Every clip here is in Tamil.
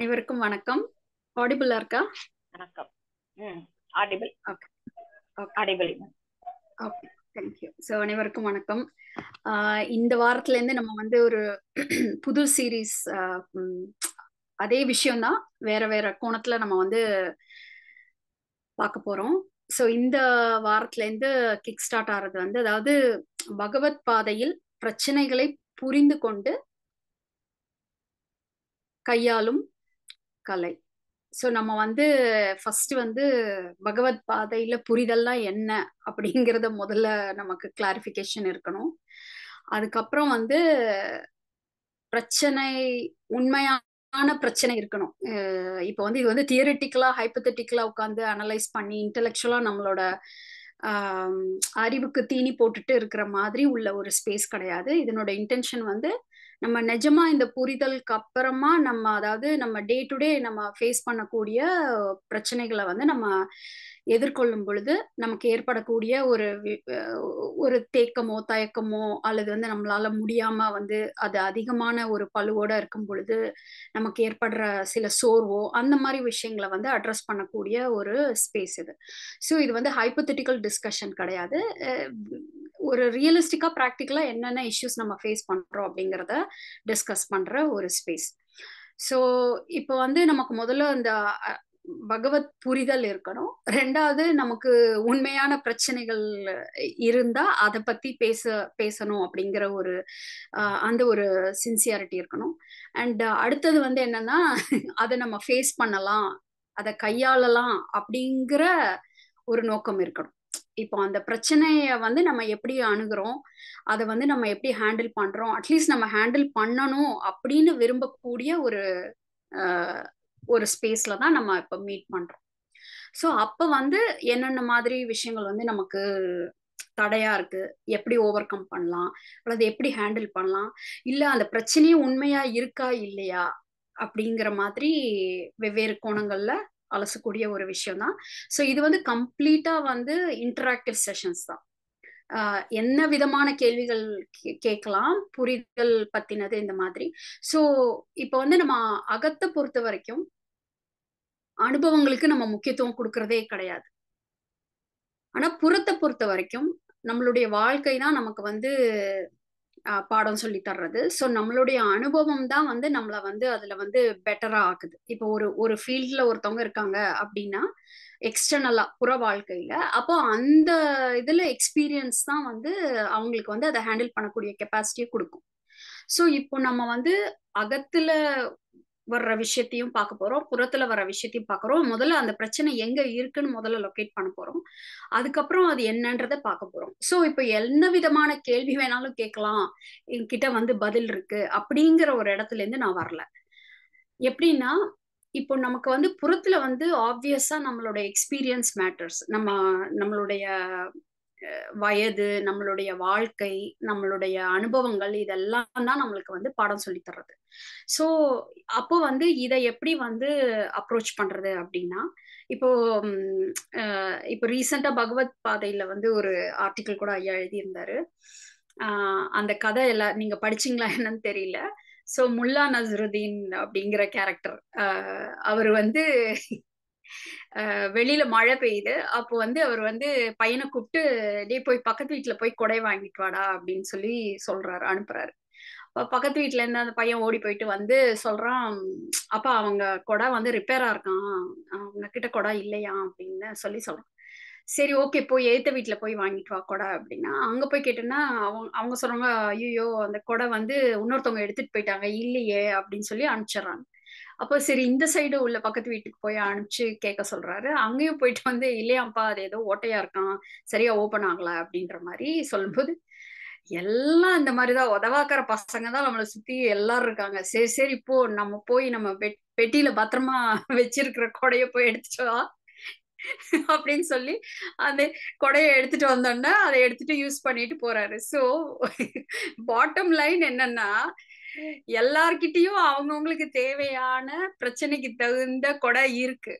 அனைவருக்கும் வணக்கம் ஆடிபிளா இருக்கா வணக்கம் ம் audible okay okay audible okay thank you so அனைவருக்கும் வணக்கம் ஆஹ் இந்த வாரத்துல இருந்து நம்ம வந்து ஒரு புது சீரீஸ் அதே விஷயம்தான் வேற வேற கோணத்துல நம்ம வந்து பார்க்க போறோம் ஸோ இந்த வாரத்துல இருந்து கிக் ஸ்டார்ட் ஆறது வந்து அதாவது பகவத் பாதையில் பிரச்சனைகளை புரிந்து கொண்டு கையாளும் கலை ஸோ நம்ம வந்து ஃபர்ஸ்ட் வந்து பகவத் பாதையில புரிதல்லாம் என்ன அப்படிங்கிறத முதல்ல நமக்கு கிளாரிஃபிகேஷன் இருக்கணும் அதுக்கப்புறம் வந்து பிரச்சனை உண்மையான பிரச்சனை இருக்கணும் இப்போ வந்து இது வந்து தியரிட்டிக்கலா ஹைப்பத்தட்டிக்கலா உட்காந்து அனலைஸ் பண்ணி இன்டெலெக்சுவலா நம்மளோட அறிவுக்கு தீனி போட்டுட்டு இருக்கிற மாதிரி உள்ள ஒரு ஸ்பேஸ் கிடையாது இதனோட இன்டென்ஷன் வந்து நம்ம நிஜமா இந்த புரிதலுக்கு அப்புறமா நம்ம அதாவது நம்ம டே டு டே நம்ம ஃபேஸ் பண்ணக்கூடிய பிரச்சனைகளை வந்து நம்ம எதிர்கொள்ளும் பொழுது நமக்கு ஏற்படக்கூடிய ஒரு ஒரு தேக்கமோ தயக்கமோ அல்லது வந்து நம்மளால முடியாம வந்து அது அதிகமான ஒரு பழுவோட இருக்கும் பொழுது நமக்கு ஏற்படுற சில சோர்வோ அந்த மாதிரி விஷயங்களை வந்து அட்ரஸ் பண்ணக்கூடிய ஒரு ஸ்பேஸ் இது ஸோ இது வந்து ஹைப்போதட்டிக்கல் டிஸ்கஷன் கிடையாது ஒரு ரியலிஸ்டிக்கா ப்ராக்டிக்கலா என்னென்ன இஷ்யூஸ் நம்ம ஃபேஸ் பண்றோம் அப்படிங்கிறத டிஸ்கஸ் பண்ற ஒரு ஸ்பேஸ் ஸோ இப்போ வந்து நமக்கு முதல்ல அந்த பகவத் புரிதல் இருக்கணும் ரெண்டாவது நமக்கு உண்மையான பிரச்சனைகள் இருந்தா அதை பத்தி பேச பேசணும் அப்படிங்கிற ஒரு அந்த ஒரு சின்சியாரிட்டி இருக்கணும் அண்ட் அடுத்தது வந்து என்னன்னா அதை நம்ம ஃபேஸ் பண்ணலாம் அதை கையாளலாம் அப்படிங்கிற ஒரு நோக்கம் இருக்கணும் இப்போ அந்த பிரச்சனைய வந்து நம்ம எப்படி அணுகிறோம் அதை வந்து நம்ம எப்படி ஹேண்டில் பண்றோம் அட்லீஸ்ட் நம்ம ஹேண்டில் பண்ணணும் அப்படின்னு விரும்பக்கூடிய ஒரு ஒரு ஸ்பேஸ்ல தான் நம்ம இப்போ மீட் பண்றோம் ஸோ அப்போ வந்து என்னென்ன மாதிரி விஷயங்கள் வந்து நமக்கு தடையா இருக்கு எப்படி ஓவர் கம் பண்ணலாம் அல்லது எப்படி ஹேண்டில் பண்ணலாம் இல்ல அந்த பிரச்சனையும் உண்மையா இருக்கா இல்லையா அப்படிங்கிற மாதிரி வெவ்வேறு கோணங்கள்ல அலசக்கூடிய ஒரு விஷயம் தான் ஸோ இது வந்து கம்ப்ளீட்டா வந்து இன்டராக்டிவ் செஷன்ஸ் தான் என்ன விதமான கேள்விகள் கேட்கலாம் புரிதல் பத்தினது இந்த மாதிரி ஸோ இப்போ வந்து நம்ம அகத்தை பொறுத்த வரைக்கும் அனுபவங்களுக்கு நம்ம முக்கியத்துவம் கொடுக்கறதே கிடையாது ஆனா புறத்தை பொறுத்த வரைக்கும் நம்மளுடைய வாழ்க்கை தான் நமக்கு வந்து பாடம் சொல்லி தர்றது ஸோ நம்மளுடைய அனுபவம் தான் வந்து நம்மளை வந்து அதுல வந்து பெட்டரா ஆக்குது இப்போ ஒரு ஒரு ஃபீல்ட்ல ஒருத்தவங்க இருக்காங்க அப்படின்னா எக்ஸ்டர்னலா புற வாழ்க்கையில அப்போ அந்த இதுல எக்ஸ்பீரியன்ஸ் தான் வந்து அவங்களுக்கு வந்து அதை ஹேண்டில் பண்ணக்கூடிய கெப்பாசிட்டியை கொடுக்கும் ஸோ இப்போ நம்ம வந்து அகத்துல வர்ற விஷயத்தையும் பார்க்க போறோம் புறத்துல வர விஷயத்தையும் பார்க்குறோம் முதல்ல அந்த பிரச்சனை எங்க இருக்குன்னு முதல்ல லொக்கேட் பண்ண போறோம் அதுக்கப்புறம் அது என்னன்றத பார்க்க போறோம் ஸோ இப்போ என்ன விதமான கேள்வி வேணாலும் கேட்கலாம் என்கிட்ட வந்து பதில் இருக்கு அப்படிங்கிற ஒரு இடத்துல இருந்து நான் வரல எப்படின்னா இப்போ நமக்கு வந்து புறத்துல வந்து ஆப்வியஸா நம்மளோட எக்ஸ்பீரியன்ஸ் மேட்டர்ஸ் நம்ம நம்மளுடைய வயது நம்மளுடைய வாழ்க்கை நம்மளுடைய அனுபவங்கள் இதெல்லாம் தான் நம்மளுக்கு வந்து பாடம் சொல்லி தர்றது ஸோ அப்போ வந்து இதை எப்படி வந்து அப்ரோச் பண்றது அப்படின்னா இப்போ இப்போ ரீசெண்டா பகவத் பாதையில வந்து ஒரு ஆர்டிக்கிள் கூட ஐயா எழுதியிருந்தாரு அந்த கதை எல்லாம் நீங்க படிச்சீங்களா என்னன்னு தெரியல ஸோ முல்லா நசருதீன் அப்படிங்கிற கேரக்டர் அவர் வந்து வெளியில மழை பெய்யுது அப்போ வந்து அவர் வந்து பையனை கூப்பிட்டு டே போய் பக்கத்து வீட்டுல போய் கொடை வாங்கிட்டு வாடா அப்படின்னு சொல்லி சொல்றாரு அனுப்புறாரு பக்கத்து வீட்டுல இருந்து அந்த பையன் ஓடி போயிட்டு வந்து சொல்றான் அப்பா அவங்க கொடை வந்து ரிப்பேரா இருக்கான் அவங்க கிட்ட கொடை இல்லையா அப்படின்னு சொல்லி சொல்றான் சரி ஓகே போய் ஏத்த வீட்டுல போய் வாங்கிட்டு வா கொடை அப்படின்னா அங்க போய் கேட்டோன்னா அவங்க அவங்க சொல்றாங்க ஐயோ அந்த கொடை வந்து இன்னொருத்தவங்க எடுத்துட்டு போயிட்டாங்க இல்லையே அப்படின்னு சொல்லி அனுப்பிச்சிடுறாங்க அப்போ சரி இந்த சைடு உள்ள பக்கத்து வீட்டுக்கு போய் அனுப்பிச்சு கேட்க சொல்றாரு அங்கேயும் போயிட்டு வந்து இல்லையாப்பா அது ஏதோ ஓட்டையா இருக்கான் சரியா ஓப்பன் ஆகல அப்படின்ற மாதிரி சொல்லும்போது எல்லாம் இந்த மாதிரிதான் உதவாக்கிற பசங்க தான் நம்மளை சுத்தி எல்லாரும் இருக்காங்க சரி சரி இப்போ நம்ம போய் நம்ம பெட்டியில பத்திரமா வச்சிருக்கிற கொடைய போய் எடுத்துட்டு வா அப்படின்னு சொல்லி அந்த கொடையை எடுத்துட்டு வந்தோம்னா அதை எடுத்துட்டு யூஸ் பண்ணிட்டு போறாரு ஸோ பாட்டம் லைன் என்னன்னா எல்லார்கிட்டயும் அவங்கவுங்களுக்கு தேவையான பிரச்சனைக்கு தகுந்த கொடை இருக்கு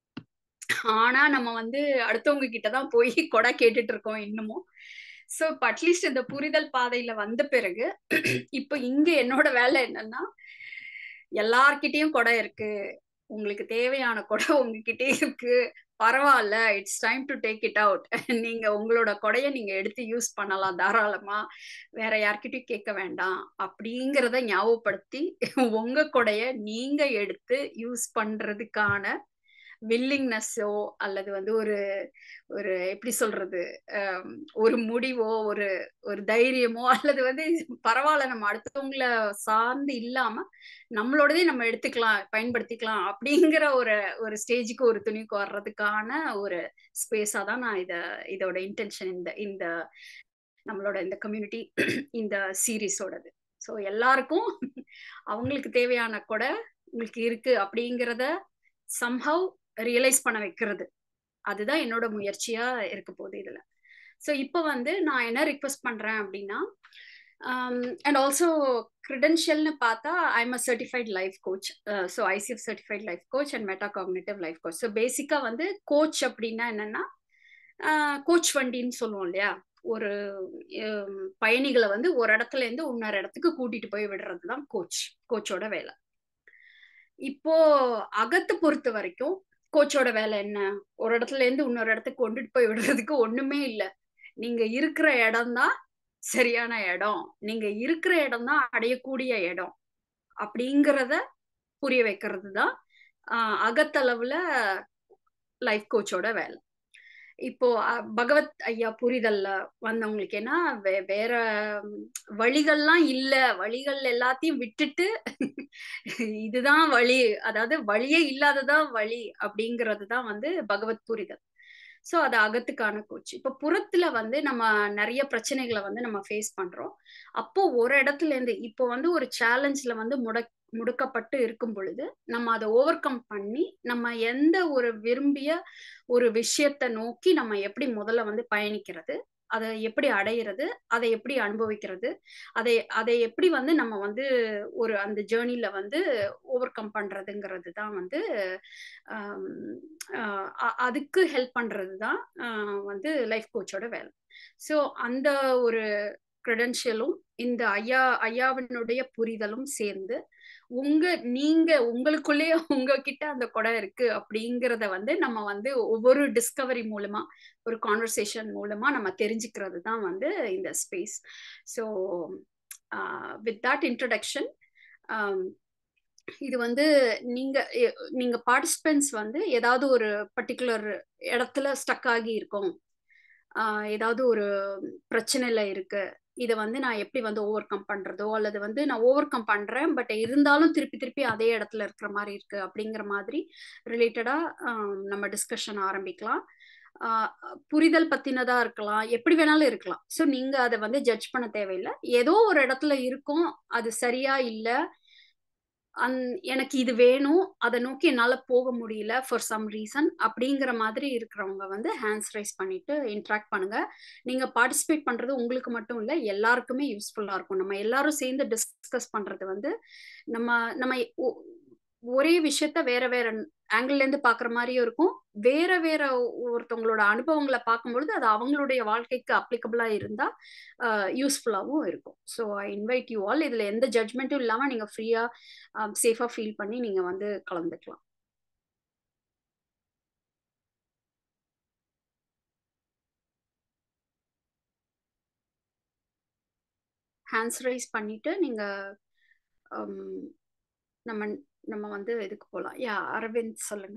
ஆனா நம்ம வந்து அடுத்தவங்க கிட்டதான் போய் கொடை கேட்டுட்டு இருக்கோம் இன்னமும் ஸோ இப்போ அட்லீஸ்ட் இந்த புரிதல் பாதையில வந்த பிறகு இப்போ இங்க என்னோட வேலை என்னன்னா எல்லார்கிட்டயும் கொடை இருக்கு உங்களுக்கு தேவையான கொடை உங்ககிட்டே இருக்கு பரவாயில்ல it's time to take it out நீங்க உங்களோட கொடையை நீங்க எடுத்து யூஸ் பண்ணலாம் தாராளமா வேற யார்கிட்டயும் கேட்க வேண்டாம் அப்படிங்கிறத ஞாபகப்படுத்தி உங்க கொடைய நீங்க எடுத்து யூஸ் பண்றதுக்கான வில்லிங்னஸோ அல்லது வந்து ஒரு ஒரு எப்படி சொல்றது ஒரு முடிவோ ஒரு ஒரு தைரியமோ அல்லது வந்து பரவாயில்ல நம்ம அடுத்தவங்கள சார்ந்து இல்லாம நம்மளோடதே நம்ம எடுத்துக்கலாம் பயன்படுத்திக்கலாம் அப்படிங்கிற ஒரு ஒரு ஸ்டேஜுக்கு ஒரு துணிக்கு வர்றதுக்கான ஒரு ஸ்பேஸா தான் நான் இத இதோட இன்டென்ஷன் இந்த இந்த நம்மளோட இந்த கம்யூனிட்டி இந்த சீரீஸோடது ஸோ எல்லாருக்கும் அவங்களுக்கு தேவையான கூட உங்களுக்கு இருக்கு அப்படிங்கிறத சம்ஹவ் ரியலைஸ் பண்ண வைக்கிறது அதுதான் என்னோட முயற்சியா இருக்க போகுது இதுல ஸோ இப்போ வந்து நான் என்ன ரிக்வெஸ்ட் பண்றேன் அப்படின்னா அண்ட் ஆல்சோ கிரிடென்ஷியல்னு பார்த்தா I'm a certified life coach so ICF certified life coach and meta cognitive life coach so பேசிக்காக வந்து கோச் அப்படின்னா என்னன்னா கோச் வண்டின்னு சொல்லுவோம் இல்லையா ஒரு பயணிகளை வந்து ஒரு இடத்துல இருந்து இன்னொரு இடத்துக்கு கூட்டிட்டு போய் விடுறது தான் கோச் கோச்சோட வேலை இப்போ அகத்தை பொறுத்த வரைக்கும் கோச்சோட வேலை என்ன ஒரு இடத்துல இருந்து இன்னொரு இடத்துக்கு கொண்டுட்டு போய் விடுறதுக்கு ஒண்ணுமே இல்லை நீங்க இருக்கிற இடம் தான் சரியான இடம் நீங்க இருக்கிற இடம் தான் அடையக்கூடிய இடம் அப்படிங்கிறத புரிய வைக்கிறது தான் அகத்தளவுல லைஃப் கோச்சோட வேலை இப்போ பகவத் ஐயா புரிதல்ல வந்தவங்களுக்கு ஏன்னா வேற வழிகள்லாம் இல்ல வழிகள் எல்லாத்தையும் விட்டுட்டு இதுதான் வழி அதாவது வழியே இல்லாததான் வழி அப்படிங்கிறது தான் வந்து பகவத் புரிதல் ஸோ அது அகத்துக்கான கோச் இப்போ புறத்துல வந்து நம்ம நிறைய பிரச்சனைகளை வந்து நம்ம ஃபேஸ் பண்றோம் அப்போ ஒரு இடத்துல இருந்து இப்போ வந்து ஒரு சேலஞ்சில் வந்து முடக் முடுக்கப்பட்டு இருக்கும் பொழுது நம்ம அதை ஓவர் கம் பண்ணி நம்ம எந்த ஒரு விரும்பிய ஒரு விஷயத்தை நோக்கி நம்ம எப்படி முதல்ல வந்து பயணிக்கிறது அதை எப்படி அடையிறது அதை எப்படி அனுபவிக்கிறது அதை அதை எப்படி வந்து நம்ம வந்து ஒரு அந்த ஜேர்னில வந்து ஓவர் கம் பண்றதுங்கிறது தான் வந்து அதுக்கு ஹெல்ப் பண்றது தான் வந்து லைஃப் கோச்சோட வேலை ஸோ அந்த ஒரு க்ரெடென்ஷியலும் இந்த ஐயா ஐயாவினுடைய புரிதலும் சேர்ந்து உங்க நீங்க உங்களுக்குள்ளேயே உங்ககிட்ட அந்த கொடை இருக்கு அப்படிங்கிறத வந்து நம்ம வந்து ஒவ்வொரு டிஸ்கவரி மூலமா ஒரு கான்வர்சேஷன் மூலமா நம்ம தெரிஞ்சுக்கிறது தான் வந்து இந்த space so with that introduction இது வந்து நீங்க நீங்க பார்ட்டிசிபென்ட்ஸ் வந்து ஏதாவது ஒரு பர்டிகுலர் இடத்துல ஸ்டக் ஆகி இருக்கும் ஏதாவது ஒரு பிரச்சனைல இருக்கு இதை வந்து நான் எப்படி வந்து ஓவர் கம் பண்றதோ அல்லது வந்து நான் ஓவர் கம் பண்றேன் பட் இருந்தாலும் திருப்பி திருப்பி அதே இடத்துல இருக்கிற மாதிரி இருக்கு அப்படிங்கிற மாதிரி ரிலேட்டடா நம்ம டிஸ்கஷன் ஆரம்பிக்கலாம் புரிதல் பத்தினதா இருக்கலாம் எப்படி வேணாலும் இருக்கலாம் ஸோ நீங்க அதை வந்து ஜட்ஜ் பண்ண தேவையில்லை ஏதோ ஒரு இடத்துல இருக்கும் அது சரியா இல்லை அந் எனக்கு இது வேணும் அதை நோக்கி என்னால் போக முடியல ஃபார் சம் ரீசன் அப்படிங்கிற மாதிரி இருக்கிறவங்க வந்து ஹேண்ட்ஸ் ரைஸ் பண்ணிட்டு இன்ட்ராக்ட் பண்ணுங்க நீங்க பார்ட்டிசிபேட் பண்றது உங்களுக்கு மட்டும் இல்லை எல்லாருக்குமே யூஸ்ஃபுல்லா இருக்கும் நம்ம எல்லாரும் சேர்ந்து டிஸ்கஸ் பண்றது வந்து நம்ம நம்ம ஒரே விஷயத்த வேற வேற ஆங்கிள் இருந்து பாக்குற மாதிரியும் இருக்கும் வேற வேற ஒருத்தவங்களோட அனுபவங்களை பார்க்கும்பொழுது அது அவங்களுடைய வாழ்க்கைக்கு அப்ளிகபிளா இருந்தா யூஸ்ஃபுல்லாகவும் இருக்கும் so I invite you all இதுல எந்த ஜட்மெண்ட்டும் இல்லாம நீங்க ஃப்ரீயா சேஃபா ஃபீல் பண்ணி நீங்க வந்து கலந்துக்கலாம் ஹேண்ட்ஸ் ரைஸ் பண்ணிட்டு நீங்க நம்ம நம்ம வந்து இதுக்கு போகலாம் யா அரவிந்த் சொல்லுங்க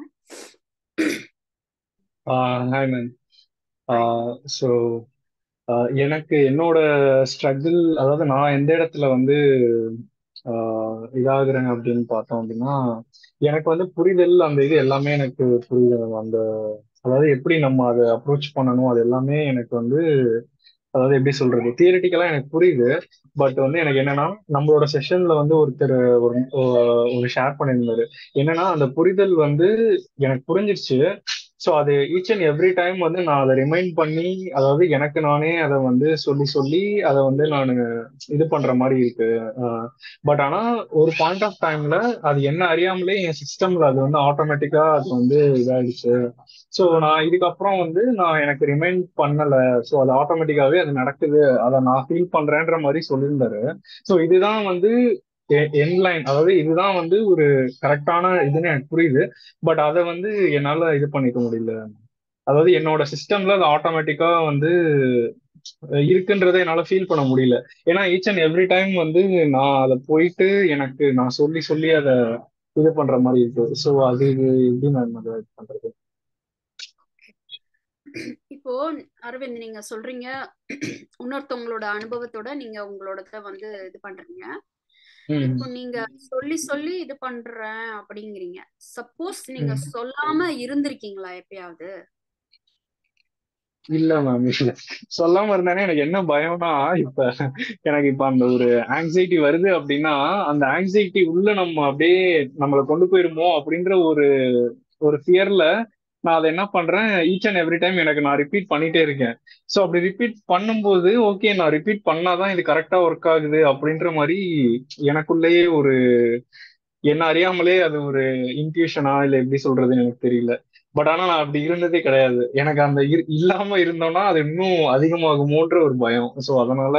ஹாய் மேம் ஸோ எனக்கு என்னோட ஸ்ட்ரகிள் அதாவது நான் எந்த இடத்துல வந்து இதாகிறேன் அப்படின்னு பார்த்தோம் அப்படின்னா எனக்கு வந்து புரிதல் அந்த இது எல்லாமே எனக்கு புரியுது அந்த அதாவது எப்படி நம்ம அதை அப்ரோச் பண்ணணும் அது எல்லாமே எனக்கு வந்து அதாவது எப்படி சொல்றது தியரிட்டிக்கலா எனக்கு புரியுது பட் வந்து எனக்கு என்னன்னா நம்மளோட செஷன்ல வந்து ஒருத்தர் ஒரு ஒரு ஷேர் பண்ணியிருந்தாரு என்னன்னா அந்த புரிதல் வந்து எனக்கு புரிஞ்சிருச்சு ஸோ அது ஈச் அண்ட் எவ்ரி டைம் வந்து நான் அதை ரிமைண்ட் பண்ணி அதாவது எனக்கு நானே அதை வந்து சொல்லி சொல்லி அதை வந்து நான் இது பண்ற மாதிரி இருக்கு பட் ஆனா ஒரு பாயிண்ட் ஆஃப் டைம்ல அது என்ன அறியாமலே என் சிஸ்டம்ல அது வந்து ஆட்டோமேட்டிக்கா அது வந்து இதாயிடுச்சு ஸோ நான் இதுக்கப்புறம் வந்து நான் எனக்கு ரிமைண்ட் பண்ணல ஸோ அது ஆட்டோமேட்டிக்காவே அது நடக்குது அதை நான் ஃபீல் பண்றேன்ற மாதிரி சொல்லியிருந்தாரு ஸோ இதுதான் வந்து என்லைன் அதாவது இதுதான் வந்து ஒரு கரெக்டான இதுன்னு எனக்கு புரியுது பட் அதை வந்து என்னால இது பண்ணிக்க முடியல அதாவது என்னோட சிஸ்டம்ல அது ஆட்டோமேட்டிக்கா வந்து இருக்குன்றதை என்னால ஃபீல் பண்ண முடியல ஏன்னா ஈச் அண்ட் எவ்ரி டைம் வந்து நான் அதை போயிட்டு எனக்கு நான் சொல்லி சொல்லி அதை இது பண்ற மாதிரி இருக்கு ஸோ அது எப்படி நான் அதை இது பண்றது இப்போ அரவிந்த் நீங்க சொல்றீங்க இன்னொருத்தவங்களோட அனுபவத்தோட நீங்க உங்களோடத வந்து இது பண்றீங்க இப்போ நீங்க சொல்லி சொல்லி இது பண்றேன் அப்படிங்கிறீங்க சப்போஸ் நீங்க சொல்லாம இருந்திருக்கீங்களா எப்பயாவது இல்ல மேம் இல்ல சொல்லாம இருந்தானே எனக்கு என்ன பயம்னா இப்ப எனக்கு இப்ப அந்த ஒரு ஆங்ஸைட்டி வருது அப்படின்னா அந்த ஆங்ஸைட்டி உள்ள நம்ம அப்படியே நம்மளை கொண்டு போயிருமோ அப்படின்ற ஒரு ஒரு ஃபியர்ல நான் அதை என்ன பண்றேன் ஈச் அண்ட் எவ்ரி டைம் எனக்கு நான் ரிப்பீட் பண்ணிட்டே இருக்கேன் ஸோ அப்படி ரிப்பீட் பண்ணும்போது ஓகே நான் ரிப்பீட் பண்ணாதான் இது கரெக்டா ஒர்க் ஆகுது அப்படின்ற மாதிரி எனக்குள்ளேயே ஒரு என்ன அறியாமலே அது ஒரு இன்ட்யூஷனா இல்லை எப்படி சொல்றதுன்னு எனக்கு தெரியல பட் ஆனா நான் அப்படி இருந்ததே கிடையாது எனக்கு அந்த இல்லாம இருந்தோம்னா அது இன்னும் அதிகமாகுமோன்ற ஒரு பயம் ஸோ அதனால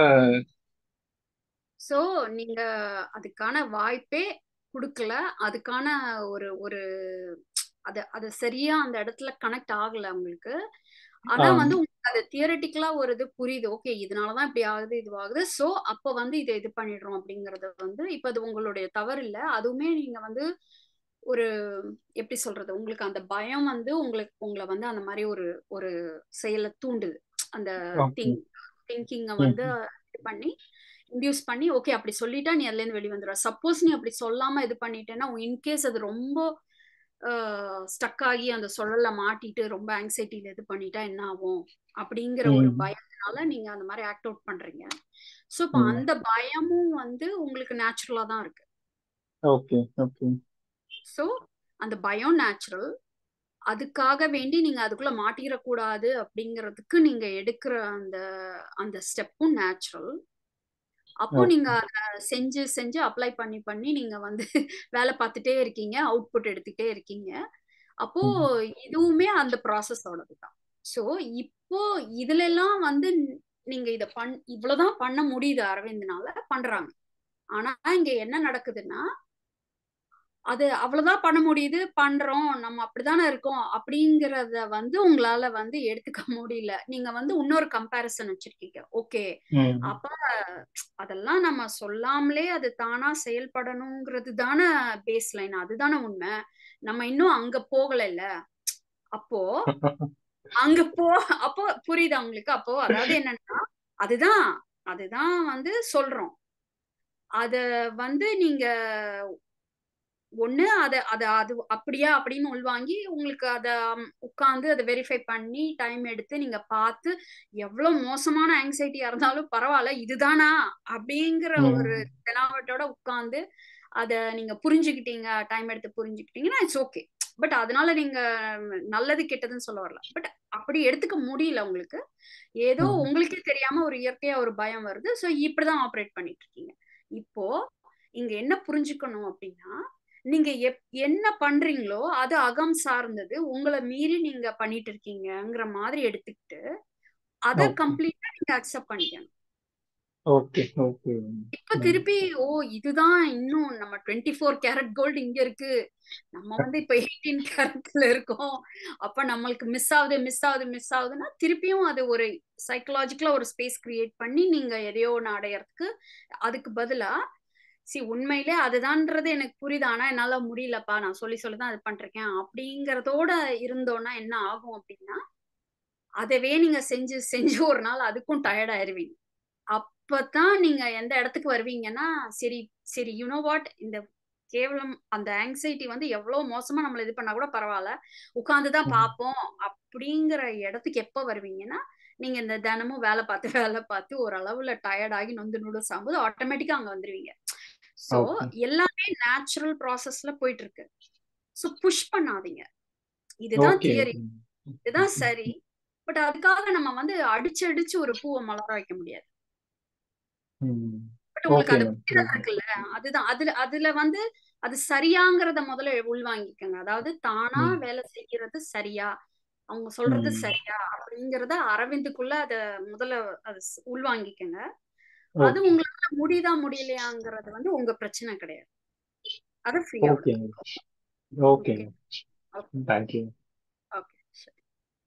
சோ நீங்க அதுக்கான வாய்ப்பே கொடுக்கல அதுக்கான ஒரு ஒரு அத அது சரியா அந்த இடத்துல கனெக்ட் ஆகல உங்களுக்கு ஆனா வந்து உங்களுக்கு அது தியரட்டிக்கலா ஒரு இது புரியுது ஓகே இதனாலதான் இப்படி ஆகுது இது ஆகுது சோ அப்ப வந்து இதை இது பண்ணிடுறோம் அப்படிங்கறது வந்து இப்ப அது உங்களுடைய தவறு இல்ல அதுவுமே நீங்க வந்து ஒரு எப்படி சொல்றது உங்களுக்கு அந்த பயம் வந்து உங்களுக்கு உங்களை வந்து அந்த மாதிரி ஒரு ஒரு செயலை தூண்டுது அந்த திங்க் திங்கிங்க வந்து இது பண்ணி இன்டியூஸ் பண்ணி ஓகே அப்படி சொல்லிட்டா நீ அதுல இருந்து வெளியே வந்துடுவ சப்போஸ் நீ அப்படி சொல்லாம இது பண்ணிட்டேன்னா இன்கேஸ் அது ரொம்ப ஸ்டக் ஆகி அந்த சுழல்ல மாட்டிட்டு ரொம்ப ஆங்ஸைட்டில இது பண்ணிட்டா என்ன ஆகும் அப்படிங்கிற ஒரு பயத்தினால நீங்க அந்த மாதிரி ஆக்ட் அவுட் பண்றீங்க சோ இப்போ அந்த பயமும் வந்து உங்களுக்கு நேச்சுரலா தான் இருக்கு ஓகே ஓகே சோ அந்த பயம் நேச்சுரல் அதுக்காக வேண்டி நீங்க அதுக்குள்ள மாட்டிடக்கூடாது அப்படிங்கிறதுக்கு நீங்க எடுக்கிற அந்த அந்த ஸ்டெப்பும் நேச்சுரல் அப்போ நீங்க அத செஞ்சு செஞ்சு அப்ளை பண்ணி பண்ணி நீங்க வந்து வேலை பார்த்துட்டே இருக்கீங்க அவுட்புட் எடுத்துக்கிட்டே இருக்கீங்க அப்போ இதுவுமே அந்த ப்ராசஸோடது தான் ஸோ இப்போ இதுல எல்லாம் வந்து நீங்க இத பண் இவ்வளவுதான் பண்ண முடியுது அரவிந்த்னால பண்றாங்க ஆனா இங்க என்ன நடக்குதுன்னா அது அவ்வளவுதான் பண்ண முடியுது பண்றோம் நம்ம அப்படித்தானே இருக்கோம் அப்படிங்கறத வந்து உங்களால வந்து எடுத்துக்க முடியல நீங்க வந்து இன்னொரு கம்பேரிசன் வச்சிருக்கீங்க ஓகே அப்ப அதெல்லாம் நம்ம சொல்லாமலே அது தானா செயல்படணுங்கிறது தானே பேஸ் லைன் அதுதானே உண்மை நம்ம இன்னும் அங்க போகல இல்ல அப்போ அங்க போ அப்போ புரியுது அவங்களுக்கு அப்போ அதாவது என்னன்னா அதுதான் அதுதான் வந்து சொல்றோம் அத வந்து நீங்க ஒண்ணு அத அத அது அப்படியா அப்படின்னு உள்வாங்கி உங்களுக்கு அத உட்காந்து அதை வெரிஃபை பண்ணி டைம் எடுத்து நீங்க பார்த்து எவ்வளவு மோசமான ஆங்ஸைட்டியா இருந்தாலும் பரவாயில்ல இதுதானா அப்படிங்கிற ஒரு தெனாவட்டோட உட்காந்து அத நீங்க புரிஞ்சுக்கிட்டீங்க டைம் எடுத்து புரிஞ்சுக்கிட்டீங்கன்னா இட்ஸ் ஓகே பட் அதனால நீங்க நல்லது கெட்டதுன்னு சொல்ல வரல பட் அப்படி எடுத்துக்க முடியல உங்களுக்கு ஏதோ உங்களுக்கே தெரியாம ஒரு இயற்கையா ஒரு பயம் வருது ஸோ இப்படிதான் ஆப்ரேட் பண்ணிட்டு இருக்கீங்க இப்போ இங்க என்ன புரிஞ்சுக்கணும் அப்படின்னா நீங்க எப் என்ன பண்றீங்களோ அது அகம் சார்ந்தது உங்களை மீறி நீங்க பண்ணிட்டு இருக்கீங்கங்கிற மாதிரி எடுத்துக்கிட்டு அதை கம்ப்ளீட்டா நீங்க அக்செப்ட் பண்ணிக்கணும் ஓகே ஓகே இப்ப திருப்பி ஓ இதுதான் இன்னும் நம்ம டுவெண்ட்டி ஃபோர் கேரட் கோல்டு இங்க இருக்கு நம்ம வந்து இப்ப எயிட்டீன் கேரட்ல இருக்கோம் அப்ப நம்மளுக்கு மிஸ் ஆகுது மிஸ் ஆகுது மிஸ் ஆகுதுன்னா திருப்பியும் அது ஒரு சைக்கலாஜிக்கலா ஒரு ஸ்பேஸ் கிரியேட் பண்ணி நீங்க எதையோ ஒன்று அடையறதுக்கு அதுக்கு பதிலா சி உண்மையிலே அதுதான்ன்றது எனக்கு புரியுது ஆனா என்னால முடியலப்பா நான் சொல்லி சொல்லிதான் அது பண்றேன் அப்படிங்கறதோட இருந்தோம்னா என்ன ஆகும் அப்படின்னா அதவே நீங்க செஞ்சு செஞ்சு ஒரு நாள் அதுக்கும் டயர்ட் ஆயிருவீங்க அப்பதான் நீங்க எந்த இடத்துக்கு வருவீங்கன்னா சரி சரி யூனோ வாட் இந்த கேவலம் அந்த ஆங்ஸைட்டி வந்து எவ்வளவு மோசமா நம்மள இது பண்ணா கூட பரவாயில்ல உட்காந்துதான் பார்ப்போம் அப்படிங்கிற இடத்துக்கு எப்ப வருவீங்கன்னா நீங்க இந்த தினமும் வேலை பார்த்து வேலை பார்த்து ஒரு அளவுல டயர்ட் ஆகி நொந்து நூடுல்ஸ் ஆகும்போது ஆட்டோமேட்டிக்கா அங்க வந்துருவீங்க சோ எல்லாமே நேச்சுரல் ப்ராசஸ்ல போயிட்டு இருக்கு சோ புஷ் பண்ணாதீங்க இதுதான் தியரி இதுதான் சரி பட் அதுக்காக நம்ம வந்து அடிச்சு அடிச்சு ஒரு பூவை மலர வைக்க முடியாது பட் உங்களுக்கு அது புரிதல் இருக்குல்ல அதுதான் அதுல அதுல வந்து அது சரியாங்கிறத முதல்ல உள்வாங்கிக்கோங்க அதாவது தானா வேலை செய்யறது சரியா அவங்க சொல்றது சரியா அப்படிங்கறத அரவிந்துக்குள்ள அத முதல்ல அது உள்வாங்கிக்கோங்க அது ஓகே உங்களால முடியுதா முடியலையாங்கிறது வந்து உங்க பிரச்சனை கிடையாது அதை ஃப்ரீயா ஓகேங்க ஓகே ஓகேங்க தேங்க்யூ ஓகே சரி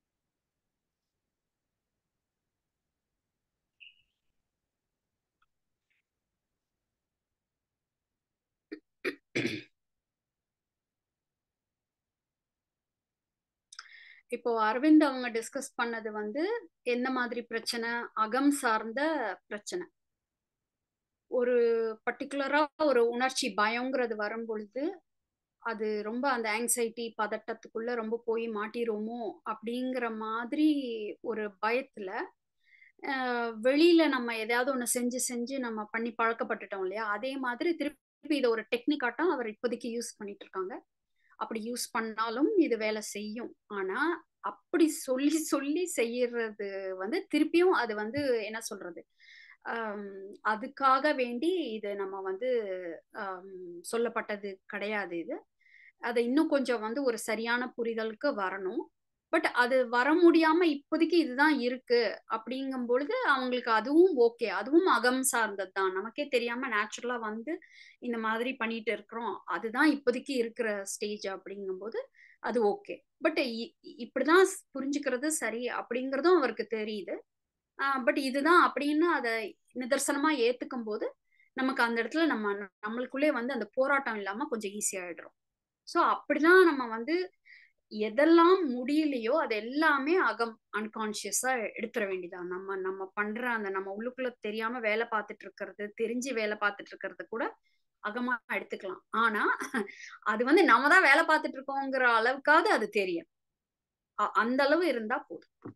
இப்போ அரவிந்த் அவங்க டிஸ்கஸ் பண்ணது வந்து என்ன மாதிரி பிரச்சனை அகம் சார்ந்த பிரச்சனை ஒரு பர்டிகுலரா ஒரு உணர்ச்சி பயங்கிறது வரும் பொழுது அது ரொம்ப அந்த ஆங்ஸைட்டி பதட்டத்துக்குள்ள ரொம்ப போய் மாட்டிருவோமோ அப்படிங்கிற மாதிரி ஒரு பயத்துல அஹ், வெளியில நம்ம எதையாவது ஒண்ணு செஞ்சு செஞ்சு நம்ம பண்ணி பழக்கப்பட்டுட்டோம் இல்லையா அதே மாதிரி திருப்பி இதை ஒரு டெக்னிக்காட்டம் அவர் இப்போதைக்கு யூஸ் பண்ணிட்டு இருக்காங்க அப்படி யூஸ் பண்ணாலும் இது வேலை செய்யும் ஆனா அப்படி சொல்லி சொல்லி செய்யறது வந்து திருப்பியும் அது வந்து என்ன சொல்றது ஆம், அதுக்காக வேண்டி இது நம்ம வந்து ஆம், சொல்லப்பட்டது கிடையாது இது அதை இன்னும் கொஞ்சம் வந்து ஒரு சரியான புரிதலுக்கு வரணும் பட் அது வர முடியாம இப்போதைக்கு இதுதான் இருக்கு அப்படிங்கும் பொழுது அவங்களுக்கு அதுவும் ஓகே அதுவும் அகம் சார்ந்தது தான் நமக்கே தெரியாம நேச்சுரலா வந்து இந்த மாதிரி பண்ணிட்டு இருக்கிறோம் அதுதான் இப்போதைக்கு இருக்கிற ஸ்டேஜ் அப்படிங்கும்போது அது ஓகே பட் இப்படிதான் புரிஞ்சுக்கிறது சரி அப்படிங்கறதும் அவருக்கு தெரியுது பட் இதுதான் அப்படின்னு அதை நிதர்சனமா ஏத்துக்கும் போது நமக்கு அந்த இடத்துல நம்ம நம்மளுக்குள்ளே வந்து அந்த போராட்டம் இல்லாம கொஞ்சம் ஈஸியாயிடுறோம் ஸோ அப்படிதான் நம்ம வந்து எதெல்லாம் முடியலையோ அது எல்லாமே அகம் அன்கான்சியஸா எடுத்துட வேண்டியதான் நம்ம நம்ம பண்ற அந்த நம்ம உள்ளுக்குள்ள தெரியாம வேலை பார்த்துட்டு இருக்கிறது தெரிஞ்சு வேலை பார்த்துட்டு இருக்கிறது கூட அகமா எடுத்துக்கலாம் ஆனா அது வந்து நம்ம தான் வேலை பார்த்துட்டு இருக்கோங்கிற அளவுக்காவது அது தெரியும் அ- அந்த அளவு இருந்தா போதும்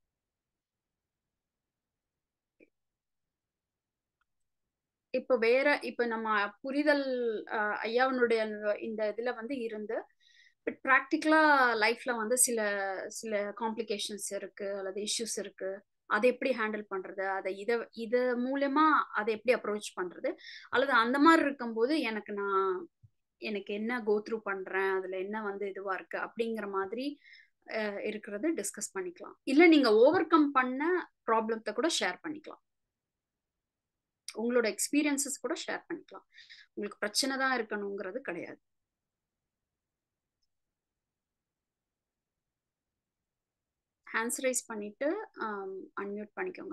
இப்ப வேற இப்ப நம்ம புரிதல் அஹ், ஐயாவினுடைய அந்த- இந்த இதுல வந்து இருந்து பட் ப்ராக்டிக்கலா லைஃப்ல வந்து சில சில காம்ப்ளிகேஷன்ஸ் இருக்கு அல்லது இஷ்யூஸ் இருக்கு அதை எப்படி ஹேண்டில் பண்றது அதை இத இத மூலமா அதை எப்படி அப்ரோச் பண்றது அல்லது அந்த மாதிரி இருக்கும்போது எனக்கு நான் எனக்கு என்ன கோ த்ரூ பண்றேன் அதுல என்ன வந்து இதுவா இருக்கு அப்படிங்கிற மாதிரி அஹ், இருக்கிறது டிஸ்கஸ் பண்ணிக்கலாம் இல்ல நீங்க ஓவர் கம் பண்ண ப்ராப்ளத்தை கூட ஷேர் பண்ணிக்கலாம் உங்களோட எக்ஸ்பீரியன்சஸ் கூட ஷேர் பண்ணிக்கலாம் உங்களுக்கு பிரச்சனை தான் இருக்கணுங்கிறது கிடையாது ஹேண்ட்ஸ் ரைஸ் பண்ணிட்டு அன்மியூட் பண்ணிக்கோங்க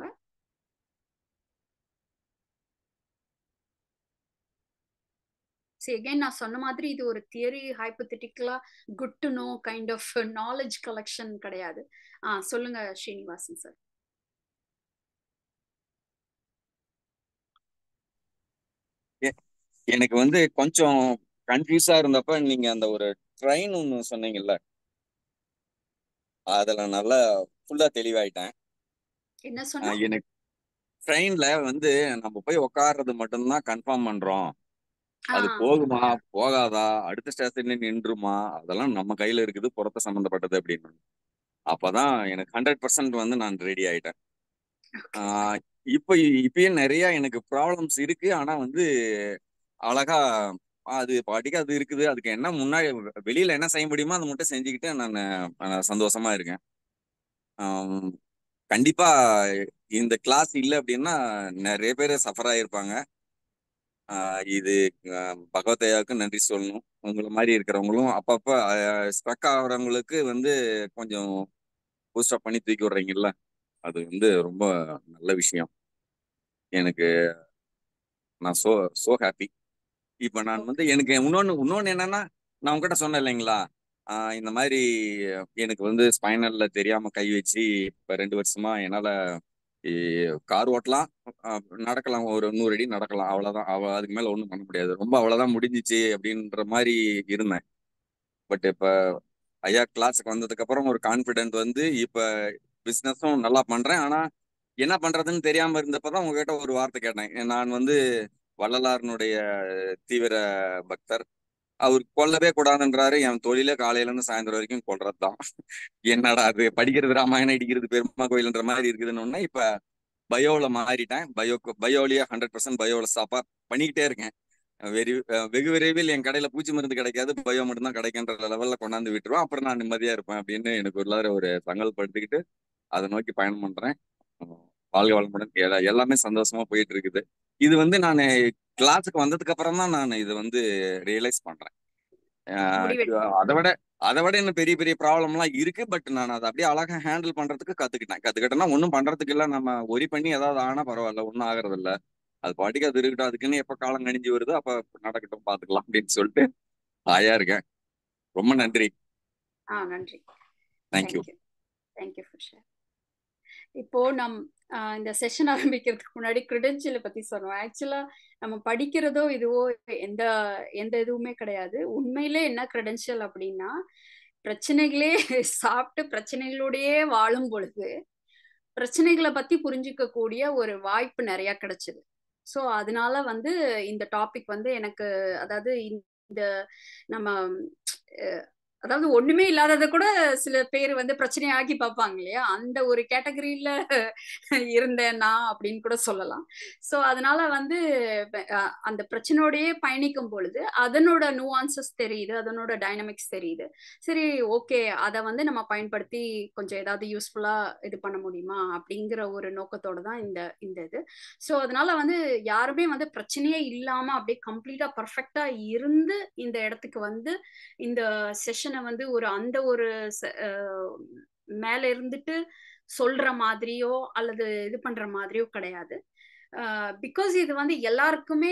சரி again நான் சொன்ன மாதிரி இது ஒரு தியரி ஹைப்போதெட்டிக்கலா good to know kind of knowledge collection கிடையாது ஆ சொல்லுங்க ஸ்ரீனிவாசன் சார் எ- எனக்கு வந்து கொஞ்சம் கன்ஃபியூஸா இருந்தப்ப நீங்க அந்த ஒரு ட்ரெயின் ஒன்று சொன்னீங்கல்ல அதுல நல்லா ஃபுல்லா தெளிவாயிட்டேன் என்ன அஹ் சொன்னா எனக்கு ட்ரெயின்ல வந்து நம்ம போய் உட்கார்றது மட்டும்தான் கன்ஃபார்ம் பண்றோம் ஆ அது போகுமா போகாதா அடுத்த ஸ்டேஷன்ல நின்றுமா அதெல்லாம் நம்ம கையில இருக்குது புறத்த சம்பந்தப்பட்டது அப்படின்னு அப்பதான் எனக்கு ஹண்ட்ரட் பர்சன்ட் வந்து நான் ரெடி ஆயிட்டேன் ஓகே ஆஹ் இப்ப இப்பயும் நிறைய எனக்கு ப்ராப்ளம்ஸ் இருக்கு ஆனா வந்து அழகா அது பாட்டுக்கு அது இருக்குது அதுக்கு என்ன முன்னாடி வெளியில என்ன செய்ய முடியுமோ அதை மட்டும் செஞ்சுக்கிட்டு நான் சந்தோஷமா இருக்கேன் ஆம், கண்டிப்பா இந்த கிளாஸ் இல்லை அப்படின்னா நிறைய பேர் சஃபர் ஆயிருப்பாங்க ஆஹ் இது ஆஹ் பகவத்தையாவுக்கு நன்றி சொல்லணும் உங்களை மாதிரி இருக்கிறவங்களும் அப்பப்ப ஸ்ட்ரக் ஆகுறவங்களுக்கு வந்து கொஞ்சம் பூஸ்டப் பண்ணி தூக்கி விடுறீங்கல்ல அது வந்து ரொம்ப நல்ல விஷயம் எனக்கு நான் சோ சோ ஹாப்பி இப்போ நான் ஓகே வந்து எனக்கு இன்னொன்னு இன்னொன்னு என்னன்னா நான் உங்ககிட்ட சொன்னேன் இல்லைங்களா ஆஹ் இந்த மாதிரி எனக்கு வந்து ஸ்பைனல்ல தெரியாம கை வச்சு இப்ப ரெண்டு வருஷமா என்னால கார் ஓட்டலாம் ஆஹ் நடக்கலாம் ஒரு நூறு அடி நடக்கலாம் அவ்வளவுதான் அவ அதுக்கு மேல ஒண்ணும் பண்ண முடியாது ரொம்ப அவ்வளவுதான் முடிஞ்சிச்சு அப்படின்ற மாதிரி இருந்தேன் பட் இப்ப ஐயா கிளாஸுக்கு வந்ததுக்கு அப்புறம் ஒரு கான்பிடென்ட் வந்து இப்ப பிசினஸும் நல்லா பண்றேன் ஆனா என்ன பண்றதுன்னு தெரியாம இருந்தப்பதான் உங்ககிட்ட ஒரு வார்த்தை கேட்டேன் நான் வந்து வள்ளலாரனுடைய தீவிர பக்தர் அவர் கொல்லவே கூடாதுன்றாரு என் தொழிலே காலையில இருந்து சாயந்தரம் வரைக்கும் கொல்றது தான் என்னடா அது படிக்கிறது ராமாயணம் இடிக்கிறது பெருமா கோயில்ன்ற மாதிரி இருக்குதுன்னு ஒண்ணு இப்ப பயோல மாறிட்டேன் பயோ பயோலயே ஹண்ட்ரட் பர்சன்ட் பயோல ஸ்டாப்பா பண்ணிக்கிட்டே இருக்கேன் வெரி வெகு விரைவில் என் கடையில பூச்சி மருந்து கிடைக்காது பயோ மட்டும்தான் கிடைக்கின்ற லெவல்ல கொண்டாந்து விட்டுருவேன் அப்புறம் நான் நிம்மதியா இருப்பேன் அப்படின்னு எனக்கு உள்ளார ஒரு சங்கல்படுத்திக்கிட்டு அதை நோக்கி பயணம் பண்றேன் வாழ்க வளமுடன் எல்லா- எல்லாமே சந்தோஷமா போயிட்டு இருக்குது இது வந்து நான் கிளாஸுக்கு வந்ததுக்கு அப்புறம் தான் நான் இது வந்து ரியலைஸ் பண்றேன் ஆஹ் முடிவெடுத்து அதை விட அதை விட இன்னும் பெரிய பெரிய ப்ராப்ளம்லாம் இருக்கு பட் நான் அதை அப்படியே அழகா ஹேண்டில் பண்றதுக்கு கத்துக்கிட்டேன் கத்துக்கிட்டேன்னா ஒன்றும் பண்றதுக்கு இல்ல நம்ம ஒரி பண்ணி ஏதாவது ஆனா பரவாயில்ல ஒன்றும் ஆகுறது இல்ல அது பாட்டுக்கு அது இருக்கட்டும் அதுக்குன்னு எப்ப காலம் கணிஞ்சு வருதோ அப்ப நடக்கட்டும் பாத்துக்கலாம் அப்படின்னு சொல்லிட்டு ஆயா இருக்கேன் ரொம்ப நன்றி ஆ நன்றி thank you thank you thank you for share இப்போ நம் ஆஹ் இந்த செஷன் ஆரம்பிக்கிறதுக்கு முன்னாடி கிரெடென்ஷியலை பத்தி சொன்னோம் ஆக்சுவலா நம்ம படிக்கிறதோ இதுவோ எந்த எந்த இதுவுமே கிடையாது உண்மையிலே என்ன கிரெடென்ஷியல் அப்படின்னா பிரச்சனைகளே சாப்பிட்டு பிரச்சனைகளோடயே வாழும் பொழுது பிரச்சனைகளை பத்தி புரிஞ்சுக்க கூடிய ஒரு வாய்ப்பு நிறைய கிடைச்சது ஸோ அதனால வந்து இந்த டாபிக் வந்து எனக்கு அதாவது இந்த நம்ம அஹ், அதாவது ஒண்ணுமே இல்லாததை கூட சில பேர் வந்து பிரச்சனையாக்கி பார்ப்பாங்க இல்லையா அந்த ஒரு கேட்டகரியில இருந்தேன் நான் அப்படின்னு கூட சொல்லலாம் ஸோ அதனால வந்து அஹ், அந்த பிரச்சனையோடயே பயணிக்கும் பொழுது அதனோட நுவான்சஸ் தெரியுது அதனோட டைனமிக்ஸ் தெரியுது சரி ஓகே அதை வந்து நம்ம பயன்படுத்தி கொஞ்சம் ஏதாவது யூஸ்ஃபுல்லா இது பண்ண முடியுமா அப்படிங்கிற ஒரு நோக்கத்தோட தான் இந்த இந்த இது ஸோ அதனால வந்து யாருமே வந்து பிரச்சனையே இல்லாம அப்படியே கம்ப்ளீட்டா பர்ஃபெக்டா இருந்து இந்த இடத்துக்கு வந்து இந்த செஷனை வந்து ஒரு அந்த ஒரு ச- அஹ் மேல இருந்துட்டு சொல்ற மாதிரியோ அல்லது இது பண்ற மாதிரியோ கிடையாது பிகாஸ் இது வந்து எல்லாருக்குமே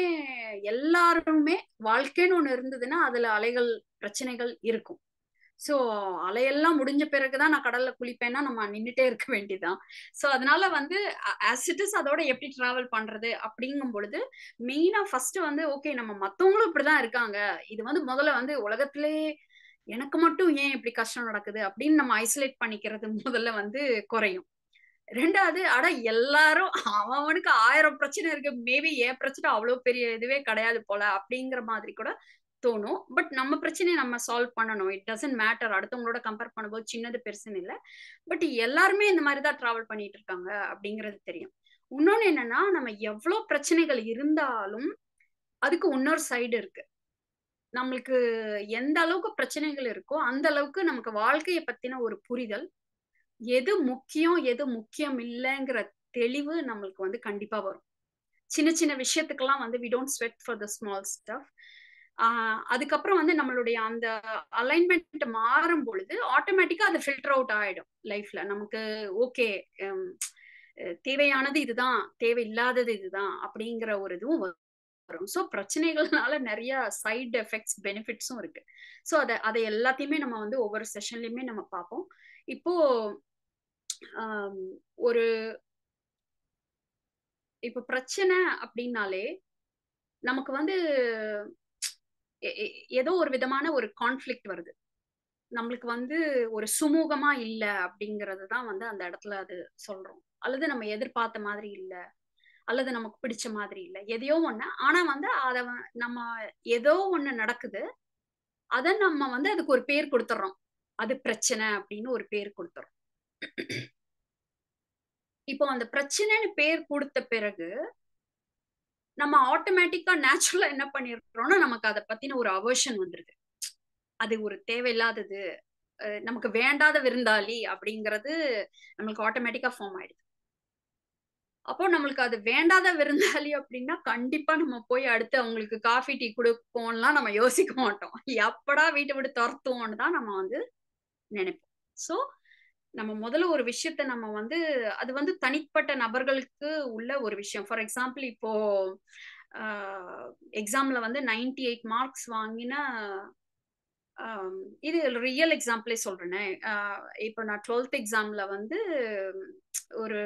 எல்லாருமே வாழ்க்கைன்னு ஒண்ணு இருந்ததுன்னா அதுல அலைகள் பிரச்சனைகள் இருக்கும் ஸோ அலையெல்லாம் முடிஞ்ச பிறகுதான் நான் கடல்ல குளிப்பேன்னா நம்ம நின்றுட்டே இருக்க வேண்டியதுதான் ஸோ அதனால வந்து ஆஸ் இட் இஸ் அதோட எப்படி டிராவல் பண்றது அப்படிங்கும் பொழுது மெயினா ஃபர்ஸ்ட் வந்து ஓகே நம்ம மத்தவங்களும் இப்படிதான் இருக்காங்க இது வந்து முதல்ல வந்து உலகத்திலே எனக்கு மட்டும் ஏன் இப்படி கஷ்டம் நடக்குது அப்படின்னு நம்ம ஐசோலேட் பண்ணிக்கிறது முதல்ல வந்து குறையும் ரெண்டாவது அட எல்லாரும் அவன் அவனுக்கு ஆயிரம் பிரச்சனை இருக்கு மேபி என் பிரச்சனை அவ்வளவு பெரிய இதுவே கிடையாது போல அப்படிங்கிற மாதிரி கூட தோணும் பட் நம்ம பிரச்சனையை நம்ம சால்வ் பண்ணணும் இட் டசன்ட் மேட்டர் அடுத்தவங்களோட கம்பேர் பண்ணும்போது சின்னது பெருசுன்னு இல்லை பட் எல்லாருமே இந்த மாதிரி தான் டிராவல் பண்ணிட்டு இருக்காங்க அப்படிங்கிறது தெரியும் இன்னொன்னு என்னன்னா நம்ம எவ்வளவு பிரச்சனைகள் இருந்தாலும் அதுக்கு இன்னொரு சைடு இருக்கு நம்மளுக்கு எந்த அளவுக்கு பிரச்சனைகள் இருக்கோ அந்த அளவுக்கு நமக்கு வாழ்க்கையை பத்தின ஒரு புரிதல் எது முக்கியம் எது முக்கியம் இல்லைங்கிற தெளிவு நம்மளுக்கு வந்து கண்டிப்பா வரும் சின்ன சின்ன விஷயத்துக்கெல்லாம் வந்து we don't sweat for the small stuff அதுக்கப்புறம் வந்து நம்மளுடைய அந்த அலைன்மெண்ட் மாறும் பொழுது ஆட்டோமேட்டிக்கா அது ஃபில்டர் அவுட் ஆயிடும் லைஃப்ல நமக்கு ஓகே தேவையானது இதுதான் தேவையில்லாதது இதுதான் அப்படிங்கிற ஒரு இதுவும் வரும் ஸோ பிரச்சனைகள்னால நிறைய சைடு எஃபெக்ட்ஸ் பெனிஃபிட்ஸும் இருக்கு ஸோ அதை அதை எல்லாத்தையுமே நம்ம வந்து ஒவ்வொரு செஷன்லயுமே நம்ம பார்ப்போம் இப்போ ஒரு இப்போ பிரச்சனை அப்படின்னாலே நமக்கு வந்து ஏதோ ஒரு விதமான ஒரு கான்ஃபிளிக்ட் வருது நம்மளுக்கு வந்து ஒரு சுமூகமா இல்லை அப்படிங்கிறது தான் வந்து அந்த இடத்துல அது சொல்றோம் அல்லது நம்ம எதிர்பார்த்த மாதிரி இல்லை அல்லது நமக்கு பிடிச்ச மாதிரி இல்லை எதையோ ஒண்ணு ஆனா வந்து அத நம்ம ஏதோ ஒண்ணு நடக்குது அத நம்ம வந்து அதுக்கு ஒரு பேர் கொடுத்துறோம் அது பிரச்சனை அப்படின்னு ஒரு பேர் கொடுத்துறோம் இப்போ அந்த பிரச்சனைன்னு பேர் கொடுத்த பிறகு நம்ம ஆட்டோமேட்டிக்கா நேச்சுரலா என்ன பண்ணிடுறோம்னா நமக்கு அதை பத்தின ஒரு அவர்ஷன் வந்துருது அது ஒரு தேவையில்லாதது நமக்கு வேண்டாத விருந்தாளி அப்படிங்கிறது நம்மளுக்கு ஆட்டோமேட்டிக்கா ஃபார்ம் ஆயிடுது அப்போ நம்மளுக்கு அது வேண்டாத விருந்தாளி அப்படின்னா கண்டிப்பா நம்ம போய் அடுத்து அவங்களுக்கு காஃபி டீ கொடுப்போம்லாம் நம்ம யோசிக்க மாட்டோம் எப்படா வீட்டை விட்டு துரத்துவோம்னு தான் நம்ம வந்து நினைப்போம் ஸோ நம்ம முதல்ல ஒரு விஷயத்த நம்ம வந்து அது வந்து தனிப்பட்ட நபர்களுக்கு உள்ள ஒரு விஷயம் ஃபார் எக்ஸாம்பிள் இப்போ எக்ஸாம்ல வந்து நைன்டி எயிட் மார்க்ஸ் வாங்கின இது ரியல் எக்ஸாம்பிளே சொல்றேனே இப்போ நான் டுவெல்த் எக்ஸாம்ல வந்து ஒரு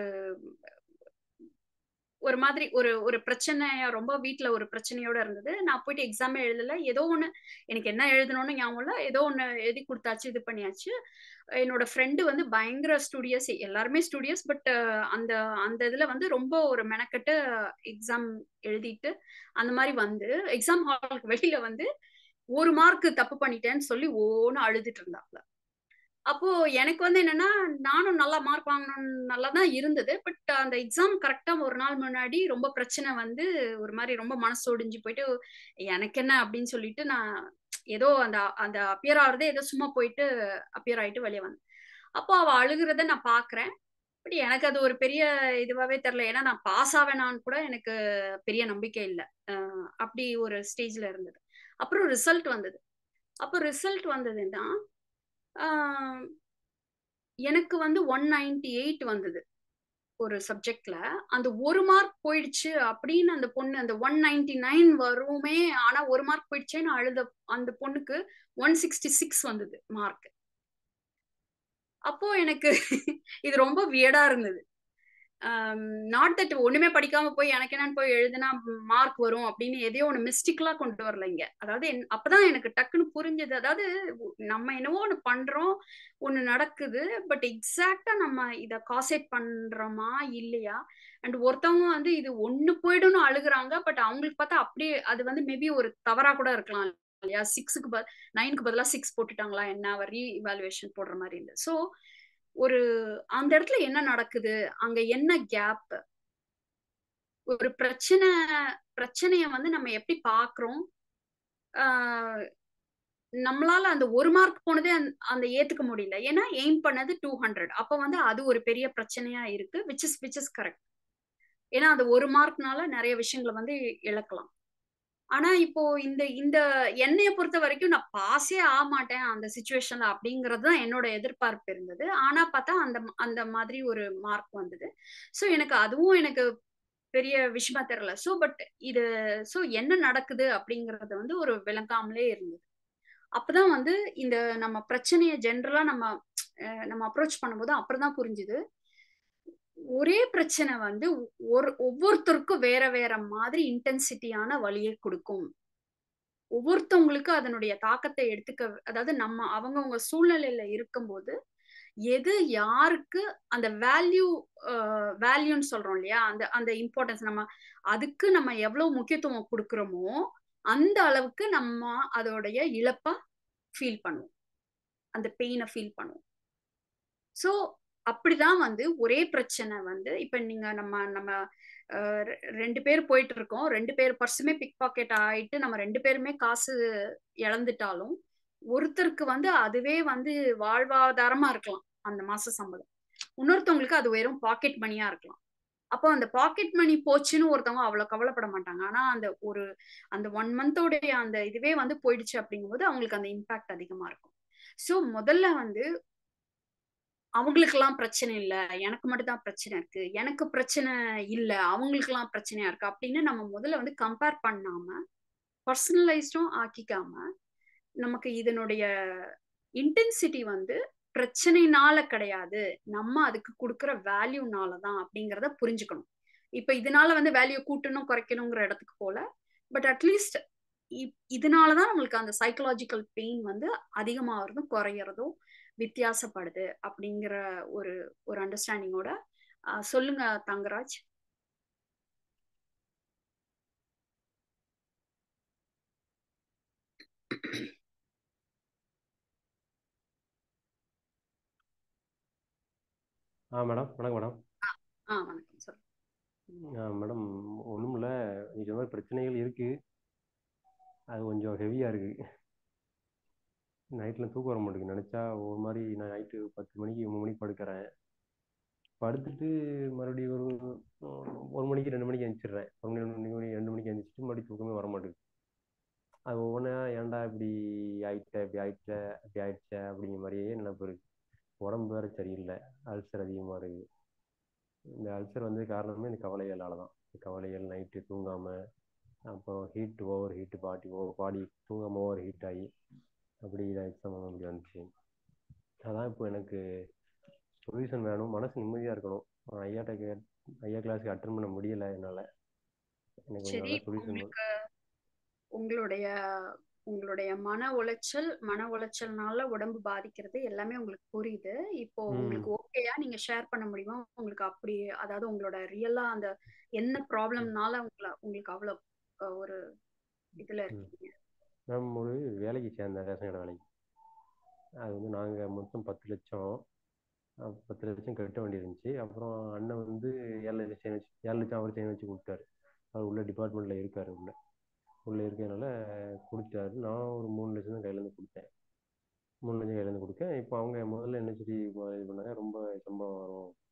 ஒரு மாதிரி ஒரு ஒரு பிரச்சனையா ரொம்ப வீட்டுல ஒரு பிரச்சனையோட இருந்தது நான் போயிட்டு எக்ஸாமே எழுதல ஏதோ ஒண்ணு எனக்கு என்ன எழுதணும்னு ஞாபகம் இல்ல ஏதோ ஒண்ணு எழுதி கொடுத்தாச்சு இது பண்ணியாச்சு என்னோட ஃப்ரெண்டு வந்து பயங்கர ஸ்டூடியஸ் எல்லாருமே ஸ்டூடியஸ் பட் அந்த அந்த இதுல வந்து ரொம்ப ஒரு மெனக்கட்டு எக்ஸாம் எழுதிட்டு அந்த மாதிரி வந்து எக்ஸாம் ஹாலுக்கு வெளியில வந்து ஒரு மார்க் தப்பு பண்ணிட்டேன்னு சொல்லி ஓன்னு அழுதுட்டு இருந்தாப்ல அப்போ எனக்கு வந்து என்னன்னா நானும் நல்லா மார்க் வாங்கணும் நல்லா தான் இருந்தது பட் அந்த எக்ஸாம் கரெக்டா ஒரு நாள் முன்னாடி ரொம்ப பிரச்சனை வந்து ஒரு மாதிரி ரொம்ப மனசு ஒடிஞ்சு போயிட்டு எனக்கு என்ன அப்படின்னு சொல்லிட்டு நான் ஏதோ அந்த அந்த அப்பியர் ஆகுறதே ஏதோ சும்மா போயிட்டு அப்பியர் ஆயிட்டு வெளியே வந்தேன் அப்போ அவ அழுகுறத நான் பாக்குறேன் பட் எனக்கு அது ஒரு பெரிய இதுவாவே தெரியல ஏன்னா நான் பாஸ் ஆவேனான்னு கூட எனக்கு பெரிய நம்பிக்கை இல்லை அப்படி ஒரு ஸ்டேஜ்ல இருந்தது அப்புறம் ரிசல்ட் வந்தது அப்போ ரிசல்ட் வந்ததுன்னா எனக்கு வந்து ஒன் நைன்டி எயிட் வந்தது ஒரு சப்ஜெக்ட்ல அந்த ஒரு மார்க் போயிடுச்சு அப்படின்னு அந்த பொண்ணு அந்த ஒன் நைன்டி நைன் வருமே ஆனா ஒரு மார்க் போயிடுச்சேன்னு அழுத அந்த பொண்ணுக்கு ஒன் சிக்ஸ்டி சிக்ஸ் வந்தது மார்க் அப்போ எனக்கு இது ரொம்ப வியடா இருந்தது நாட் தட் ஒண்ணுமே படிக்காம போய் எனக்கு என்னன்னு போய் எழுதுனா மார்க் வரும் அப்படின்னு எதையோ ஒன்று மிஸ்டிக்கலா கொண்டு வரல இங்க அதாவது அப்பதான் எனக்கு டக்குன்னு புரிஞ்சது அதாவது நம்ம என்னவோ ஒன்று பண்றோம் ஒன்று நடக்குது பட் எக்ஸாக்டா நம்ம இதை காசேட் பண்றோமா இல்லையா அண்ட் ஒருத்தவங்க வந்து இது ஒண்ணு போயிடும்னு அழுகுறாங்க பட் அவங்களுக்கு பார்த்தா அப்படியே அது வந்து மேபி ஒரு தவறா கூட இருக்கலாம் இல்லையா சிக்ஸுக்கு ப நைனுக்கு பதிலாக சிக்ஸ் போட்டுட்டாங்களா என்ன ரீ இவாலுவேஷன் போடுற மாதிரி இருந்தது ஸோ ஒரு அந்த இடத்துல என்ன நடக்குது அங்க என்ன கேப் ஒரு பிரச்சனை பிரச்சனைய வந்து நம்ம எப்படி பாக்குறோம் நம்மளால அந்த ஒரு மார்க் போனதே அந்த ஏத்துக்க முடியல ஏன்னா எய்ம் பண்ணது டூ ஹண்ட்ரட் அப்ப வந்து அது ஒரு பெரிய பிரச்சனையா இருக்கு which is which is correct ஏன்னா அந்த ஒரு மார்க்னால நிறைய விஷயங்களை வந்து இழக்கலாம் ஆனா இப்போ இந்த இந்த என்னைய பொறுத்த வரைக்கும் நான் பாஸே ஆக மாட்டேன் அந்த சுச்சுவேஷன்ல அப்படிங்கிறது தான் என்னோட எதிர்பார்ப்பு இருந்தது ஆனா பார்த்தா அந்த அந்த மாதிரி ஒரு மார்க் வந்தது ஸோ எனக்கு அதுவும் எனக்கு பெரிய விஷயமா தெரியல ஸோ பட் இது ஸோ என்ன நடக்குது அப்படிங்கறது வந்து ஒரு விளங்காமலே இருந்தது அப்பதான் வந்து இந்த நம்ம பிரச்சனைய ஜென்ரலா நம்ம நம்ம அப்ரோச் பண்ணும்போது அப்புறம் தான் புரிஞ்சுது ஒரே பிரச்சனை வந்து ஒரு ஒவ்வொருத்தருக்கும் வேற வேற மாதிரி இன்டென்சிட்டியான வழியை கொடுக்கும் ஒவ்வொருத்தவங்களுக்கு அதனுடைய தாக்கத்தை எடுத்துக்க அதாவது நம்ம அவங்கவுங்க சூழ்நிலையில இருக்கும்போது எது யாருக்கு அந்த வேல்யூ வேல்யூன்னு சொல்றோம் இல்லையா அந்த அந்த இம்பார்ட்டன்ஸ் நம்ம அதுக்கு நம்ம எவ்வளவு முக்கியத்துவம் கொடுக்குறோமோ அந்த அளவுக்கு நம்ம அதோடைய இழப்பா ஃபீல் பண்ணுவோம் அந்த பெயினை ஃபீல் பண்ணுவோம் ஸோ அப்படிதான் வந்து ஒரே பிரச்சனை வந்து இப்ப நீங்க நம்ம நம்ம ரெண்டு பேர் போயிட்டு இருக்கோம் ரெண்டு பேர் பர்சுமே பிக் பாக்கெட் ஆயிட்டு நம்ம ரெண்டு பேருமே காசு இழந்துட்டாலும் ஒருத்தருக்கு வந்து அதுவே வந்து வாழ்வாதாரமா இருக்கலாம் அந்த மாச சம்பளம் இன்னொருத்தவங்களுக்கு அது வெறும் பாக்கெட் மணியா இருக்கலாம் அப்போ அந்த பாக்கெட் மணி போச்சுன்னு ஒருத்தவங்க அவ்வளவு கவலைப்பட மாட்டாங்க ஆனா அந்த ஒரு அந்த ஒன் மந்தோடைய அந்த இதுவே வந்து போயிடுச்சு அப்படிங்கும்போது அவங்களுக்கு அந்த இம்பாக்ட் அதிகமா இருக்கும் ஸோ முதல்ல வந்து அவங்களுக்கெல்லாம் பிரச்சனை இல்ல எனக்கு மட்டும் தான் பிரச்சனை இருக்கு எனக்கு பிரச்சனை இல்ல அவங்களுக்கெல்லாம் பிரச்சனையா இருக்கு அப்படின்னு நம்ம முதல்ல வந்து கம்பேர் பண்ணாம பர்சனலைஸ்டும் ஆக்கிக்காம நமக்கு இதனுடைய இன்டென்சிட்டி வந்து பிரச்சனைனால கிடையாது நம்ம அதுக்கு கொடுக்குற வேல்யூனால தான் அப்படிங்கிறத புரிஞ்சுக்கணும் இப்ப இதனால வந்து வேல்யூ கூட்டணும் குறைக்கணுங்கிற இடத்துக்கு போல பட் அட்லீஸ்ட் இதனாலதான் நம்மளுக்கு அந்த சைக்கலாஜிக்கல் பெயின் வந்து அதிகமாகிறதும் குறையறதும் வித்தியாசப்படுது அப்படிங்கிற ஒரு ஒரு அண்டர்ஸ்டாண்டிங்கோட சொல்லுங்க தங்கராஜ் ஆ மேடம் வணக்கம் மேடம் ஆ வணக்கம் சார் மேடம் ஒன்றும் இல்லை இது மாதிரி பிரச்சனைகள் இருக்குது அது கொஞ்சம் ஹெவியாக இருக்குது நைட்டில் தூக்கம் வர மாட்டேங்குது நினச்சா ஒரு மாதிரி நான் நைட்டு பத்து மணிக்கு மூணு மணிக்கு படுக்கிறேன் படுத்துட்டு மறுபடியும் ஒரு ஒரு மணிக்கு ரெண்டு மணிக்கு எழுந்திரிச்சிடுறேன் ஒரு மணி ரெண்டு மணி ரெண்டு மணிக்கு எழுந்திரிச்சிட்டு மறுபடியும் தூக்கமே வர மாட்டேங்குது அது ஒவ்வொன்றா ஏன்டா இப்படி ஆயிட்ட இப்படி ஆயிட்ட இப்படி ஆயிடுச்ச அப்படிங்கிற மாதிரியே நினைப்பு இருக்கு உடம்பு வேறு சரியில்லை அல்சர் அதிகமாக இருக்குது இந்த அல்சர் வந்து காரணமே இந்த கவலைகளால தான் இந்த கவலைகள் நைட்டு தூங்காமல் அப்புறம் heat over heat body over body தூங்காமல் ஓவர் ஹீட் ஆகி அப்படி இதாகிடுச்சு அப்படி வந்துச்சு அதான் இப்போ எனக்கு சொல்யூஷன் வேணும் மனசு நிம்மதியாக இருக்கணும் ஐயாட்ட கே ஐயா கிளாஸுக்கு அட்டன் பண்ண முடியலை என்னால் எனக்கு சரி நல்ல சொல்யூஷன் உங்களுக்கு உங்களுடைய உங்களுடைய மன உளைச்சல் மன உளைச்சல்னால உடம்பு பாதிக்கிறது எல்லாமே உங்களுக்கு புரியுது இப்போ ம் உங்களுக்கு ஓகேயா நீங்க ஷேர் பண்ண முடியுமா உங்களுக்கு அப்படி அதாவது உங்களோட ரியலா அந்த என்ன ப்ராப்ளம்னால உங்களை உங்களுக்கு அவ்வளவு அஹ், ஒரு இதுல ம் இருக்கீங்க மேம் ஒரு வேலைக்கு சேர்ந்தேன் ரேஷன் கடை வேலைக்கு அது வந்து நாங்கள் மொத்தம் பத்து லட்சம் அஹ் பத்து லட்சம் கட்ட வேண்டியிருந்துச்சு அப்புறம் அண்ணன் வந்து ஏழு லட்சம் செயின் வச்சு ஏழு லட்சம் அவர் செயின் வச்சு கொடுத்தாரு அவர் உள்ள டிபார்ட்மெண்ட்டில் இருக்கார் உள்ள உள்ள இருக்கிறதுனால கொடுத்தாரு நான் ஒரு மூணு லட்சம் தான் கையிலேருந்து கொடுத்தேன் மூணு லட்சம் கையிலேருந்து கொடுத்தேன் இப்போ அவங்க முதல்ல என்ன சரி இது பண்ணாங்க ரொம்ப சம்பளம் வரும்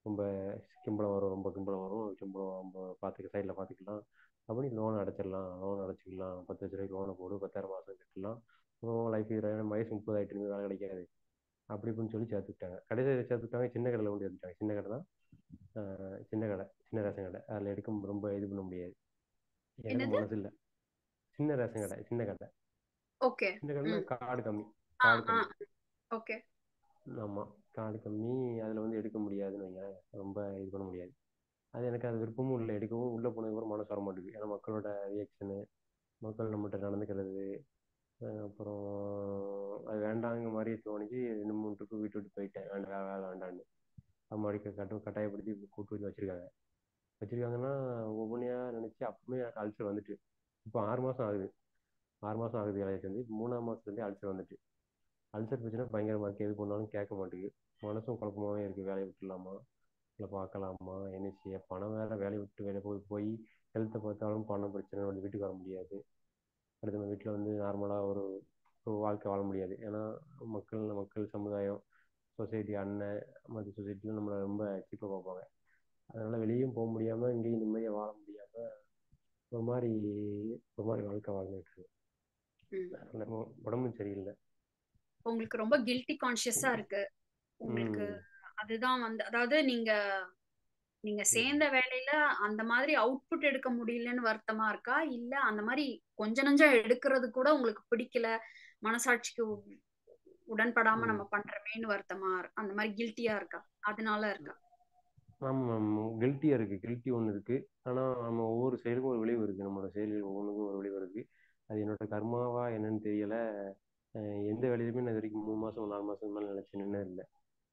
ரொம்ப கிம்பளம் வரும் ரொம்ப கிம்பளம் வரும் கிம்பளம் ரொம்ப பார்த்துக்க சைடில் பார்த்துக்கலாம் அப்படி லோன் அடைச்சிடலாம் லோன் அடைச்சிக்கலாம் பத்து லட்ச ரூபாய்க்கு லோனை போடு பத்தாயிரம் மாதம் கட்டலாம் அப்புறம் லைஃப் வயசு முப்பது ஆயிட்டு வேலை கிடைக்காது அப்படி இப்படின்னு சொல்லி சேர்த்துக்கிட்டாங்க கடைசியில் சேர்த்துக்கிட்டாங்க சின்ன கடையில் கொண்டு எடுத்துட்டாங்க சின்ன கடை தான் ஆஹ் சின்ன கடை சின்ன ரேஷன் கடை அதில் எடுக்க ரொம்ப இது பண்ண முடியாது எனக்கு என்னது? மனசு இல்லை சின்ன ரேஷன் கடை சின்ன கடை ஓகே சின்ன கடைனா ம். காடு கம்மி ஆ காடு ஆ கம்மி ஓகே ஆமாம் காடு கம்மி அதில் வந்து எடுக்க முடியாதுன்னு வைங்களேன் ரொம்ப இது பண்ண முடியாது அது எனக்கு அது விருப்பமும் இல்லை எடுக்கவும் உள்ளே போனதுக்கப்புறம் மனசு வர மாட்டேங்குது ஏன்னா மக்களோட ரியாக்ஷனு மக்கள் நம்மகிட்ட நடந்துக்கிறது அஹ் அப்புறம் அது வேண்டாங்க மாதிரி தோணுச்சு ரெண்டு மூணு ட்ரிப்பு வீட்டு விட்டு போயிட்டேன் வேண்டாம் வேலை வேண்டான்னு அம்மா அடிக்க கட்டு கட்டாயப்படுத்தி கூட்டு வந்து வச்சுருக்காங்க வச்சுருக்காங்கன்னா ஒவ்வொன்றையாக நினச்சி அப்பவுமே எனக்கு அல்சர் வந்துட்டு இப்போ ஆறு மாதம் ஆகுது ஆறு மாதம் ஆகுது வேலையை செஞ்சு மூணாம் மாதத்துலேருந்தே அல்சர் வந்துட்டு அல்சர் பிரச்சனை பயங்கரமாக இருக்குது எது பண்ணாலும் கேட்க மாட்டேங்குது மனசும் குழப்பமாகவே இருக்குது வேலையை விட்டுலாமா இல்லை பார்க்கலாமா என்ன செய்ய பணம் வேற வேலையை விட்டு வேலை போய் போய் ஹெல்த்தை பார்த்தாலும் பணம் பிரச்சனை வந்து வீட்டுக்கு வர முடியாது அடுத்து நம்ம வீட்டில் வந்து நார்மலாக ஒரு ஒரு வாழ்க்கை வாழ முடியாது ஏன்னா மக்கள் மக்கள் சமுதாயம் சொசைட்டி அண்ணன் மற்ற சொசைட்டியும் நம்மளை ரொம்ப சீப்பாக பார்ப்பாங்க அதனால் வெளியும் போக முடியாமல் இங்கேயும் நிம்மதியாக வாழ முடியாமல் ஒரு மாதிரி ஒரு மாதிரி வாழ்க்கை வாழ்ந்துட்டு இருக்கு ம். அதனால உடம்பும் சரியில்லை உங்களுக்கு ரொம்ப கில்ட்டி கான்ஷியஸா இருக்கு உங்களுக்கு ம் அதுதான் வந்து அதாவது நீங்க நீங்க சேர்ந்த வேலையில அந்த மாதிரி அவுட்புட் எடுக்க முடியலன்னு வருத்தமா இருக்கா இல்ல அந்த மாதிரி கொஞ்ச நஞ்சம் எடுக்கிறது கூட உங்களுக்கு பிடிக்கல மனசாட்சிக்கு உ- உடன்படாம ம் நம்ம பண்றோமேன்னு வருத்தமா இரு- அந்த மாதிரி கில்ட்டியா இருக்கா அதனால இருக்கா ஆமாம் கில்ட்டியாக இருக்குது கில்ட்டி ஒன்று இருக்குது ஆனால் நம்ம ஒவ்வொரு செயலுக்கும் ஒரு விளைவு இருக்குது நம்மளோட செயல்கள் ஒவ்வொன்றுக்கும் ஒரு விளைவு இருக்குது அது என்னோட கர்மாவா என்னன்னு தெரியல அஹ் எந்த வேலையிலுமே நான் இது வரைக்கும் மூணு மாதம் நாலு மாதம் மேலே நினச்சி நின்று இல்லை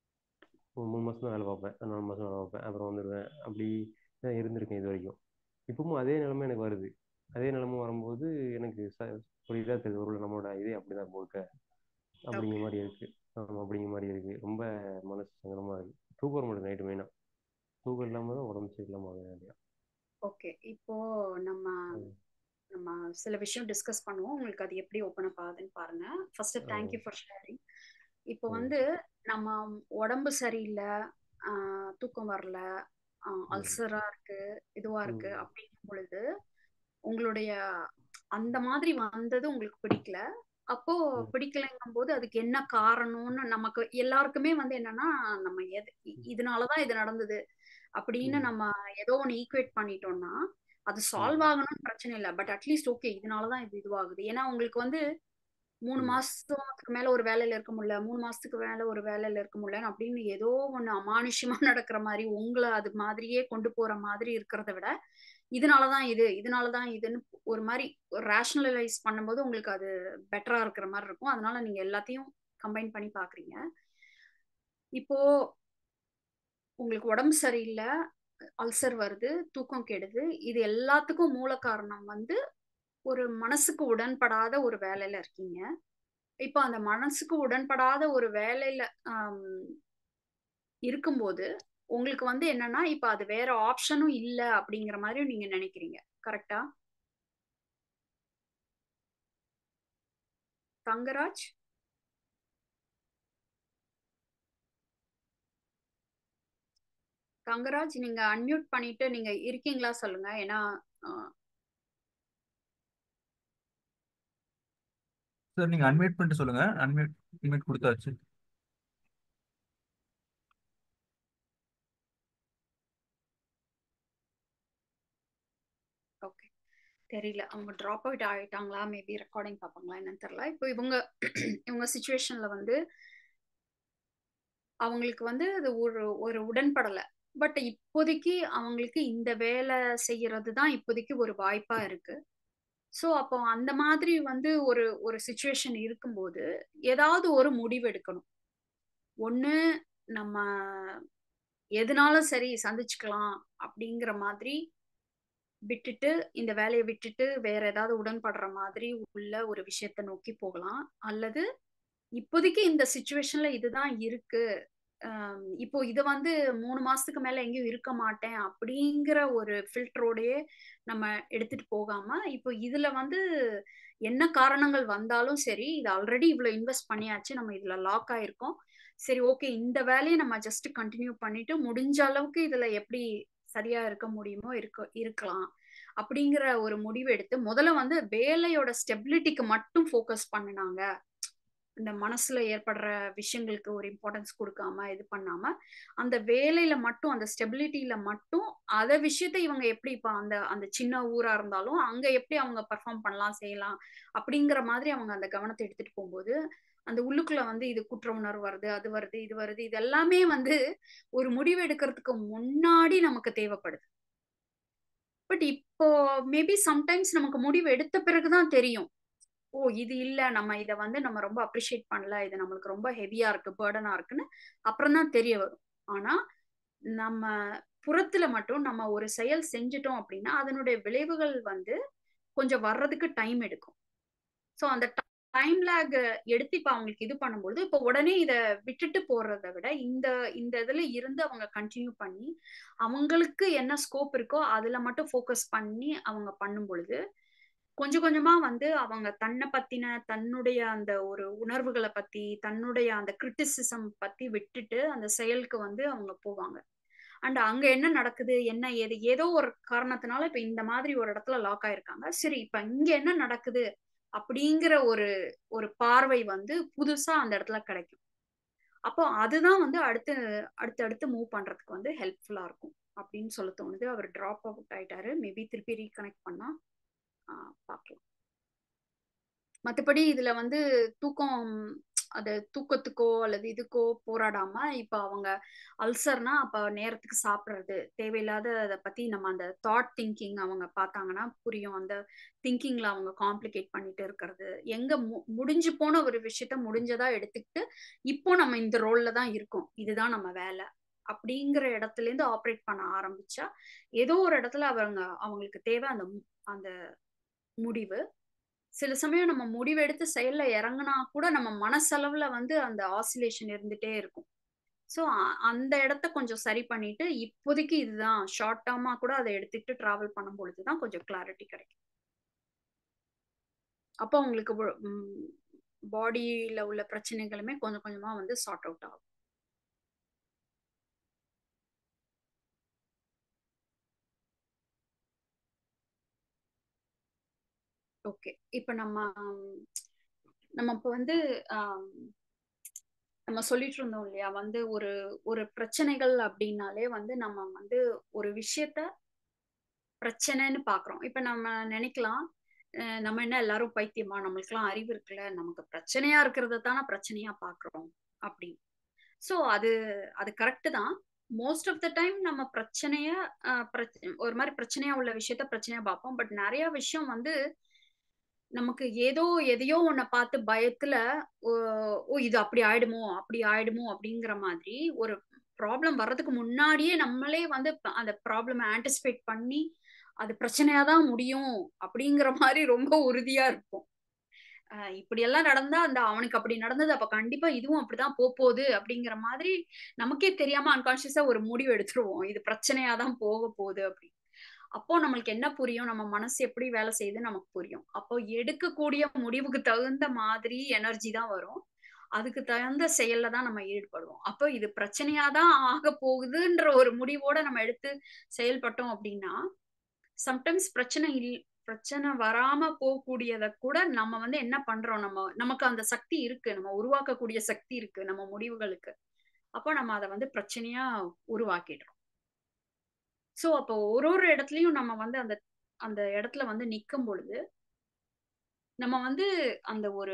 மூணு மாதம் தான் வேலை பார்ப்பேன் நாலு மாதம் வேலை பார்ப்பேன் அப்புறம் வந்துடுவேன் அப்படி தான் இருந்திருக்கேன் இது வரைக்கும் இப்பவும் அதே நிலைமை எனக்கு வருது அதே நிலைமை வரும்போது எனக்கு ச ஒரு இதாக தெரியுது ஒரு நம்மளோட இதே அப்படிதான் போக்க அப்படிங்கிற ஓகே மாதிரி இருக்கு ஆமாம் அப்படிங்கிற மாதிரி இருக்கு ரொம்ப மனசு சங்கடமா இருக்கு தூக்கம் வர மாட்டேங்குது நைட்டு மெயினாக தூக்கம் இல்லாமல் தான் உடம்பு சரியில்லாமல் ஆகுது நிறையா ஓகே இப்போ நம்ம ம். நம்ம சில விஷயம் டிஸ்கஸ் பண்ணுவோம் உங்களுக்கு அது எப்படி ஓப்பன் அப் ஆகுதுன்னு பாருங்க ஃபர்ஸ்ட் தேங்க்யூ ஃபார் ஷேரிங் இப்போ ம். வந்து நம்ம உடம்பு சரியில்லை ஆஹ் தூக்கம் வரல ம். அல்சரா இருக்கு இதுவா இருக்கு ம். அப்படிங்கும் பொழுது உங்களுடைய அந்த மாதிரி வந்தது உங்களுக்கு பிடிக்கல அப்போ ம். பிடிக்கலைங்கும் போது அதுக்கு என்ன காரணம்னு நமக்கு எல்லாருக்குமே வந்து என்னன்னா நம்ம எது இ- இதனாலதான் இது நடந்தது அப்படின்னு ம். நம்ம ஏதோ ஒன்று ஈக்குவேட் பண்ணிட்டோம்னா அது சால்வ் ம். ஆகணும்னு பிரச்சனை இல்லை பட் அட்லீஸ்ட் ஓகே இதனாலதான் இது இதுவாகுது ஏன்னா உங்களுக்கு வந்து மூணு ம். மாசத்துக்கு மேல ஒரு வேலையில இருக்க முடியல மூணு மாசத்துக்கு மேல ஒரு வேலையில இருக்க முடியல அப்படின்னு ஏதோ ஒண்ணு அமானுஷ்யமா நடக்கிற மாதிரி உங்களை அது மாதிரியே கொண்டு போற மாதிரி இருக்கிறத விட இதனாலதான் இது இதனாலதான் இதுன்னு ஒரு மாதிரி ரேஷனலைஸ் பண்ணும்போது உங்களுக்கு அது பெட்டரா இருக்கிற மாதிரி இருக்கும் அதனால நீங்க எல்லாத்தையும் கம்பைன் பண்ணி பாக்குறீங்க இப்போ உங்களுக்கு உடம்பு சரியில்லை அல்சர் வருது தூக்கம் கெடுது இது எல்லாத்துக்கும் மூல காரணம் வந்து ஒரு மனசுக்கு உடன்படாத ஒரு வேலையில இருக்கீங்க இப்போ அந்த மனசுக்கு உடன்படாத ஒரு வேலையில ஆம், இருக்கும்போது உங்களுக்கு வந்து என்னன்னா இப்ப அது வேற ஆப்ஷனும் இல்ல அப்படிங்கிற மாதிரி நீங்க நினைக்கிறீங்க கரெக்டா தங்கராஜ் தங்கராஜ் நீங்க அன்மியூட் பண்ணிட்டு நீங்க இருக்கீங்களா சொல்லுங்க ஏன்னா ஆஹ், சார் நீங்க அன்மியூட் பண்ணிட்டு சொல்லுங்க அன்மியூட் அன்மியூட் கொடுத்தாச்சு ஓகே தெரியல அவங்க ட்ராப் அவுட் ஆயிட்டாங்களா மேபி ரெக்கார்டிங் பார்ப்பாங்களா என்னன்னு தெரியல இப்போ இவங்க இவங்க சுச்சுவேஷன்ல வந்து அவங்களுக்கு வந்து அது ஒரு ஒரு உடன்படலை பட் இப்போதைக்கு அவங்களுக்கு இந்த வேலை செய்யறது தான் இப்போதைக்கு ஒரு வாய்ப்பா இருக்கு ஸோ அப்போ அந்த மாதிரி வந்து ஒரு ஒரு சுச்சுவேஷன் இருக்கும்போது ஏதாவது ஒரு முடிவு எடுக்கணும் ஒன்று நம்ம எதுனாலும் சரி சந்திச்சுக்கலாம் அப்படிங்கிற மாதிரி விட்டுட்டு இந்த வேலையை விட்டுட்டு வேற ஏதாவது உடன்படுற மாதிரி உள்ள ஒரு விஷயத்தை நோக்கி போகலாம் அல்லது இப்போதைக்கு இந்த சுச்சுவேஷன்ல இதுதான் இருக்கு ஆம், இப்போ இதை வந்து மூணு மாசத்துக்கு மேல எங்கேயும் இருக்க மாட்டேன் அப்படிங்கிற ஒரு ஃபில்டரோடயே நம்ம எடுத்துட்டு போகாம இப்போ இதுல வந்து என்ன காரணங்கள் வந்தாலும் சரி இது ஆல்ரெடி இவ்வளவு இன்வெஸ்ட் பண்ணியாச்சு நம்ம இதுல லாக் ஆயிருக்கோம் சரி ஓகே இந்த வேலையை நம்ம ஜஸ்ட் கண்டினியூ பண்ணிட்டு முடிஞ்ச அளவுக்கு இதுல எப்படி சரியா இருக்க முடியுமோ இருக்க இருக்கலாம் அப்படிங்கிற ஒரு முடிவு எடுத்து முதல்ல வந்து வேலையோட ஸ்டெபிலிட்டிக்கு மட்டும் ஃபோக்கஸ் பண்ணினாங்க இந்த மனசுல ஏற்படுற விஷயங்களுக்கு ஒரு இம்பார்ட்டன்ஸ் கொடுக்காம இது பண்ணாம அந்த வேலையில மட்டும் அந்த ஸ்டெபிலிட்டியில மட்டும் அத விஷயத்த இவங்க எப்படி இப்ப அந்த அந்த சின்ன ஊரா இருந்தாலும் அங்க எப்படி அவங்க பர்ஃபார்ம் பண்ணலாம் செய்யலாம் அப்படிங்கிற மாதிரி அவங்க அந்த கவனத்தை எடுத்துட்டு போகும்போது அந்த உள்ளுக்குள்ள வந்து இது குற்ற உணர்வு வருது அது வருது இது வருது இது எல்லாமே வந்து ஒரு முடிவு எடுக்கிறதுக்கு முன்னாடி நமக்கு தேவைப்படுது பட் இப்போ மேபி சம்டைம்ஸ் நமக்கு முடிவு எடுத்த பிறகுதான் தெரியும் ஓ இது இல்ல நம்ம இத வந்து நம்ம ரொம்ப அப்ரிஷியேட் பண்ணல இது நம்மளுக்கு ரொம்ப ஹெவியா இருக்கு பேர்டனா இருக்குன்னு அப்புறம் தான் தெரிய வரும் ஆனா நம்ம புறத்துல மட்டும் நம்ம ஒரு செயல் செஞ்சுட்டோம் அப்படின்னா அதனுடைய விளைவுகள் வந்து கொஞ்சம் வர்றதுக்கு டைம் எடுக்கும் ஸோ அந்த டைம் லேக் எடுத்து இப்ப அவங்களுக்கு இது பண்ணும்போது இப்போ உடனே இத விட்டுட்டு போறதை விட இந்த இந்த இதுல இருந்து அவங்க கண்டினியூ பண்ணி அவங்களுக்கு என்ன ஸ்கோப் இருக்கோ அதுல மட்டும் ஃபோக்கஸ் பண்ணி அவங்க பண்ணும் பொழுது கொஞ்சம் கொஞ்சமா வந்து அவங்க தன்னை பத்தின தன்னுடைய அந்த ஒரு உணர்வுகளை பத்தி தன்னுடைய அந்த கிரிட்டிசிசம் பத்தி விட்டுட்டு அந்த செயலுக்கு வந்து அவங்க போவாங்க அண்ட் அங்க என்ன நடக்குது என்ன ஏது ஏதோ ஒரு காரணத்தினால இப்ப இந்த மாதிரி ஒரு இடத்துல லாக் ஆயிருக்காங்க சரி இப்ப இங்க என்ன நடக்குது அப்படிங்கிற ஒரு ஒரு பார்வை வந்து புதுசா அந்த இடத்துல கிடைக்கும் அப்போ அதுதான் வந்து அடுத்து அடுத்து அடுத்து மூவ் பண்றதுக்கு வந்து ஹெல்ப்ஃபுல்லா இருக்கும் அப்படின்னு சொல்ல தோணுது அவர் டிராப் அவுட் ஆயிட்டாரு மேபி திருப்பி ரீகனெக்ட் பண்ணா பார்க்கலாம் மற்றபடி இதுல வந்து தூக்கம் அது தூக்கத்துக்கோ அல்லது இதுக்கோ போராடாம இப்ப அவங்க அல்சர்னா அப்ப நேரத்துக்கு சாப்பிடுறது தேவையில்லாத அதை பத்தி நம்ம அந்த தாட் திங்கிங் அவங்க பார்த்தாங்கன்னா புரியும் அந்த திங்கிங்ல அவங்க காம்ப்ளிகேட் பண்ணிட்டு இருக்கிறது எங்க முடிஞ்சு போன ஒரு விஷயத்த முடிஞ்சதா எடுத்துக்கிட்டு இப்போ நம்ம இந்த ரோல்ல தான் இருக்கோம் இதுதான் நம்ம வேலை அப்படிங்கிற இடத்துல இருந்து ஆப்ரேட் பண்ண ஆரம்பிச்சா ஏதோ ஒரு இடத்துல அவங்க அவங்களுக்கு தேவை அந்த அந்த முடிவு சில சமயம் நம்ம முடிவெடுத்து செயல்ல இறங்கினா கூட நம்ம மனசளவுல வந்து அந்த ஆசிலேஷன் இருந்துட்டே இருக்கும் ஸோ அந்த இடத்த கொஞ்சம் சரி பண்ணிட்டு இப்போதைக்கு இதுதான் ஷார்ட் டேர்மா கூட அதை எடுத்துக்கிட்டு டிராவல் பண்ணும் பொழுதுதான் கொஞ்சம் கிளாரிட்டி கிடைக்கும் அப்போ உங்களுக்கு பாடியில உள்ள பிரச்சனைகளுமே கொஞ்சம் கொஞ்சமா வந்து சார்ட் அவுட் ஆகும் ஓகே இப்ப நம்ம நம்ம இப்ப வந்து நம்ம சொல்லிட்டு இருந்தோம் இல்லையா வந்து ஒரு ஒரு பிரச்சனைகள் அப்படின்னாலே வந்து நம்ம வந்து ஒரு விஷயத்த பிரச்சனைன்னு பாக்குறோம் இப்ப நம்ம நினைக்கலாம் நம்ம என்ன எல்லாரும் பைத்தியமா நம்மளுக்கெல்லாம் அறிவு இருக்குல்ல நமக்கு பிரச்சனையா இருக்கிறத தானே பிரச்சனையா பாக்குறோம் அப்படின்னு ஸோ அது அது கரெக்டு தான் மோஸ்ட் ஆஃப் த டைம் நம்ம பிரச்சனைய ஒரு மாதிரி பிரச்சனையா உள்ள விஷயத்த பிரச்சனையா பார்ப்போம் பட் நிறைய விஷயம் வந்து நமக்கு ஏதோ எதையோ ஒன்ன பார்த்து பயத்துல ஓ இது அப்படி ஆயிடுமோ அப்படி ஆயிடுமோ அப்படிங்கிற மாதிரி ஒரு ப்ராப்ளம் வர்றதுக்கு முன்னாடியே நம்மளே வந்து அந்த ப்ராப்ளம் ஆன்டிசிபேட் பண்ணி அது பிரச்சனையா தான் முடியும் அப்படிங்கிற மாதிரி ரொம்ப உறுதியா இருக்கும் இப்படி எல்லாம் நடந்தா அந்த அவனுக்கு அப்படி நடந்தது அப்ப கண்டிப்பா இதுவும் அப்படிதான் போகுது அப்படிங்கிற மாதிரி நமக்கே தெரியாம அன்கான்சியஸா ஒரு முடிவு எடுத்துருவோம் இது பிரச்சனையா தான் போக போகுது அப்படி அப்போ நம்மளுக்கு என்ன புரியும் நம்ம மனசு எப்படி வேலை செய்யுதுன்னு நமக்கு புரியும் அப்போ எடுக்கக்கூடிய முடிவுக்கு தகுந்த மாதிரி எனர்ஜி தான் வரும் அதுக்கு தகுந்த செயல்ல தான் நம்ம ஈடுபடுவோம் அப்போ இது பிரச்சனையா தான் ஆக போகுதுன்ற ஒரு முடிவோட நம்ம எடுத்து செயல்பட்டோம் அப்படின்னா சம்டைம்ஸ் பிரச்சனை இல் பிரச்சனை வராம போகக்கூடியத கூட நம்ம வந்து என்ன பண்றோம் நம்ம நமக்கு அந்த சக்தி இருக்கு நம்ம உருவாக்கக்கூடிய சக்தி இருக்கு நம்ம முடிவுகளுக்கு அப்போ நம்ம அதை வந்து பிரச்சனையா உருவாக்கிடுறோம் ஸோ அப்போ ஒரு ஒரு இடத்துலயும் நம்ம வந்து அந்த அந்த இடத்துல வந்து நிற்கும் பொழுது நம்ம வந்து அந்த ஒரு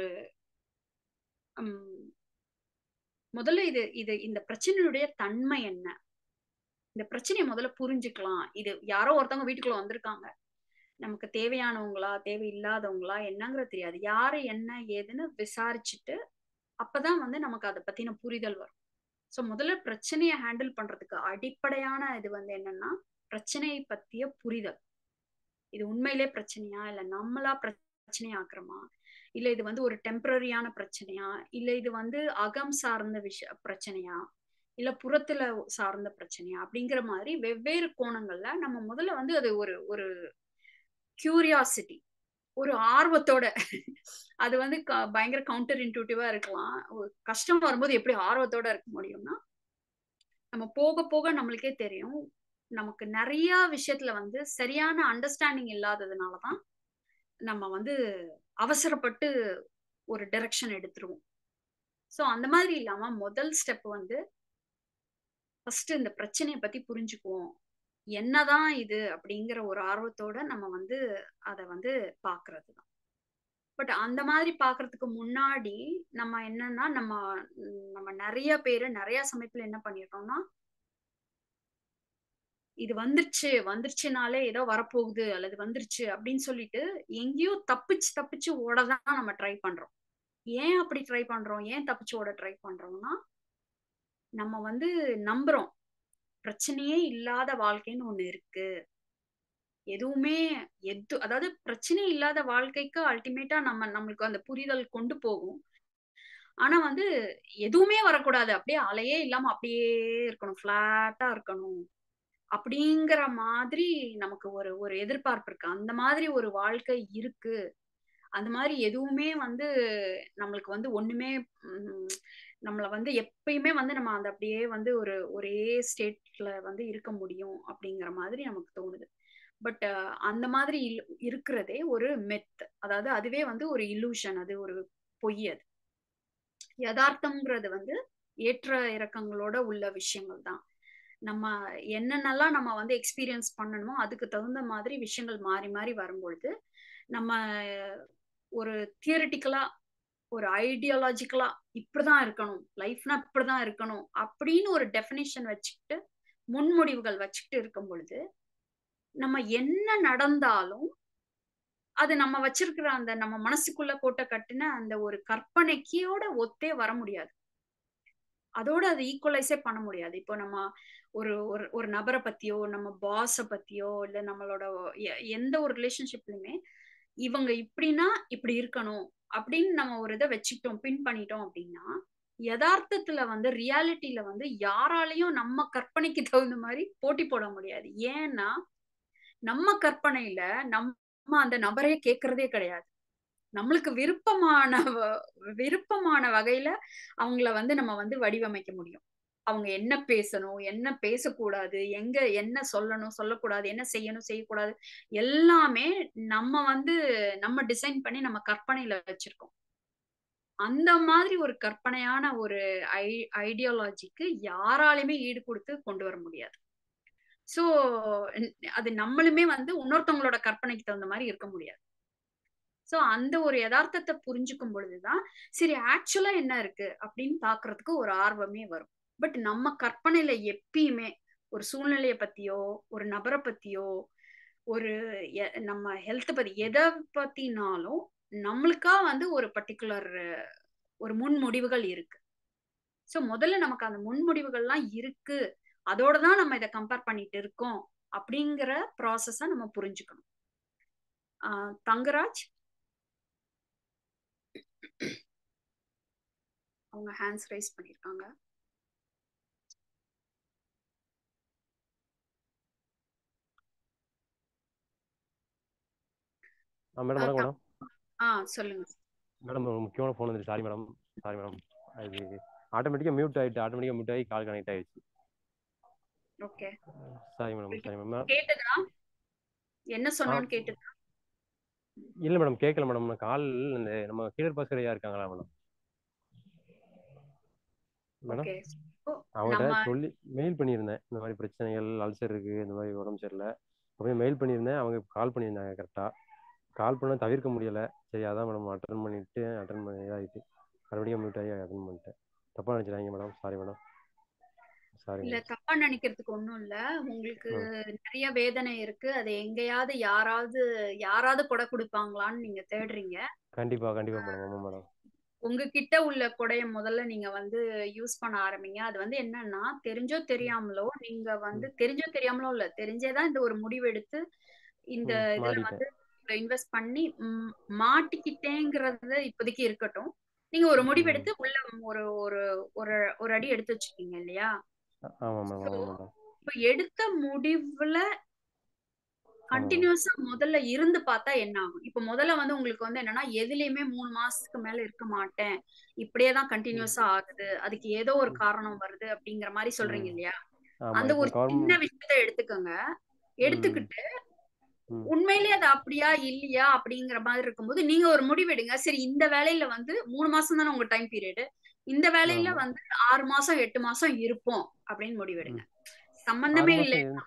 முதல்ல இது இது இந்த பிரச்சனையுடைய தன்மை என்ன இந்த பிரச்சனையை முதல்ல புரிஞ்சுக்கலாம் இது யாரோ ஒருத்தவங்க வீட்டுக்குள்ள வந்திருக்காங்க நமக்கு தேவையானவங்களா தேவையில்லாதவங்களா என்னங்கிறது தெரியாது யாரு என்ன ஏதுன்னு விசாரிச்சுட்டு அப்பதான் வந்து நமக்கு அதை பத்தின புரிதல் வரும் ஸோ முதல்ல பிரச்சனையை ஹேண்டில் பண்றதுக்கு அடிப்படையான இது வந்து என்னன்னா பிரச்சனையை பத்திய புரிதல் இது உண்மையிலே பிரச்சனையா இல்ல நம்மளா பிரச்சனையா ஆக்குறோமா இல்ல இது வந்து ஒரு டெம்பரரியான பிரச்சனையா இல்ல இது வந்து அகம் சார்ந்த விஷ பிரச்சனையா இல்ல புறத்துல சார்ந்த பிரச்சனையா அப்படிங்கிற மாதிரி வெவ்வேறு கோணங்கள்ல நம்ம முதல்ல வந்து அது ஒரு ஒரு கியூரியாசிட்டி ஒரு ஆர்வத்தோட அது வந்து க- பயங்கர கவுண்டர் இன்ட்யூட்டிவா இருக்கலாம் ஒரு கஷ்டம் வரும்போது எப்படி ஆர்வத்தோட இருக்க முடியும்னா நம்ம போக போக நம்மளுக்கே தெரியும் நமக்கு நிறைய விஷயத்துல வந்து சரியான அண்டர்ஸ்டாண்டிங் இல்லாததுனாலதான் நம்ம வந்து அவசரப்பட்டு ஒரு டைரக்ஷன் எடுத்துருவோம் ஸோ அந்த மாதிரி இல்லாம முதல் ஸ்டெப் வந்து ஃபர்ஸ்ட் இந்த பிரச்சனையை பத்தி புரிஞ்சுக்குவோம் என்னதான் இது அப்படிங்கிற ஒரு ஆர்வத்தோட நம்ம வந்து அதை வந்து பாக்குறது தான் பட் அந்த மாதிரி பாக்குறதுக்கு முன்னாடி நம்ம என்னன்னா நம்ம ம், நம்ம நிறைய பேரு நிறைய சமயத்துல என்ன பண்ணிடுறோம்னா இது வந்துருச்சு வந்துருச்சுனாலே ஏதோ வரப்போகுது அல்லது வந்துருச்சு அப்படின்னு சொல்லிட்டு எங்கேயோ தப்பிச்சு தப்பிச்சு ஓட தான் நம்ம ட்ரை பண்றோம் ஏன் அப்படி ட்ரை பண்றோம் ஏன் தப்பிச்சு ஓட ட்ரை பண்றோம்னா நம்ம வந்து நம்புறோம் பிரச்சனையே இல்லாத வாழ்க்கைன்னு ஒண்ணு இருக்கு எதுவுமே எது அதாவது பிரச்சனை இல்லாத வாழ்க்கைக்கு அல்டிமேட்டா நம்ம நம்மளுக்கு அந்த புரிதல் கொண்டு போகும் ஆனா வந்து எதுவுமே வரக்கூடாது அப்படியே அலையே இல்லாம அப்படியே இருக்கணும் ஃபிளாட்டா இருக்கணும் அப்படிங்கிற மாதிரி நமக்கு ஒரு ஒரு எதிர்பார்ப்பு இருக்கு அந்த மாதிரி ஒரு வாழ்க்கை இருக்கு அந்த மாதிரி எதுவுமே வந்து நம்மளுக்கு வந்து ஒண்ணுமே ம், நம்மள வந்து எப்பயுமே வந்து நம்ம அந்த அப்படியே வந்து ஒரு ஒரே ஸ்டேட்ல வந்து இருக்க முடியும் அப்படிங்கிற மாதிரி நமக்கு தோணுது பட் அந்த மாதிரி இல்- இருக்கிறதே ஒரு மெத் அதாவது அதுவே வந்து ஒரு இல்லூஷன் அது ஒரு பொய் அது யதார்த்தம்ங்கிறது வந்து ஏற்ற இறக்கங்களோட உள்ள விஷயங்கள் தான் நம்ம என்னென்னலாம் நம்ம வந்து எக்ஸ்பீரியன்ஸ் பண்ணணுமோ அதுக்கு தகுந்த மாதிரி விஷயங்கள் மாறி மாறி வரும்பொழுது நம்ம ஒரு தியரிட்டிக்கலா ஒரு ஐடியாலஜிக்கலா இப்படிதான் இருக்கணும் லைஃப்னா இப்படிதான் இருக்கணும் அப்படின்னு ஒரு டெஃபினேஷன் வச்சுக்கிட்டு முன்முடிவுகள் வச்சுக்கிட்டு இருக்கும் பொழுது நம்ம என்ன நடந்தாலும் அது நம்ம வச்சிருக்கிற அந்த நம்ம மனசுக்குள்ள கோட்டை கட்டின அந்த ஒரு கற்பனைக்கோட ஒத்தே வர முடியாது அதோட அது ஈக்குவலைஸே பண்ண முடியாது இப்போ நம்ம ஒரு ஒரு ஒரு நபரை பத்தியோ நம்ம பாஸ பத்தியோ இல்ல நம்மளோட எ- எந்த ஒரு ரிலேஷன்ஷிப்லயுமே இவங்க இப்படின்னா இப்படி இருக்கணும் அப்படின்னு நம்ம ஒரு இதை வச்சுக்கிட்டோம் பின் பண்ணிட்டோம் அப்படின்னா யதார்த்தத்துல வந்து ரியாலிட்டியில வந்து யாராலையும் நம்ம கற்பனைக்கு தகுந்த மாதிரி போட்டி போட முடியாது ஏன்னா நம்ம கற்பனையில நம்ம அந்த நபரையே கேட்கறதே கிடையாது நம்மளுக்கு விருப்பமான வ- விருப்பமான வகையில அவங்கள வந்து நம்ம வந்து வடிவமைக்க முடியும் அவங்க என்ன பேசணும் என்ன பேசக்கூடாது எங்க என்ன சொல்லணும் சொல்லக்கூடாது என்ன செய்யணும் செய்யக்கூடாது எல்லாமே நம்ம வந்து நம்ம டிசைன் பண்ணி நம்ம கற்பனையில வச்சிருக்கோம் அந்த மாதிரி ஒரு கற்பனையான ஒரு ஐ ஐடியாலஜிக்கு யாராலையுமே ஈடு கொடுத்து கொண்டு வர முடியாது சோ அது நம்மளுமே வந்து இன்னொருத்தவங்களோட கற்பனைக்கு தகுந்த மாதிரி இருக்க முடியாது சோ அந்த ஒரு யதார்த்தத்தை புரிஞ்சுக்கும் பொழுதுதான் சரி ஆக்சுவலா என்ன இருக்கு அப்படின்னு பாக்குறதுக்கு ஒரு ஆர்வமே வரும் பட் நம்ம கற்பனையில எப்பயுமே ஒரு சூழ்நிலைய பத்தியோ ஒரு நபரை பத்தியோ ஒரு எ- நம்ம ஹெல்த் பத்தி எதை பத்தினாலும் நம்மளுக்கா வந்து ஒரு பர்டிகுலர் ஒரு முன்முடிவுகள் இருக்கு சோ முதல்ல நமக்கு அந்த முன்முடிவுகள்லாம் இருக்கு அதோட தான் நம்ம இதை கம்பேர் பண்ணிட்டு இருக்கோம் அப்படிங்கிற ப்ராசஸ நம்ம புரிஞ்சுக்கணும் ஆஹ் தங்கராஜ் அவங்க ஹேண்ட்ஸ் ரைஸ் பண்ணிருக்காங்க ஆ மேடம் ஆஹ் வணக்கம் த- மேடம் ஆஹ் சொல்லுங்க மேடம் ஒரு முக்கியமான ஃபோன் வந்துச்சு சாரி மேடம் சாரி மேடம் அது ஆட்டோமேட்டிக்காக மியூட் ஆயிட்டு ஆட்டோமேட்டிக்காக மியூட் ஆகி கால் கனெக்ட் ஆயிடுச்சு okay sorry madam sorry madam கேட்டதா என்ன ஆ சொன்னோன்னு கேட்டதா இல்லை மேடம் கேட்கல மேடம் கால் இந்த நம்ம கீழர் பாஸ்கரையா இருக்காங்களா மேடம் மேடம் ஓகே அவங்ககிட்ட நம்ம சொல்லி மெயில் பண்ணியிருந்தேன் இந்த மாதிரி பிரச்சனைகள் அல்சர் இருக்கு இந்த மாதிரி உடம்பு சரியில்லை அப்படியே மெயில் பண்ணியிருந்தேன் அவங்க கால் பண்ணியிருந்தாங்க கரெக்டாக கால் பண்ண தவிர்க்க முடியல சரி அதான் மேடம் அட்டன் பண்ணிட்டு அட்டன் பண்ணி இதாகிட்டு மறுபடியும் மியூட் ஆகி அட்டன் பண்ணிட்டேன் தப்பாக நினச்சிடாங்க மேடம் சாரி மேடம் சாரி இல்ல மேடம் தப்பா நினைக்கிறதுக்கு ஒண்ணும் இல்ல உங்களுக்கு ம் நிறைய வேதனை இருக்கு அது எங்கேயாவது யாராவது யாராவது கொடை கொடுப்பாங்களான்னு நீங்க தேடுறீங்க கண்டிப்பாக கண்டிப்பாக மேடம் ஆமாம் மேடம் உங்ககிட்ட உள்ள கொடைய முதல்ல நீங்க வந்து யூஸ் பண்ண ஆரம்பிங்க அது வந்து என்னன்னா தெரிஞ்சோ தெரியாமலோ நீங்க வந்து ம் தெரிஞ்சோ தெரியாமலோ இல்ல தெரிஞ்சேதான் இந்த ஒரு முடிவு எடுத்து இந்த ம் இதுல மாட்டிட்டேன் வந்து இன்வெஸ்ட் பண்ணி ம், மாட்டிக்கிட்டேங்கிறது இப்போதைக்கு இருக்கட்டும் நீங்க ஒரு முடிவு ம் எடுத்து உள்ள ஒரு ஒரு ஒரு ஒரு அடி எடுத்து வச்சிருக்கீங்க இல்லையா ஆமாம் மேடம் So, ஆமாம் மேடம் இப்ப எடுத்த முடிவுல கண்டினியூஸா முதல்ல இருந்து பார்த்தா என்ன ஆகும் இப்ப முதல்ல வந்து உங்களுக்கு வந்து என்னன்னா எதுலயுமே மூணு மாசத்துக்கு மேல இருக்க மாட்டேன் இப்படியேதான் கண்டினியூஸா ஆகுது அதுக்கு ஏதோ ஒரு காரணம் வருது அப்படிங்கிற மாதிரி சொல்றீங்க ம் இல்லையா ஆமா அந்த இப்போ ஒரு சின்ன கவர்மெண்ட் விஷயத்த எடுத்துக்கோங்க ம் எடுத்துக்கிட்டு ம் உண்மையிலேயே அது அப்படியா இல்லையா அப்படிங்கிற மாதிரி இருக்கும்போது நீங்க ஒரு முடிவெடுங்க சரி இந்த வேலையில வந்து மூணு மாசம் தானே உங்க டைம் பீரியடு இந்த வேலையில ஆமா வந்து ஆறு மாசம் எட்டு மாசம் இருப்போம் அப்படின்னு முடிவெடுங்க ம் ஆறு சம்பந்தமே மாசம் இல்லை இருந்து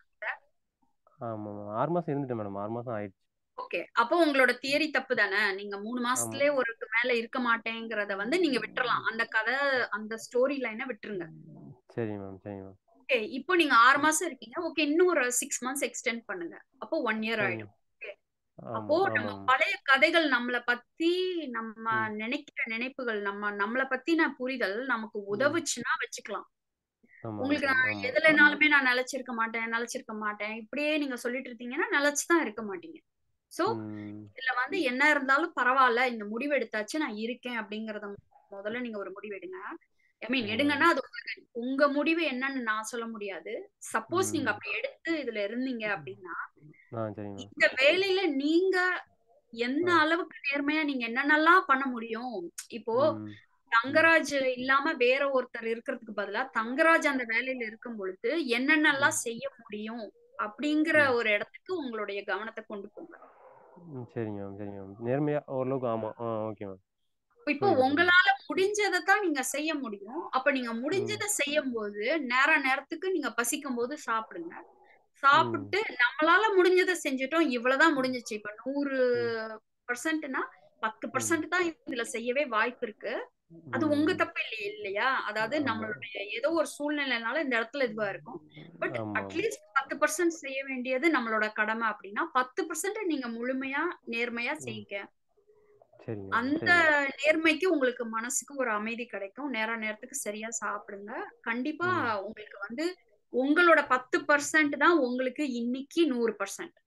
ஆமா ஆமா ஆறு மாசம் இருந்துட்டேன் மேடம் ஆறு மாசம் ஆயிடுச்சு ஓகே அப்போ உங்களோட தியரி தப்பு தானே நீங்க மூணு ஆமா மாசத்துலயே ஒருக்கு மேல இருக்க மாட்டேங்கிறத வந்து நீங்க விட்டுறலாம் அந்த கதை அந்த ஸ்டோரி லைனை விட்டுருங்க சரி மேம் சரி மேம் ஓகே இப்போ நீங்க ஆறு மாசம் இருக்கீங்க ஓகே இன்னும் ஒரு சிக்ஸ் மந்த்ஸ் எக்ஸ்டெண்ட் பண்ணுங்க அப்போ ஒன் இயர் சரி ஆயிடும் ஓகே ஆமா அப்போ நம்ம ஆமா பழைய கதைகள் நம்மளை பத்தி நம்ம ம் நினைக்கிற நினைப்புகள் நம்ம நம்மளை பத்தின புரிதல் நமக்கு ம் உதவுச்சுன்னா வச்சுக்கலாம் ஆமா உங்களுக்கு மேடம் நான் ஆமா எதுலனாலுமே நான் நிலைச்சிருக்க மாட்டேன் நிலைச்சிருக்க மாட்டேன் இப்படியே நீங்க சொல்லிட்டு இருந்தீங்கன்னா நிலைச்சுதான் இருக்க மாட்டீங்க சோ ம் இதுல வந்து என்ன இருந்தாலும் பரவாயில்ல இந்த முடிவு எடுத்தாச்சு நான் இருக்கேன் அப்படிங்கறத முதல்ல நீங்க ஒரு முடிவு எடுங்க ஐ மீன் சரி மேம் எடுங்கன்னா அது உங்களுக்கு உங்க முடிவு என்னன்னு நான் சொல்ல முடியாது சப்போஸ் நீங்க ம் அப்படி எடுத்து இதுல இருந்தீங்க அப்படின்னா ஆ சரி மேம் இந்த வேலையில நீங்க எந்த ஆ அளவுக்கு நேர்மையா நீங்க என்னென்னலாம் பண்ண முடியும் இப்போ ம் ம் தங்கராஜ் இல்லாம வேற ஒருத்தர் இருக்கிறதுக்கு பதிலா தங்கராஜ் அந்த வேலையில இருக்கும் பொழுது ம் என்னென்னலாம் செய்ய முடியும் அப்படிங்கிற ம் ஒரு இடத்துக்கு உங்களுடைய கவனத்தை கொண்டு போங்க ம் சரிங்க மேம் சரிங்க மேம் நேர்மையா ஓரளவுக்கு ஆமா ஆ ஓகே மேம் இப்போ புரியுது புரியுது உங்களால முடிஞ்சதை தான் நீங்க செய்ய முடியும் அப்ப நீங்க ம் முடிஞ்சதை செய்யும் போது நேர நேரத்துக்கு நீங்க பசிக்கும் போது சாப்பிடுங்க ம் சாப்பிட்டு நம்மளால முடிஞ்சதை செஞ்சுட்டோம் இவ்வளவுதான் முடிஞ்சிச்சு இப்ப நூறு ம் பர்சன்ட்னா பத்து ம் பர்சன்ட் தான் இதுல செய்யவே வாய்ப்பு இருக்கு அது உங்க ம் தப்பு இல்லையா இல்லையா அதாவது ஆமா நம்மளுடைய ஏதோ ஒரு சூழ்நிலைனால இந்த இடத்துல இதுவா இருக்கும் பட் ஆமா ஆமா அட்லீஸ்ட் பத்து பர்சன்ட் செய்ய வேண்டியது நம்மளோட கடமை அப்படின்னா பத்து பர்சன்ட் நீங்க முழுமையா நேர்மையா ம் செய்யுங்க சரிங்க மேம் அந்த சரி மேம் நேர்மைக்கு உங்களுக்கு மனசுக்கு ஒரு அமைதி கிடைக்கும் நேர நேரத்துக்கு சரியா சாப்பிடுங்க கண்டிப்பா ம் உங்களுக்கு வந்து உங்களோட பத்து பர்சன்ட் தான் உங்களுக்கு இன்னைக்கு நூறு பர்சன்ட்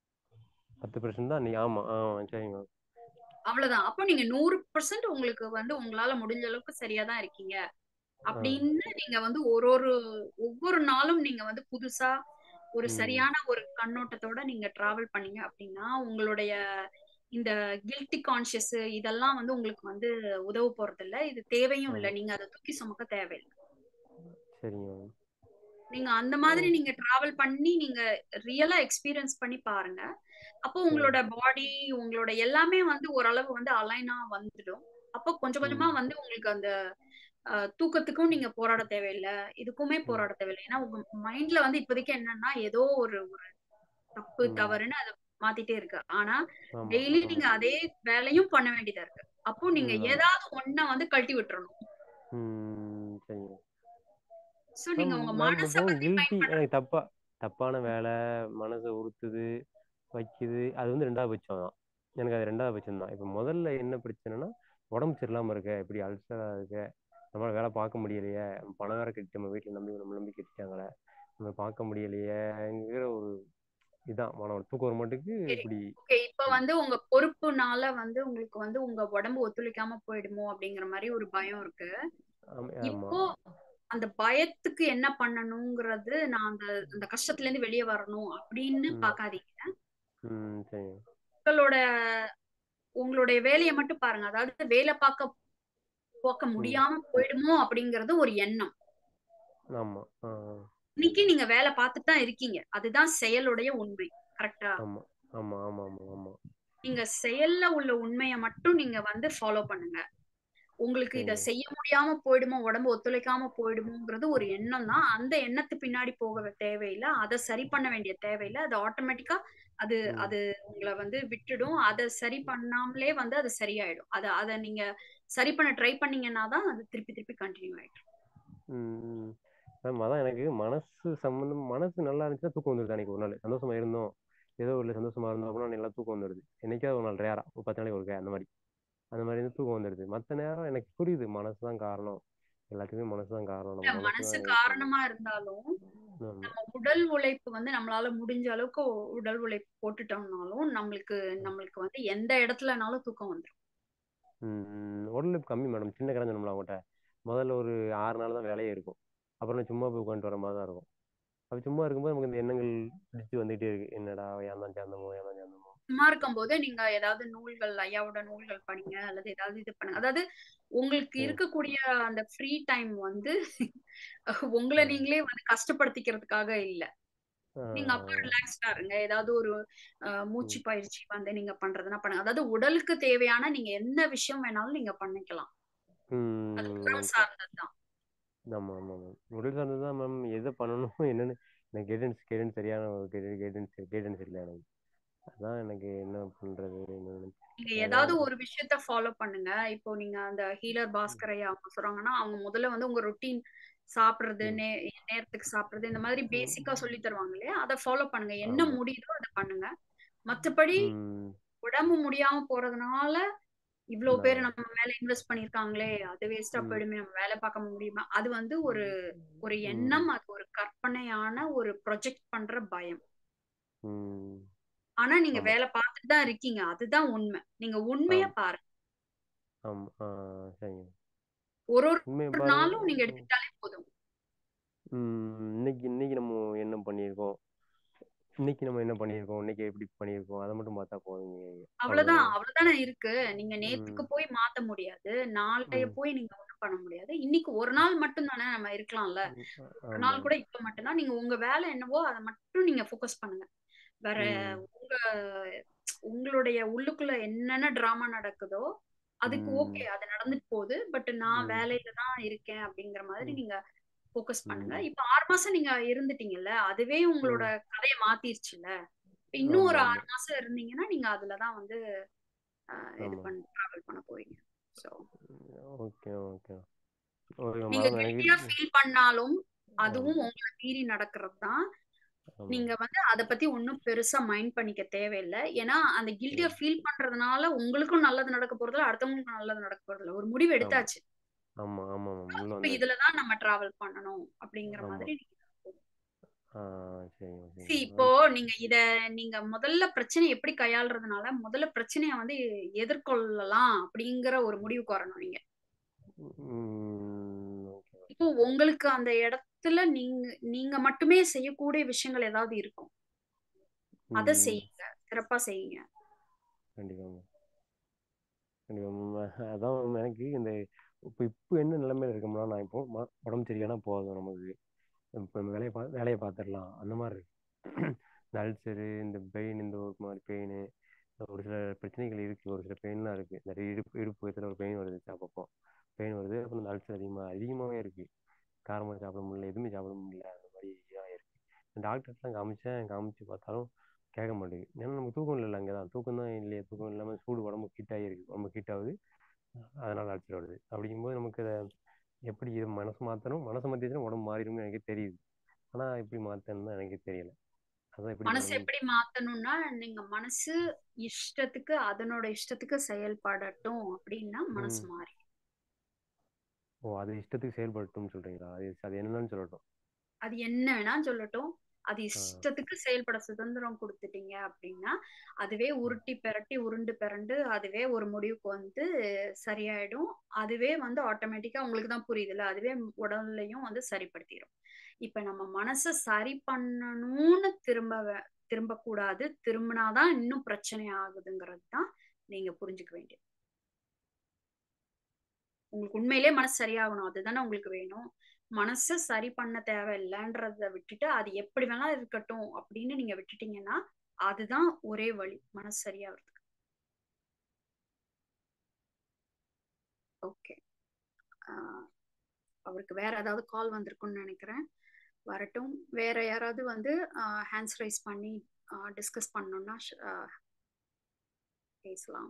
பத்து பர்சன்ட் தான் நீ ஆமா ஆ சரிங்க மேம் அவ்வளவுதான் அப்போ நீங்க நூறு பர்சன்ட் உங்களுக்கு வந்து உங்களால முடிஞ்ச அளவுக்கு சரியா தான் இருக்கீங்க ஆ அப்படின்னு நீங்க வந்து ஒரு ஒரு ஒவ்வொரு நாளும் நீங்க வந்து புதுசா ஒரு ம் சரியான ஒரு கண்ணோட்டத்தோட நீங்க டிராவல் பண்ணீங்க அப்படின்னா உங்களுடைய இந்த கில்ட்டி கான்சியஸ் இதெல்லாம் வந்து உங்களுக்கு வந்து உதவ போறது இல்ல இது தேவையும் இல்ல ஆமா நீங்க அதை தூக்கி சுமக்க தேவையில்லை சரிங்க மேம் நீங்க அந்த மாதிரி நீங்க டிராவல் பண்ணி நீங்க ரியலா எக்ஸ்பீரியன்ஸ் பண்ணி பாருங்க அப்போ சரி உங்களோட பாடி உங்களோட எல்லாமே வந்து ஓரளவு வந்து அலைனா வந்துடும் அப்போ கொஞ்சம் கொஞ்சமா ம் வந்து உங்களுக்கு அந்த அஹ், தூக்கத்துக்கும் நீங்க போராட தேவையில்லை இதுக்குமே ம் போராட தேவையில்லை ஏன்னா உங்க மைண்ட்ல வந்து இப்போதைக்கு என்னன்னா ஏதோ ஒரு ஒரு தப்பு ம் தவறுன்னு அதை மாத்திட்டே இருக்கு ஆனா ஆமா டெய்லி ஆமா நீங்க அதே வேலையும் பண்ண வேண்டியதா இருக்கு அப்போ நீங்க ம் ஆமா ஏதாவது ஒன்ன வந்து கழட்டி விட்டுறணும் ம் சரிங்க சோ நீங்க மேம் உங்க மேம் மனசை இப்போ பத்தி கில்ட்டி மைண்ட் எனக்கு தப்பா தப்பான வேலை மனசை உறுத்துது வைக்குது அது வந்து ரெண்டாவது பட்சம் தான் எனக்கு அது ரெண்டாவது பட்சம் தான் இப்போ முதல்ல என்ன பிரச்சனைனா உடம்பு சரியில்லாமல் இருக்க இப்படி அல்சராக இருக்க நம்மளால வேலை பார்க்க முடியலையே பணம் வேற கட்டி நம்ம வீட்டில் நம்பி நம்ம நம்பி கட்டிட்டாங்களே நம்ம பார்க்க முடியலையேங்கிற ஒரு இதான் மன தூக்கம் ஒரு மட்டுக்கு சரி இப்படி ஓகே இப்ப வந்து உங்க பொறுப்புனால வந்து உங்களுக்கு வந்து உங்க உடம்பு ஒத்துழைக்காம போயிடுமோ அப்படிங்கிற மாதிரி ஒரு பயம் இருக்கு ஆமா இப்போ ஆமா அந்த பயத்துக்கு என்ன பண்ணணுங்கிறது நான் அந்த அந்த கஷ்டத்துல இருந்து வெளியே வரணும் அப்படின்னு ம் பார்க்காதீங்க ம் சரிங்க உங்களோட உங்களுடைய வேலையை மட்டும் பாருங்க அதாவது வேலை பார்க்க போக்க ம் முடியாம போயிடுமோ அப்படிங்கிறது ஒரு எண்ணம் ஆமா ஆ இன்னைக்கு நீங்க வேலை பார்த்துட்டு தான் இருக்கீங்க அதுதான் செயலுடைய உண்மை கரெக்டா ஆமா ஆமா ஆமா ஆமா ஆமா நீங்க செயல்ல உள்ள உண்மையை மட்டும் நீங்க வந்து ஃபாலோ பண்ணுங்க உங்களுக்கு இத சரிங்க செய்ய முடியாம போயிடுமோ உடம்பு ஒத்துழைக்காம போயிடுமோங்கிறது ஒரு எண்ணம் தான் அந்த எண்ணத்து பின்னாடி போக தேவையில்லை அதை சரி பண்ண வேண்டிய தேவையில்லை அது ஆட்டோமேட்டிக்கா அது ம் அது உங்களை வந்து விட்டுடும் அதை சரி பண்ணாமலே வந்து அது சரியாயிடும் அதை அதை நீங்க சரி பண்ண ட்ரை பண்ணீங்கன்னா தான் அது திருப்பி திருப்பி கண்டினியூ ஆயிடும் ம் மேம் அதான் எனக்கு மனசு சம்மந்தம் மனசு நல்லா இருந்துச்சுன்னா தூக்கம் வந்துடுது அன்னைக்கு ஒரு நாள் சந்தோஷமா இருந்தோம் ஏதோ ஒரு சந்தோஷமா இருந்தோம் அப்படின்னா நல்லா தூக்கம் வந்துடுது என்னைக்காவது ஒரு நாள் ரேரா ஒரு பத்து நாளைக்கு ஒருக்கா அந்த மாதிரி அந்த மாதிரி இருந்து தூக்கம் வந்துடுது மற்ற நேரம் எனக்கு புரியுது மனசு தான் காரணம் எல்லாத்துக்குமே மனசு தான் காரணம் இல்ல நம்ம மனசு மனசு தான் எது காரணமா இருந்தாலும் ஆமா நம்ம உடல் உழைப்பு வந்து நம்மளால முடிஞ்ச அளவுக்கு உடல் உழைப்பு போட்டுட்டோம்னாலும் நம்மளுக்கு நம்மளுக்கு வந்து எந்த இடத்துலனாலும் தூக்கம் வந்துடும் ம் உடல் உழைப்பு கம்மி மேடம் சின்ன கடை சொன்னோம்ல அவங்ககிட்ட முதல்ல ஒரு ஆறு நாள் தான் வேலையே இருக்கும் அப்புறம் நான் சும்மா போய் உட்காந்துட்டு வர மாதிரி தான் இருக்கும் அப்படி சும்மா இருக்கும்போது நமக்கு இந்த எண்ணங்கள் அடிச்சு வந்துகிட்டே இருக்கு என்னடா ஏன் தான் சேர்ந்தமோ ஏன் தான் சேர்ந்தமோ சும்மா இருக்கும்போது நீங்க ஏதாவது நூல்கள் ஐயாவோட நூல்கள் படிங்க அல்லது ஏதாவது இது பண்ணுங்க அதாவது உங்களுக்கு ம் இருக்கக்கூடிய அந்த ஃப்ரீ டைம் வந்து உங்களை ம் நீங்களே வந்து கஷ்டப்படுத்திக்கிறதுக்காக இல்ல நீங்க அப்ப ஆஹ் ரிலாக்ஸ்டா இருங்க ஏதாவது ஒரு அஹ், ம் மூச்சு பயிற்சி வந்து நீங்க பண்றதுன்னா பண்ணுங்க அதாவது உடலுக்கு தேவையான நீங்க என்ன விஷயம் வேணாலும் நீங்க பண்ணிக்கலாம் அது ம் உடல் ஓகே சார்ந்ததுதான் ஆமாம் ஆமாம் மேம் உடல் சார்ந்து தான் மேம் எதை பண்ணணும் என்னன்னு எனக்கு கைடன்ஸ் கைடன்ஸ் சரியான கைடன்ஸ் கைடன்ஸ் இல்லை எனக்கு அதான் எனக்கு என்ன பண்றது என்னன்னு நீங்க அதான் ஏதாவது ஒரு விஷயத்த ஃபாலோ பண்ணுங்க இப்போ நீங்க அந்த ஹீலர் பாஸ்கர் ஐயா அவங்க சொல்றாங்கன்னா அவங்க முதல்ல வந்து உங்க ரொட்டீன் சாப்பிடுறது ம் நே நேரத்துக்கு சாப்பிடுறது இந்த மாதிரி ம் பேசிக்கா சொல்லி தருவாங்க இல்லையா அதை ஃபாலோ பண்ணுங்க என்ன ஆமாம் முடியுதோ அதை பண்ணுங்க மத்தபடி ம் உடம்பு முடியாம போறதுனால இவ்வளவு பேர் நான் நம்ம மேல இன்வெஸ்ட் பண்ணிருக்காங்களே அது வேஸ்டா ம் போயிடுமே நம்ம வேலை பார்க்க முடியுமா அது வந்து ஒரு ஒரு ம் எண்ணம் அது ஒரு கற்பனையான ஒரு ப்ரொஜெக்ட் பண்ற பயம் ம் ஆனா நீங்க ஆமாம் வேலை பார்த்துட்டு தான் இருக்கீங்க அதுதான் உண்மை நீங்க உண்மைய ஆம் பாருங்க ஆமாம் ஆ சரிங்க ஒரு ஒரு உண்மையை ஒரு பாருங்க நாளும் நீங்க எடுத்துக்கிட்டாலே போதும் ம் இன்னைக்கு இன்னைக்கு நம்ம என்ன பண்ணியிருக்கோம் இன்னைக்கு நம்ம என்ன பண்ணியிருக்கோம் இன்னைக்கு எப்படி பண்ணியிருக்கோம் அதை மட்டும் பார்த்தா போதுங்க அவ்வளவுதான் அவ்வளோதானே அவ்வளவுதானே இருக்கு நீங்க நேத்துக்கு ம் போய் மாத்த முடியாது நாளைய ம் போய் நீங்க ஒண்ணும் பண்ண முடியாது இன்னைக்கு ஒரு நாள் மட்டும் தானே நம்ம இருக்கலாம்ல ம், ஒரு நாள் ஆமாம் கூட இப்ப மட்டும்தான் நீங்க உங்க வேலை என்னவோ அதை மட்டும் நீங்க ஃபோக்கஸ் பண்ணுங்க வேற ம் உங்க உங்களுடைய உள்ளுக்குள்ள என்னென்ன டிராமா நடக்குதோ அதுக்கு ம் ஓகே அது நடந்துட்டு போகுது பட் நான் ம் வேலையில தான் இருக்கேன் அப்படிங்கிற மாதிரி ம் நீங்க ஃபோக்கஸ் பண்ணுங்க ம் இப்ப ஆறு மாசம் நீங்க இருந்துட்டீங்கல்ல அதுவே உங்களோட ம் கதையை மாத்திருச்சுல்ல இப்ப இன்னும் ஒரு ஆமாம் ஆறு மாசம் இருந்தீங்கன்னா நீங்க அதுலதான் வந்து ஆஹ், இது ஆமாம் பண்ண டிராவல் பண்ண போறீங்க ஸோ ஓகே ஓகே ஓகே நீங்க மேடம் எனக்கு கில்ட்டியா ஃபீல் பண்ணாலும் ஆமாம் அதுவும் உங்களை மீறி நடக்கிறது தான் ஆமாம் நீங்க வந்து அதை பத்தி ஒன்றும் பெருசா மைண்ட் பண்ணிக்க தேவையில்லை ஏன்னா அந்த கில்ட்டியா ம் ஃபீல் பண்றதுனால உங்களுக்கும் நல்லது நடக்க போறதில்ல அடுத்தவங்களுக்கும் நல்லது நடக்க போறதில்ல ஒரு முடிவு ஆமாம் எடுத்தாச்சு ஆமாம் ஆமாம் மேம் உள்ள இப்ப வந்தாச்சு இதுலதான் நம்ம டிராவல் பண்ணணும் அப்படிங்கிற ஆமாம் மாதிரி நீங்க ஆ சரிங்க See, சரிங்க இப்போ நீங்க இத நீங்க முதல்ல பிரச்சனை எப்படி கையாளுறதுனால முதல்ல பிரச்சனைய வந்து எதிர்கொள்ளலாம் அப்படிங்கிற ஒரு முடிவுக்கு வரணும் நீங்க ம் ஓகே இப்போ உங்களுக்கு அந்த இடத்துல நீங்க நீங்க மட்டுமே செய்யக்கூடிய விஷயங்கள் ஏதாவது இருக்கும் அதை ம் செய்யுங்க சிறப்பா செய்யுங்க கண்டிப்பாக மேம் கண்டிப்பாக மேம் அதான் மேம் எனக்கு இந்த இப்போ இப்போ என்ன நிலைமையில இருக்கோம்னா நான் இப்போ ம- உடம்பு சரியானா போதும் நமக்கு இப்போ நம்ம வேலையை பா வேலையை பார்த்துடலாம் அந்த மாதிரி இருக்கு இந்த அல்சரு இந்த பெயின் இந்த ஒரு மாதிரி பெயின் ஒரு சில பிரச்சனைகள் இருக்குது ஒரு சில பெயின்லாம் இருக்குது நிறைய இடுப்பு இடுப்பு பக்கத்தில் ஒரு பெயின் வருது அப்பப்போ பெயின் வருது அப்புறம் இந்த அல்சர் அதிகமாக அதிகமாகவே இருக்குது காரமாக சாப்பிட முடியல எதுவுமே சாப்பிட முடியல அந்த மாதிரி இதாக இருக்குது டாக்டர்ஸ்லாம் காமிச்சேன் காமிச்சு பார்த்தாலும் கேட்க மாட்டேங்குது ஏன்னா நமக்கு தூக்கம் இல்லை அங்கே தான் தூக்கம் தான் இல்லையே தூக்கம் இல்லாமல் சூடு உடம்பு ஹீட்டாகி இருக்குது உடம்பு ஹீட் ஆகுது அதனால் அல்சர் வருது அப்படிங்கும்போது நமக்கு அதை எப்படி இது மனசு மாற்றணும் மனசு மாற்றிச்சுன்னா உடம்பு மாறிடும்னு எனக்கு தெரியுது ஆனால் எப்படி மாற்றணும்னு எனக்கு தெரியல அதான் எப்படி மனசு மேடம் எப்படி மாத்தணும்னா நீங்க மனசு இஷ்டத்துக்கு அதனோட இஷ்டத்துக்கு செயல்படட்டும் அப்படின்னா மனசு ம் மாறி ஓ அது இஷ்டத்துக்கு செயல்படட்டும்னு சொல்கிறீங்களா அது அது என்னன்னு சொல்லட்டும் அது என்ன வேணா சொல்லட்டும் அது ஆ இஷ்டத்துக்கு செயல்பட சுதந்திரம் கொடுத்துட்டீங்க அப்படின்னா அதுவே உருட்டி பெரட்டி உருண்டு பிறண்டு அதுவே ஒரு முடிவுக்கு வந்து சரியாயிடும் அதுவே வந்து ஆட்டோமேட்டிக்கா உங்களுக்கு தான் புரியுதுல்ல அதுவே உடல்லையும் வந்து சரிப்படுத்திடும் இப்ப நம்ம மனசை சரி பண்ணணும்னு திரும்ப வே- திரும்பக்கூடாது திரும்பினாதான் இன்னும் பிரச்சனை ஆகுதுங்கிறது தான் நீங்க புரிஞ்சுக்க வேண்டியது உங்களுக்கு உண்மையிலே மனசு சரியாகணும் அதுதானே உங்களுக்கு வேணும் மனசை சரி பண்ண தேவையில்லைன்றத விட்டுட்டு அது எப்படி வேணா இருக்கட்டும் அப்படின்னு நீங்க விட்டுட்டீங்கன்னா அதுதான் ஒரே வழி மனசு சரியாகிறதுக்கு ஓகே அவருக்கு வேற ஏதாவது கால் வந்திருக்கும்னு நினைக்கிறேன் வரட்டும் வேற யாராவது வந்து ஹேண்ட்ஸ் ரைஸ் பண்ணி டிஸ்கஸ் பண்ணணும்னா ஆஹ் பேசலாம்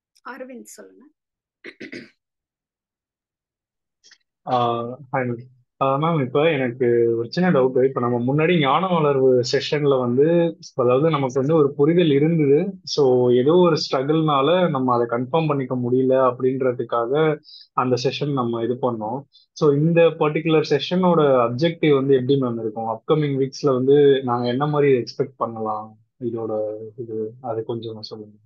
அரவிந்த் சொல்லுங்க ஆஹ் hi ma'am. மேம் இப்ப எனக்கு ஒரு சின்ன டவுட் இப்ப நம்ம முன்னாடி ஞான வளர்வு செஷன்ல வந்து அதாவது நமக்கு வந்து ஒரு புரிதல் இருந்தது ஸோ ஏதோ ஒரு ஸ்ட்ரகிள்னால நம்ம அதை கன்ஃபார்ம் பண்ணிக்க முடியல அப்படின்றதுக்காக அந்த செஷன் நம்ம இது பண்ணோம் ஸோ இந்த பர்டிகுலர் செஷனோட அப்ஜெக்டிவ் வந்து எப்படி மேம் இருக்கும் அப்கமிங் வீக்ஸ்ல வந்து நாங்க என்ன மாதிரி எக்ஸ்பெக்ட் பண்ணலாம் இதோட இது அது கொஞ்சம் சொல்லுங்க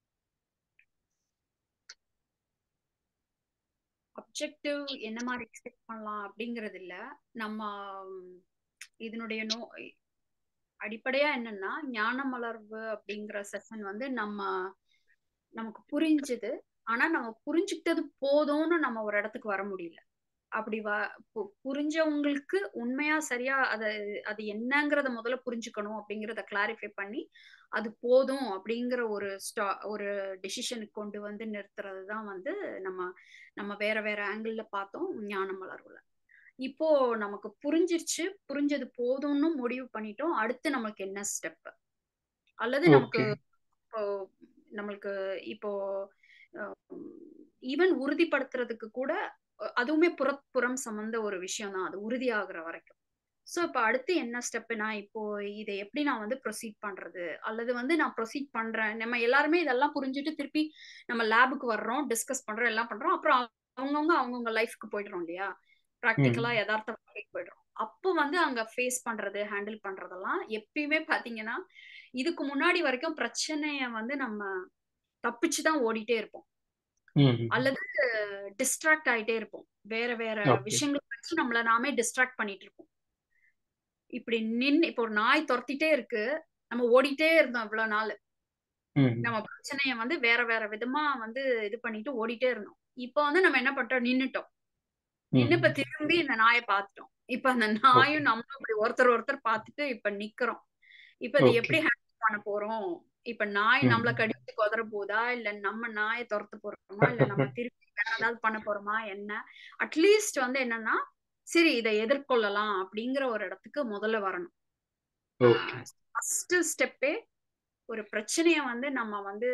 அப்ஜெக்டிவ் என்ன மாதிரி எக்ஸ்பெக்ட் பண்ணலாம் அப்படிங்கிறது இல்ல நம்ம ம், இதனுடைய நோ அடிப்படையா என்னன்னா ஞான மலர்வு அப்படிங்கிற செஷன் வந்து நம்ம நமக்கு புரிஞ்சுது ஆனா நம்ம புரிஞ்சுக்கிட்டது போதும்னு நம்ம ஒரு இடத்துக்கு வர முடியல அப்படி வ பு- புரிஞ்சவங்களுக்கு உண்மையா சரியா அது அது என்னங்கிறத முதல்ல புரிஞ்சுக்கணும் அப்படிங்கிறத கிளாரிஃபை பண்ணி அது போதும் அப்படிங்கிற ஒரு ஸ்டா ஒரு டெசிஷனுக்கு கொண்டு வந்து நிறுத்துறது தான் வந்து நம்ம நம்ம வேற வேற ஆங்கிள் பார்த்தோம் ஞான மலர்வுல இப்போ நமக்கு புரிஞ்சிருச்சு புரிஞ்சது போதும்னு முடிவு பண்ணிட்டோம் அடுத்து நமக்கு என்ன ஸ்டெப் அல்லது நமக்கு ஓகே இப்போ நம்மளுக்கு இப்போ ஈவன் உறுதிப்படுத்துறதுக்கு கூட அஹ், அதுவுமே புறப்புறம் சம்பந்த ஒரு விஷயம் தான் அது உறுதியாகிற வரைக்கும் ஸோ இப்போ அடுத்து என்ன ஸ்டெப்புனா இப்போ இதை எப்படி நான் வந்து ப்ரொசீட் பண்றது அல்லது வந்து நான் ப்ரொசீட் பண்றேன் நம்ம எல்லாருமே இதெல்லாம் புரிஞ்சுட்டு திருப்பி நம்ம லேபுக்கு வர்றோம் டிஸ்கஸ் பண்றோம் எல்லாம் பண்றோம் அப்புறம் அவங்கவுங்க அவங்கவுங்க லைஃப்க்கு போயிடுறோம் இல்லையா ப்ராக்டிக்கலா யதார்த்த வாழ்க்கைக்கு போயிடுறோம் அப்போ வந்து அங்க ஃபேஸ் பண்றது ஹேண்டில் பண்றதெல்லாம் எப்பயுமே பாத்தீங்கன்னா இதுக்கு முன்னாடி வரைக்கும் பிரச்சனைய வந்து நம்ம தப்பிச்சு தான் ஓடிட்டே இருப்போம் ம் அல்லது டிஸ்ட்ராக்ட் ஆயிட்டே இருப்போம் வேற வேற ஓகே விஷயங்களை வச்சு நம்மள நாமே டிஸ்ட்ராக்ட் பண்ணிட்டு இருப்போம் இப்படி நின்னு இப்போ ஒரு நாய் துரத்திட்டே இருக்கு நம்ம ஓடிட்டே இருந்தோம் இவ்வளவு நாள் ம் நம்ம பிரச்சனைய வந்து வேற வேற விதமா வந்து இது பண்ணிட்டு ஓடிட்டே இருந்தோம் இப்போ வந்து நம்ம என்ன பண்றோம் நின்னுட்டோம் நின்னு இப்ப ம் திரும்பி இந்த நாயை பார்த்துட்டோம் இப்ப அந்த ஓகே நாயும் நம்மளும் இப்படி ஒருத்தர் ஒருத்தர் பார்த்துட்டு இப்ப நிக்கிறோம் இப்ப இதை ஓகே எப்படி ஹேண்டில் பண்ண போறோம் இப்ப நாய் ம் நம்மள கடிச்சு கொதற போதா இல்ல நம்ம நாயை துரத்த போறோமா இல்ல நம்ம திருப்பி வேற ஏதாவது பண்ண போறோமா என்ன அட்லீஸ்ட் வந்து என்னன்னா சரி இதை எதிர்கொள்ளலாம் அப்படிங்கிற ஒரு இடத்துக்கு முதல்ல வரணும் ஓகே ஃபர்ஸ்ட் ஸ்டெப்பே ஒரு பிரச்சனைய வந்து நம்ம வந்து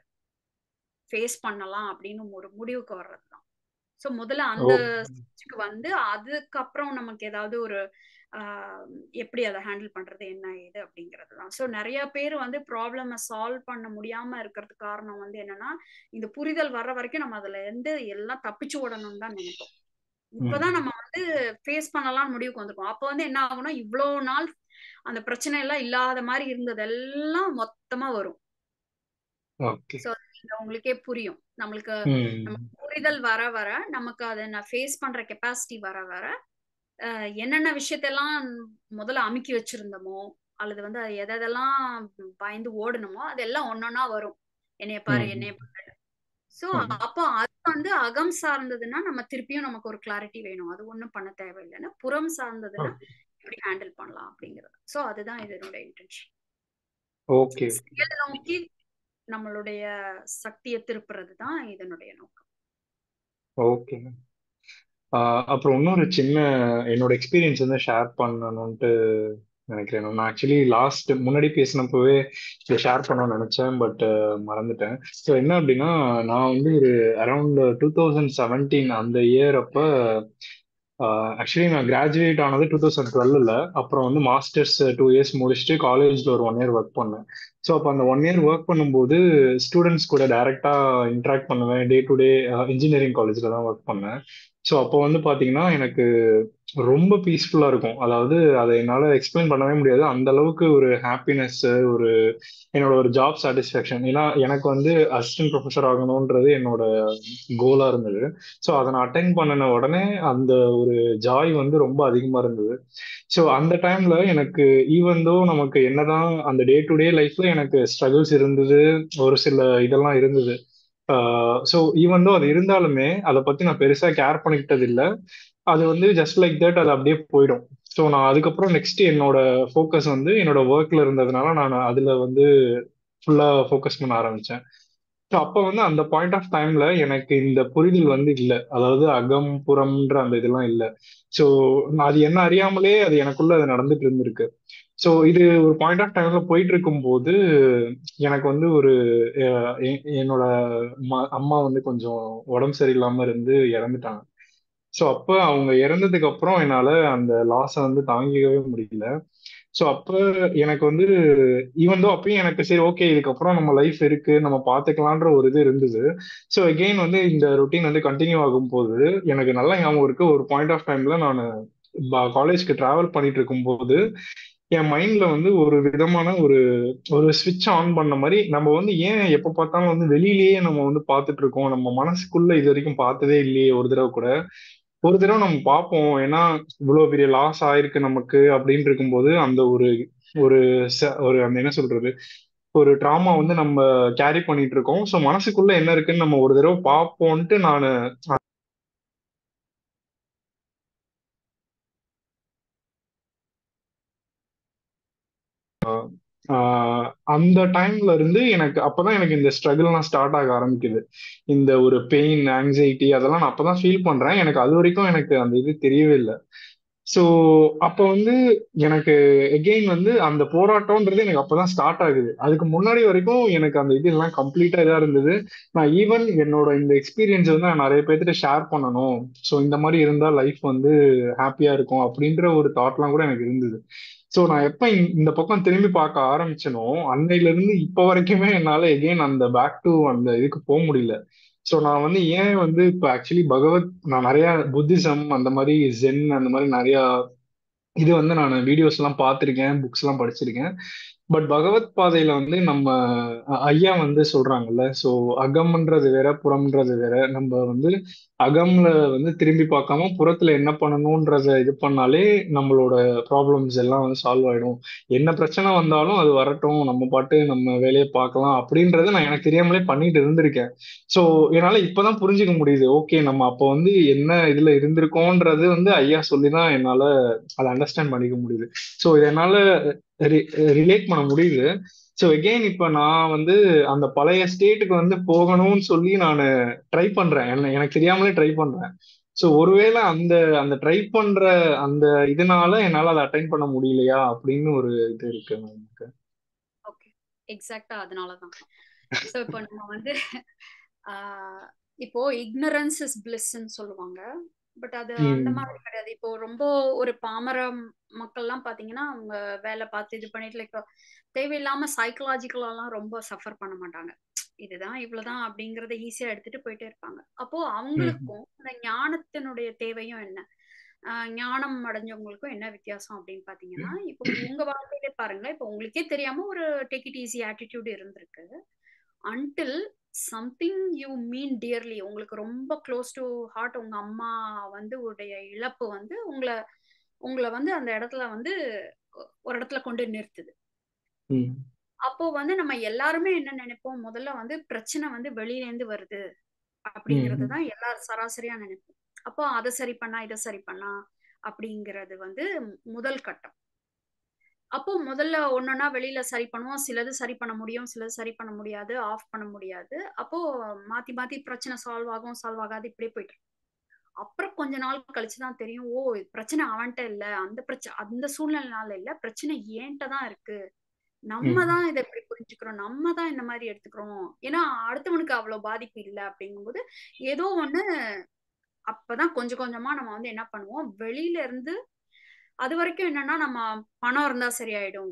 ஃபேஸ் பண்ணலாம் அப்படின்னு ஒரு முடிவுக்கு வர்றது தான் ஸோ முதல்ல அந்த ஓகே ஸ்டேஜுக்கு வந்து அதுக்கப்புறம் நமக்கு ஏதாவது ஒரு ஆஹ், எப்படி அதை ஹேண்டில் பண்றது என்ன ஏது அப்படிங்கிறது தான் ஸோ நிறைய பேர் வந்து ப்ராப்ளமை சால்வ் பண்ண முடியாம இருக்கிறதுக்கு காரணம் வந்து என்னன்னா இந்த புரிதல் வர்ற வரைக்கும் நம்ம அதுல இருந்து எல்லாம் தப்பிச்சு ஓடணும்னு தான் நினைப்போம் ம் இப்பதான் நம்ம வந்து ஃபேஸ் பண்ணலாம்னு முடிவுக்கு வந்திருக்கோம் அப்போ வந்து என்ன ஆகும்னா இவ்வளோ நாள் அந்த பிரச்சனை எல்லாம் இல்லாத மாதிரி இருந்ததெல்லாம் மொத்தமா வரும் ஓகே ஸோ நீங்க உங்களுக்கே புரியும் நம்மளுக்கு நம்ம ம் புரிதல் வர வர நமக்கு அதை நான் ஃபேஸ் பண்ற கெப்பாசிட்டி வர வர அஹ், என்னென்ன விஷயத்தெல்லாம் முதல்ல அமுக்கி வச்சிருந்தோமோ அல்லது வந்து அது எதெல்லாம் பயந்து ஓடணுமோ அதெல்லாம் ஒன்னொன்னா வரும் என்னைய பாரு ம் என்னைய பாரு ஸோ ம் அப்போ அது வந்து அகம் சார்ந்ததுன்னா நம்ம திருப்பியும் நமக்கு ஒரு கிளாரிட்டி வேணும் அது ஒன்றும் பண்ண தேவையில்லைன்னா புறம் சார்ந்ததுன்னா ஓகே எப்படி ஹேண்டில் பண்ணலாம் அப்படிங்கிறது ஸோ அதுதான் இதனோட இன்டென்ஷன் ஓகே செயல் நோக்கி நம்மளுடைய சக்தியை திருப்புறது தான் இதனுடைய நோக்கம் ஓகே அப்புறம் இன்னொரு சின்ன என்னோட எக்ஸ்பீரியன்ஸ் வந்து ஷேர் பண்ணணும்ட்டு நினைக்கிறேன் நான் ஆக்சுவலி லாஸ்ட் முன்னாடி பேசினப்பவே இதை ஷேர் பண்ணணும்னு நினைச்சேன் பட் மறந்துட்டேன் ஸோ என்ன அப்படின்னா நான் வந்து ஒரு அரௌண்ட் டூ தௌசண்ட் செவன்டீன் அந்த இயர் அப்போ ஆக்சுவலி நான் கிராஜுவேட் ஆனது டூ தௌசண்ட் டுவெல்ல அப்புறம் வந்து மாஸ்டர்ஸ் டூ இயர்ஸ் முடிச்சுட்டு காலேஜில் ஒரு ஒன் இயர் ஒர்க் பண்ணேன் ஸோ அப்போ அந்த ஒன் இயர் ஒர்க் பண்ணும்போது ஸ்டூடெண்ட்ஸ் கூட டைரெக்டாக இன்ட்ராக்ட் பண்ணுவேன் டே டு டே இன்ஜினியரிங் காலேஜில் தான் ஒர்க் பண்ணேன் ஸோ அப்போ வந்து பார்த்தீங்கன்னா எனக்கு ரொம்ப பீஸ்ஃபுல்லாக இருக்கும் அதாவது அதை என்னால் எக்ஸ்பிளைன் பண்ணவே முடியாது அந்த அளவுக்கு ஒரு ஹாப்பினஸ் ஒரு என்னோட ஒரு ஜாப் சாட்டிஸ்ஃபேக்ஷன் ஏன்னா எனக்கு வந்து அசிஸ்டன்ட் ப்ரொஃபஸர் ஆகணுன்றது என்னோட கோலாக இருந்தது ஸோ அதை நான் அட்டைன் பண்ணின உடனே அந்த ஒரு ஜாய் வந்து ரொம்ப அதிகமாக இருந்தது ஸோ அந்த டைம்ல எனக்கு ஈவன் தோ நமக்கு என்னதான் அந்த டே டு டே லைஃப்ல எனக்கு ஸ்ட்ரகிள்ஸ் இருந்தது ஒரு சில இதெல்லாம் இருந்தது ஸோ ஈவன் தோ அது இருந்தாலுமே அதை பத்தி நான் பெருசா கேர் பண்ணிக்கிட்டது இல்லை அது வந்து ஜஸ்ட் லைக் தட் அது அப்படியே போயிடும் ஸோ நான் அதுக்கப்புறம் நெக்ஸ்ட் என்னோட ஃபோக்கஸ் வந்து என்னோட ஒர்க்ல இருந்ததுனால நான் அதுல வந்து ஃபுல்லா ஃபோக்கஸ் பண்ண ஆரம்பிச்சேன் ஸோ அப்போ வந்து அந்த பாயிண்ட் ஆஃப் டைம்ல எனக்கு இந்த புரிதல் வந்து இல்லை அதாவது அகம் புறம்ன்ற அந்த இதெல்லாம் இல்லை ஸோ அது என்ன அறியாமலே அது எனக்குள்ள அது நடந்துட்டு இருந்திருக்கு ஸோ இது ஒரு பாயிண்ட் ஆஃப் டைம்ல போயிட்டு இருக்கும்போது எனக்கு வந்து ஒரு என்னோட அம்மா வந்து கொஞ்சம் உடம்பு சரியில்லாம இருந்து இறந்துட்டாங்க ஸோ அப்போ அவங்க இறந்ததுக்கு அப்புறம் என்னால அந்த லாஸை வந்து தாங்கிக்கவே முடியல ஸோ அப்போ எனக்கு வந்து ஈவன் தோ அப்பயும் எனக்கு சரி ஓகே இதுக்கப்புறம் நம்ம லைஃப் இருக்கு நம்ம பார்த்துக்கலான்ற ஒரு இது இருந்தது ஸோ அகெயின் வந்து இந்த ரொட்டீன் வந்து கண்டினியூ ஆகும் போது எனக்கு நல்லா ஞாபகம் இருக்கு ஒரு பாயிண்ட் ஆஃப் டைம்ல நான் காலேஜ்க்கு டிராவல் பண்ணிட்டு இருக்கும்போது என் மைண்ட்ல வந்து ஒரு விதமான ஒரு ஒரு ஸ்விட்ச் ஆன் பண்ண மாதிரி நம்ம வந்து ஏன் எப்ப பார்த்தாலும் வந்து வெளியிலேயே நம்ம வந்து பார்த்துட்டு இருக்கோம் நம்ம மனசுக்குள்ள இது வரைக்கும் பார்த்ததே இல்லையே ஒரு தடவை கூட ஒரு தடவை நம்ம பார்ப்போம் ஏன்னா இவ்வளவு பெரிய லாஸ் ஆயிருக்கு நமக்கு அப்படின்னு இருக்கும்போது அந்த ஒரு ஒரு ச- ஒரு அந்த என்ன சொல்றது ஒரு ட்ராமா வந்து நம்ம கேரி பண்ணிட்டு இருக்கோம் ஸோ மனசுக்குள்ள என்ன இருக்குன்னு நம்ம ஒரு தடவை பார்ப்போம்ட்டு நான் ஆஹ் அந்த டைம்ல இருந்து எனக்கு அப்பதான் எனக்கு இந்த ஸ்ட்ரகிள்லாம் ஸ்டார்ட் ஆக ஆரம்பிக்குது இந்த ஒரு பெயின் ஆங்ஸைட்டி அதெல்லாம் நான் அப்பதான் ஃபீல் பண்றேன் எனக்கு அது வரைக்கும் எனக்கு அந்த இது தெரியவே இல்லை ஸோ அப்போ வந்து எனக்கு எகெயின் வந்து அந்த போராட்டம்ன்றது எனக்கு அப்பதான் ஸ்டார்ட் ஆகுது அதுக்கு முன்னாடி வரைக்கும் எனக்கு அந்த இது எல்லாம் கம்ப்ளீட்டா இதா இருந்தது நான் ஈவன் என்னோட இந்த எக்ஸ்பீரியன்ஸ் வந்து நான் நிறைய பேர்கிட்ட ஷேர் பண்ணணும் ஸோ இந்த மாதிரி இருந்தா லைஃப் வந்து ஹாப்பியா இருக்கும் அப்படின்ற ஒரு தாட்லாம் கூட எனக்கு இருந்தது ஸோ நான் எப்ப இந்த இந்த பக்கம் திரும்பி பார்க்க ஆரம்பிச்சனோ அன்னையில இருந்து இப்போ வரைக்குமே என்னால எகெயின் அந்த பேக் டு அந்த இதுக்கு போக முடியல ஸோ நான் வந்து ஏன் வந்து இப்போ ஆக்சுவலி பகவத் நான் நிறைய புத்திசம் அந்த மாதிரி ஜென் அந்த மாதிரி நிறைய இது வந்து நான் வீடியோஸ் எல்லாம் பார்த்திருக்கேன் புக்ஸ் எல்லாம் படிச்சிருக்கேன் பட் பகவத் பாதையில வந்து நம்ம அ- ஐயா வந்து சொல்றாங்கல்ல ஸோ அகம்ன்றது வேற புறம்ன்றது வேற நம்ம வந்து அகம்ல வந்து திரும்பி பார்க்காம புறத்துல என்ன பண்ணணும்ன்றத இது பண்ணாலே நம்மளோட ப்ராப்ளம்ஸ் எல்லாம் வந்து சால்வ் ஆயிடும் என்ன பிரச்சனை வந்தாலும் அது வரட்டும் நம்ம பாட்டு நம்ம வேலையை பார்க்கலாம் அப்படின்றத நான் எனக்கு தெரியாமலே பண்ணிட்டு இருந்திருக்கேன் ஸோ என்னால இப்பதான் புரிஞ்சுக்க முடியுது ஓகே நம்ம அப்போ வந்து என்ன இதுல இருந்திருக்கோன்றது வந்து ஐயா சொல்லி தான் என்னால அதை அண்டர்ஸ்டாண்ட் பண்ணிக்க முடியுது ஸோ இதை என்னால ரிலேட் பண்ண முடியுது ஸோ எகெயின் இப்போ நான் வந்து அந்த பழைய ஸ்டேட்டுக்கு வந்து போகணும்னு சொல்லி நான் ட்ரை பண்றேன் என்ன- எனக்கு தெரியாமலே ட்ரை பண்றேன் ஸோ ஒருவேளை அந்த அந்த ட்ரை பண்ற அந்த இதனால என்னால அதை அட்டைன் பண்ண முடியலையா அப்படின்னு ஒரு இது இருக்கு நமக்கு ஓகே எக்ஸாக்டா அதனாலதான் ஸோ இப்போ நம்ம வந்து ஆஹ் இப்போ இக்னரன்ஸ் இஸ் பிளிஸ்ன்னு சொல்லுவாங்க பட் அது அந்த ம் மாதிரி கிடையாது இப்போ ரொம்ப ஒரு பாமர மக்கள்லாம் பாத்தீங்கன்னா அவங்க வேலை பார்த்து இது பண்ணிட்டு லைக் தேவையில்லாம சைக்கலாஜிக்கலாலாம் ரொம்ப சஃபர் பண்ண மாட்டாங்க இதுதான் இவ்வளவுதான் அப்படிங்கறத ஈஸியா எடுத்துட்டு போயிட்டே இருப்பாங்க அப்போ ம் அவங்களுக்கும் இந்த ஞானத்தினுடைய தேவையும் என்ன ஆஹ் ஞானம் அடைஞ்சவங்களுக்கும் என்ன வித்தியாசம் அப்படின்னு பாத்தீங்கன்னா இப்போ உங்க வாழ்க்கையிலே பாருங்க இப்போ உங்களுக்கே தெரியாம ஒரு டேக் இட் ஈஸி ஆட்டிடியூட் இருந்திருக்கு until something you mean dearly உங்களுக்கு ரொம்ப க்ளோஸ் டு ஹார்ட் உங்க அம்மா வந்து உடைய இழப்பு வந்து உங்களை உங்களை வந்து அந்த இடத்துல வந்து ஒரு இடத்துல கொண்டு நிறுத்துது ம் அப்போ வந்து நம்ம எல்லாருமே என்ன நினைப்போம் முதல்ல வந்து பிரச்சனை வந்து வெளியில இருந்து வருது அப்படிங்கிறது ம் தான் எல்லாரும் சராசரியா நினைப்போம் அப்போ அதை சரி பண்ணா இதை சரி பண்ணா அப்படிங்கிறது வந்து முதல் கட்டம் அப்போ முதல்ல ஒன்னொன்னா வெளியில சரி பண்ணுவோம் சிலது சரி பண்ண முடியும் சிலது சரி பண்ண முடியாது ஆஃப் பண்ண முடியாது அப்போ மாத்தி மாத்தி பிரச்சனை சால்வ் ஆகும் சால்வ் ஆகாது இப்படியே போயிட்டு இருக்கும். அப்புறம் கொஞ்ச நாள் கழிச்சுதான் தெரியும் ஓ இது பிரச்சனை அவன்கிட்ட இல்ல அந்த பிரச்சனை அந்த சூழ்நிலைனால இல்ல பிரச்சனை ஏன்ட்ட தான் இருக்கு நம்ம ம் தான் இதை இப்படி புரிஞ்சுக்கிறோம் நம்ம தான் இந்த மாதிரி எடுத்துக்கிறோம் ஏன்னா அடுத்தவனுக்கு அவ்வளவு பாதிப்பு இல்லை அப்படிங்கும்போது ஏதோ ஒண்ணு அப்பதான் கொஞ்சம் கொஞ்சமா நம்ம வந்து என்ன பண்ணுவோம் வெளியில இருந்து அது வரைக்கும் என்னன்னா நம்ம பணம் இருந்தா சரியாயிடும்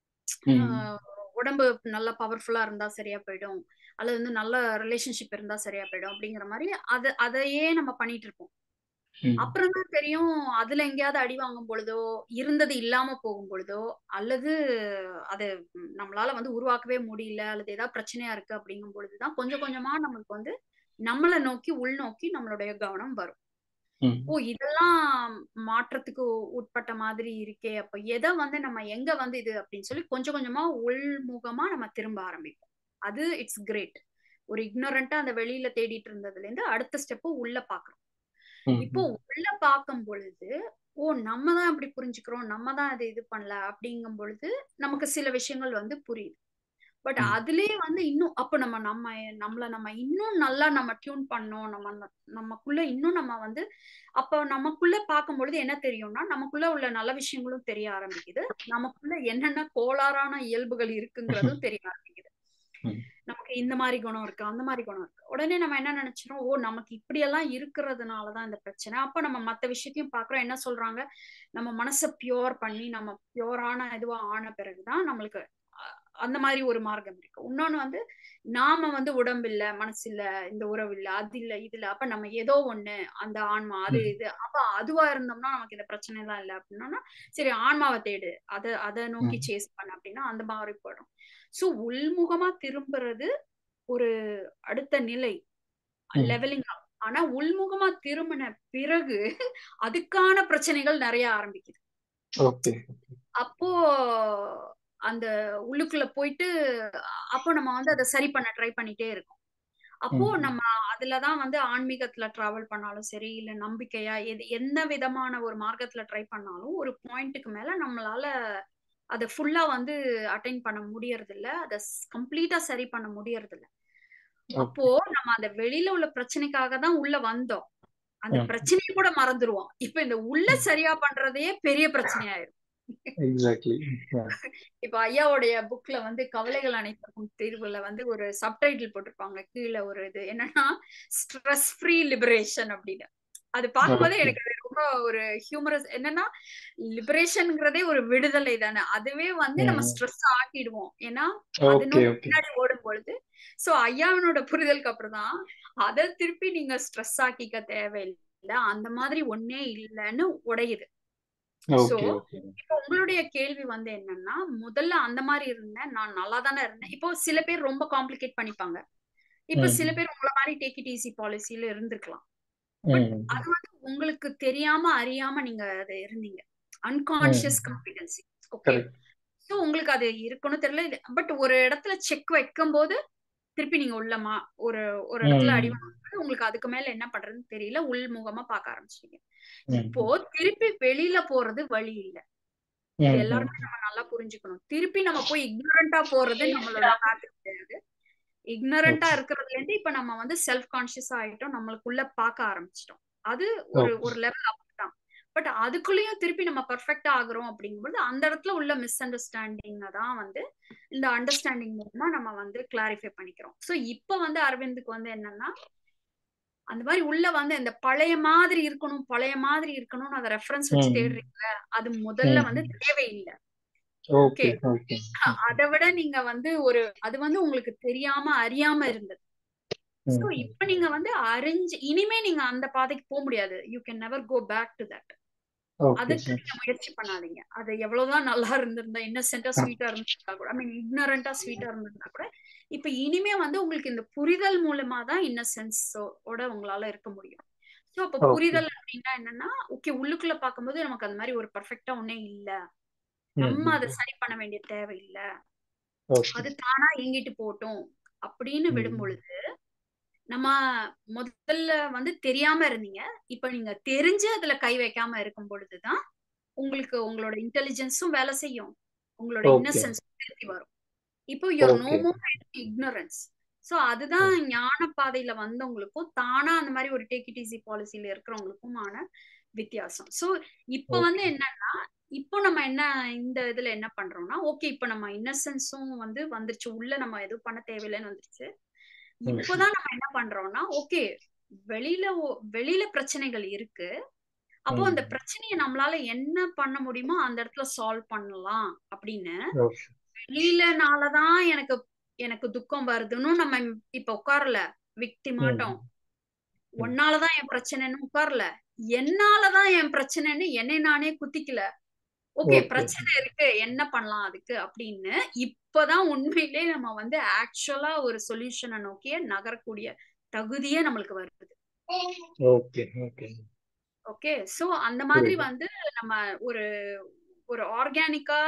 ம் ஆஹ் உடம்பு நல்லா பவர்ஃபுல்லா இருந்தா சரியா போயிடும் அல்லது வந்து நல்ல ரிலேஷன்ஷிப் இருந்தா சரியா போயிடும் அப்படிங்கிற மாதிரி அது அதையே நம்ம பண்ணிட்டு இருப்போம் ம் அப்புறம் தான் தெரியும் அதுல எங்கேயாவது அடி வாங்கும் பொழுதோ இருந்தது இல்லாம போகும் பொழுதோ அல்லது அது நம்மளால வந்து உருவாக்கவே முடியல அல்லது ஏதாவது பிரச்சனையா இருக்கு அப்படிங்கும் பொழுதுதான் கொஞ்சம் கொஞ்சமா நமக்கு வந்து நம்மளை நோக்கி உள்நோக்கி நம்மளுடைய கவனம் வரும் ம் ஓ இதெல்லாம் மாற்றத்துக்கு உட்பட்ட மாதிரி இருக்கே அப்ப எதை வந்து நம்ம எங்க வந்து இது அப்படின்னு சொல்லி கொஞ்சம் கொஞ்சமா உள்முகமா நம்ம திரும்ப ஆரம்பிப்போம் அது இட்ஸ் கிரேட் ஒரு இக்னோரண்டா அந்த வெளியில தேடிட்டு இருந்ததுல இருந்து அடுத்த ஸ்டெப்பு உள்ள பாக்குறோம் ம் இப்போ உள்ள பார்க்கும் பொழுது ஓ நம்ம தான் இப்படி புரிஞ்சுக்கிறோம் நம்ம தான் அதை இது பண்ணல அப்படிங்கும் பொழுது நமக்கு சில விஷயங்கள் வந்து புரியுது பட் ம் அதுலயே வந்து இன்னும் அப்ப நம்ம நம்ம நம்மள நம்ம இன்னும் நல்லா நம்ம டியூன் பண்ணோம் நம்ம ந- நமக்குள்ள இன்னும் நம்ம வந்து அப்ப நமக்குள்ள பார்க்கும் பொழுது என்ன தெரியும்னா நமக்குள்ள உள்ள நல்ல விஷயங்களும் தெரிய ஆரம்பிக்குது நமக்குள்ள என்னென்ன கோளாறான இயல்புகள் இருக்குங்கிறதும் தெரிய ஆரம்பிக்குது ம் நமக்கு இந்த மாதிரி குணம் இருக்கு அந்த மாதிரி குணம் இருக்கு உடனே நம்ம என்ன நினைச்சிரும் ஓ நமக்கு இப்படியெல்லாம் இருக்கிறதுனாலதான் இந்த பிரச்சனை அப்ப நம்ம மத்த விஷயத்தையும் பாக்குறோம் என்ன சொல்றாங்க நம்ம மனசை பியோர் பண்ணி நம்ம பியோரான இதுவா ஆன பிறகுதான் நம்மளுக்கு அ- அந்த மாதிரி ஒரு மார்க்கம் இருக்கு இன்னொன்னு வந்து நாம வந்து உடம்பு இல்ல மனசு இல்ல இந்த உறவு இல்ல அது இல்ல இது இல்ல அப்ப நம்ம ஏதோ ஒண்ணு அந்த ஆன்மா அது ம் இது அப்ப அதுவா இருந்தோம்னா நமக்கு இந்த பிரச்சனை எல்லாம் இல்ல அப்படின்னா சரி ஆன்மாவை தேடு அத அதை நோக்கி ம் சேஸ் பண்ண அப்படின்னா அந்த மாதிரி போயிடும் சோ உள்முகமா திரும்புறது ஒரு அடுத்த நிலை ம் லெவலிங் அப் ஆனா உள்முகமா திரும்பின பிறகு அதுக்கான பிரச்சனைகள் நிறைய ஆரம்பிக்குது ஓகே அப்போ அந்த உள்ளுக்குள்ள போயிட்டு அப்போ நம்ம வந்து அதை சரி பண்ண ட்ரை பண்ணிட்டே இருக்கோம் அப்போ ம் நம்ம அதுலதான் வந்து ஆன்மீகத்துல டிராவல் பண்ணாலும் சரி இல்ல நம்பிக்கையா எது எந்த விதமான ஒரு மார்க்கத்துல ட்ரை பண்ணாலும் ஒரு பாயிண்ட்டுக்கு மேல நம்மளால அதை ஃபுல்லா வந்து அட்டைன் பண்ண முடியறது இல்ல அதை கம்ப்ளீட்டா சரி பண்ண முடியறது இல்ல அப்போ ஓகே நம்ம அந்த வெளியில உள்ள பிரச்சனைக்காக தான் உள்ள வந்தோம் அந்த ம் பிரச்சனையை கூட மறந்துருவோம் இப்ப இந்த உள்ள சரியா பண்றதே பெரிய பிரச்சனையாயிரும் எக்ஸாக்ட்லி இப்ப ஐயாவுடைய புக்ல வந்து கவலைகள் அனைத்துக்கும் தீர்வுல வந்து ஒரு சப்டைட்டில் போட்டிருப்பாங்க கீழே ஒரு இது என்னன்னா ஸ்ட்ரெஸ் ஃப்ரீ லிபரேஷன் அப்படின்னு அது பார்க்கும்போது ஓகே எனக்கு அது ரொம்ப ஒரு ஹியூமரஸ் என்னன்னா லிபரேஷன்ங்கிறதே ஒரு விடுதலை தானே அதுவே வந்து நம்ம ம் ஸ்ட்ரெஸ் ஆக்கிடுவோம் ஏன்னா அது ஓகே நோக்கி ஓகே பின்னாடி ஓடும் பொழுது சோ ஐயாவனோட புரிதலுக்கு அப்புறம் தான் அதை திருப்பி நீங்க ஸ்ட்ரெஸ் ஆக்கிக்க தேவையில்லை அந்த மாதிரி ஒன்னே இல்லைன்னு உடையுது சோ ஓகே ஓகே இப்போ உங்களுடைய கேள்வி வந்து என்னன்னா முதல்ல அந்த மாதிரி இருந்தேன் நான் நல்லா தானே இருந்தேன் இப்போ சில பேர் ரொம்ப காம்ப்ளிகேட் பண்ணிப்பாங்க இப்போ ம் சில பேர் உங்களை மாதிரி டேக் இட் ஈஸி பாலிசியில இருந்திருக்கலாம் பட் ம் அது வந்து உங்களுக்கு தெரியாம அறியாம நீங்க அது இருந்தீங்க ம் unconscious competency okay correct so உங்களுக்கு அது இருக்கணும் தெரியல பட் ஒரு இடத்துல செக் வைக்கும் போது திருப்பி நீங்க உள்ளமா ஒரு ஒரு இடத்துல அடி ம் வாங்கும்போது உங்களுக்கு அதுக்கு மேல என்ன பண்றதுன்னு தெரியல உள்முகமா பார்க்க ஆரம்பிச்சிட்டீங்க ம் இப்போ திருப்பி வெளியில போறது வழி இல்ல இது ம் ம் எல்லாருமே நம்ம நல்லா புரிஞ்சுக்கணும் திருப்பி நம்ம போய் இக்னரண்டா போறது நம்மளோட பாத்து கிடையாது இக்னரண்டா ஓகே இருக்கிறதுல இருந்து இப்ப நம்ம வந்து செல்ஃப் கான்சியஸ் ஆயிட்டோம் நம்மளுக்குள்ள பார்க்க ஆரம்பிச்சிட்டோம் அது ஒரு ஓகே ஒரு லெவல் அப் தான் பட் அதுக்குள்ளேயும் திருப்பி நம்ம பர்ஃபெக்டா ஆகுறோம் அப்படிங்கும்போது அந்த இடத்துல உள்ள மிஸ் அண்டர்ஸ்டாண்டிங் தான் வந்து இந்த அண்டர்ஸ்டாண்டிங் மூலமா நம்ம வந்து கிளாரிஃபை பண்ணிக்கிறோம் ஸோ இப்போ வந்து அரவிந்துக்கு வந்து என்னன்னா அந்த மாதிரி உள்ள வந்து இந்த பழைய மாதிரி இருக்கணும் பழைய மாதிரி இருக்கணும்னு அதை ரெஃபரன்ஸ் வச்சு ம் தேடுறீங்க அது முதல்ல ம் வந்து தேவையில்லை ஓகே ஓகே ஓகே அதை விட நீங்க வந்து ஒரு அது வந்து உங்களுக்கு தெரியாம அறியாம இருந்தது சோ ம் இப்ப நீங்க வந்து அறிஞ்சு இனிமே நீங்க அந்த பாதைக்கு போக முடியாது you can never go back to that okay அதுக்கு நீங்க முயற்சி பண்ணாதீங்க அது எவ்வளவுதான் நல்லா இருந்திருந்தா இன்னசென்டா ஸ்வீட்டா இருந்திருந்தா கூட ஐ மீன் இக்னரண்டா ஸ்வீட்டா இருந்திருந்தா கூட இப்ப இனிமே வந்து உங்களுக்கு இந்த புரிதல் மூலமா தான் இன்னசென்ஸோட உங்களால இருக்க முடியும் சோ அப்ப ஓகே புரிதல் அப்படின்னா என்னன்னா ஓகே உள்ளுக்குள்ள பார்க்கும்போது நமக்கு அந்த மாதிரி ஒரு பர்ஃபெக்டா ஒன்னே இல்ல ம் நம்ம ம் அதை சரி பண்ண வேண்டிய தேவை இல்ல ஓகே அது தானா இயங்கிட்டு போகட்டும் அப்படின்னு விடும் ம் பொழுது நம்ம முதல்ல வந்து தெரியாம இருந்தீங்க இப்ப நீங்க தெரிஞ்சு அதுல கை வைக்காம இருக்கும் பொழுதுதான் உங்களுக்கு உங்களோட இன்டெலிஜென்ஸும் வேலை செய்யும் உங்களோட ஓகே இன்னசென்ஸ் திருப்பி வரும் இப்போ you're no okay more ignorance so அதுதான் ஞான பாதையில வந்தவங்களுக்கும் தானா அந்த மாதிரி ஒரு டேக் இட் ஈஸி பாலிசியில இருக்கிறவங்களுக்குமான வித்தியாசம் சோ இப்போ வந்து ஓகே என்னன்னா இப்போ நம்ம என்ன இந்த இதுல என்ன பண்றோம்னா ஓகே இப்போ நம்ம இன்னசென்ஸும் வந்து வந்துருச்சு உள்ள நம்ம எதுவும் பண்ண தேவையில்லைன்னு வந்துருச்சு ம் இப்போதான் நம்ம என்ன பண்றோம்னா ஓகே வெளியில ஒ- வெளியில பிரச்சனைகள் இருக்கு அப்போ அந்த ம் பிரச்சனையை நம்மளால என்ன பண்ண முடியுமோ அந்த இடத்துல சால்வ் பண்ணலாம் அப்படின்னு ஓகே வெளியிலனாலதான் எனக்கு எனக்கு துக்கம் வருதுன்னு நம்ம இப்ப உட்காரல விக்டிமாட்டம் ம் ம் உன்னாலதான் என் பிரச்சனைன்னு உட்காரல என்னாலதான் என் பிரச்சனைன்னு என்னை நானே குத்திக்கல ஓகே ஓகே பிரச்சனை இருக்கு என்ன பண்ணலாம் அதுக்கு அப்படின்னு இப்பதான் உண்மையிலே நம்ம வந்து ஆக்சுவலா ஒரு சொல்யூஷனை நோக்கிய நகரக்கூடிய தகுதியே நம்மளுக்கு வருது ஓகே ஓகே ஓகே சோ அந்த மாதிரி புரியுது வந்து நம்ம ஒரு ஒரு ஆர்கானிக்கா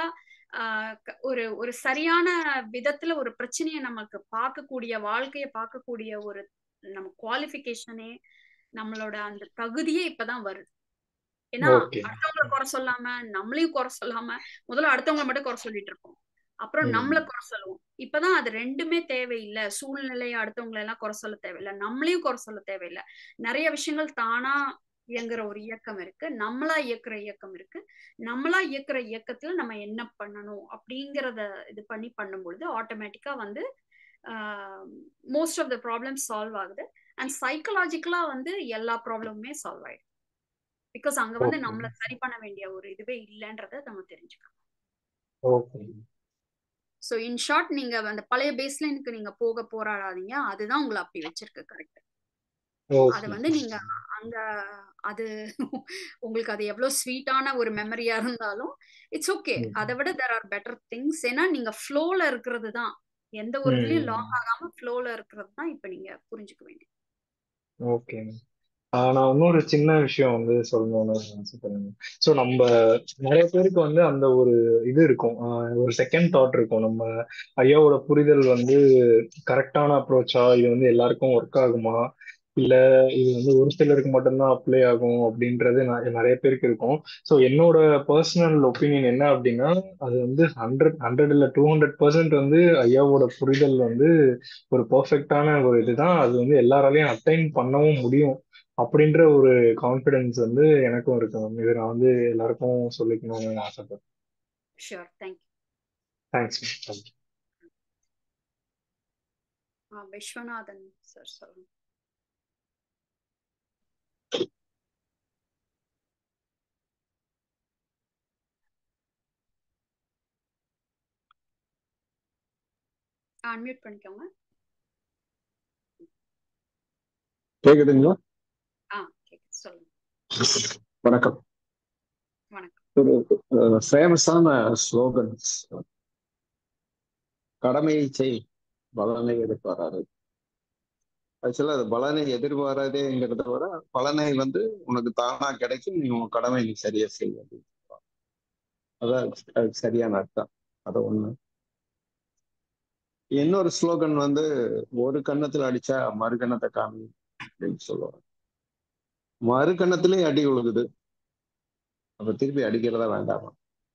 ஒரு ஒரு சரியான விதத்துல ஒரு பிரச்சனையை நமக்கு பார்க்கக்கூடிய வாழ்க்கைய பார்க்கக்கூடிய ஒரு நம்ம குவாலிஃபிகேஷனே நம்மளோட அந்த தகுதியே இப்பதான் வருது ஏன்னா ஓகே அடுத்தவங்களை குறை சொல்லாம நம்மளையும் குறை சொல்லாம முதல்ல அடுத்தவங்களை மட்டும் குறை சொல்லிட்டு இருப்போம் அப்புறம் ம் நம்மள குறை சொல்லுவோம் இப்பதான் அது ரெண்டுமே தேவையில்லை சூழ்நிலையை அடுத்தவங்களை எல்லாம் குறை சொல்ல தேவையில்லை நம்மளையும் குறை சொல்ல தேவையில்லை நிறைய விஷயங்கள் தானா இயங்குற ஒரு இயக்கம் இருக்கு நம்மளா இயக்குற இயக்கம் இருக்கு நம்மளா இயக்குற இயக்கத்துல நம்ம என்ன பண்ணணும் அப்படிங்கறத இது பண்ணி பண்ணும்பொழுது ஆட்டோமேட்டிக்கா வந்து most of the problems solve ஆகுது அண்ட் சைக்கலாஜிக்கலா வந்து எல்லா ப்ராப்ளமுமே சால்வ் ஆயிடும் பிகாஸ் அங்க வந்து ஓகே நம்மள சரி பண்ண வேண்டிய ஒரு இதுவே இல்லைன்றத நம்ம தெரிஞ்சுக்கணும் ஓகே ஸோ இன் ஷார்ட் நீங்க அந்த பழைய பேஸ்லைனுக்கு நீங்க போக போராடாதீங்க அதுதான் உங்களை அப்படி வச்சிருக்கு கரெக்ட் அது ஓகே வந்து நீங்க அங்க அது உங்களுக்கு அது எவ்வளவு ஸ்வீட்டான ஒரு மெமரியா இருந்தாலும் இட்ஸ் ஓகே அதை விட தெர் ஆர் பெட்டர் திங்ஸ் ஏன்னா நீங்க ஃப்ளோல இருக்கிறது தான் எந்த ஒரு இதுலயும் லாக் ஆகாம ஃப்ளோல இருக்கிறது தான் இப்ப நீங்க புரிஞ்சுக்க வேண்டியது ஓகே நான் இன்னொரு சின்ன விஷயம் வந்து சொல்லணும்னு ஆசைப்படுறேன் ஸோ நம்ம நிறைய பேருக்கு வந்து அந்த ஒரு இது இருக்கும் ஆஹ் ஒரு செகண்ட் தாட் இருக்கும் நம்ம ஐயாவோட புரிதல் வந்து கரெக்டான அப்ரோச்சா இது வந்து எல்லாருக்கும் ஒர்க் ஆகுமா இல்ல இது வந்து ஒரு சிலருக்கு மட்டும்தான் அப்ளை ஆகும் அப்படின்றது நெ- நிறைய பேருக்கு இருக்கும் ஸோ என்னோட பர்சனல் ஒப்பீனியன் என்ன அப்படின்னா அது வந்து ஹண்ட்ரட் ஹண்ட்ரட் இல்ல டூ ஹண்ட்ரட் பர்சன்ட் வந்து ஐயாவோட புரிதல் வந்து ஒரு பெர்ஃபெக்டான ஒரு இதுதான் அது வந்து எல்லாராலையும் அட்டைன் பண்ணவும் முடியும் அப்படின்ற ஒரு கான்ஃபிடன்ஸ் வந்து எனக்கும் இருக்கு மேம் இது நான் வந்து எல்லாருக்கும் சொல்லிக்கணும்னு ஆசைப்படுறேன் sure thank you thanks thank you Viswanathan sir சொல்லுங்க அன்மியூட் பண்ணிக்கோங்க கேக்குதுங்களா ஆ கேக்குது சொல்லுங்க வணக்கம் வணக்கம் ஒரு ஃபேமஸான ஸ்லோகன்ஸ் கடமையை செய் பலனை எதிர்பாராது ஆக்சுவலா அது பலனை எதிர்பாராதேங்கிறத விட பலனை வந்து உனக்கு தானா கிடைக்கும் நீ உன் கடமை நீ சரியா செய் அப்படின்னு சொல்லுவாங்க. அதான் அதுக்கு- அதுக்கு சரியான அர்த்தம் அது ஒண்ணு இன்னொரு ஸ்லோகன் வந்து ஒரு கன்னத்துல அடிச்சா மறு கன்னத்தை காமி அப்படின்னு சொல்லுவாங்க மறு கன்னத்திலேயே அடி விழுகுது அப்ப திருப்பி அடிக்கிறதா வேண்டாமா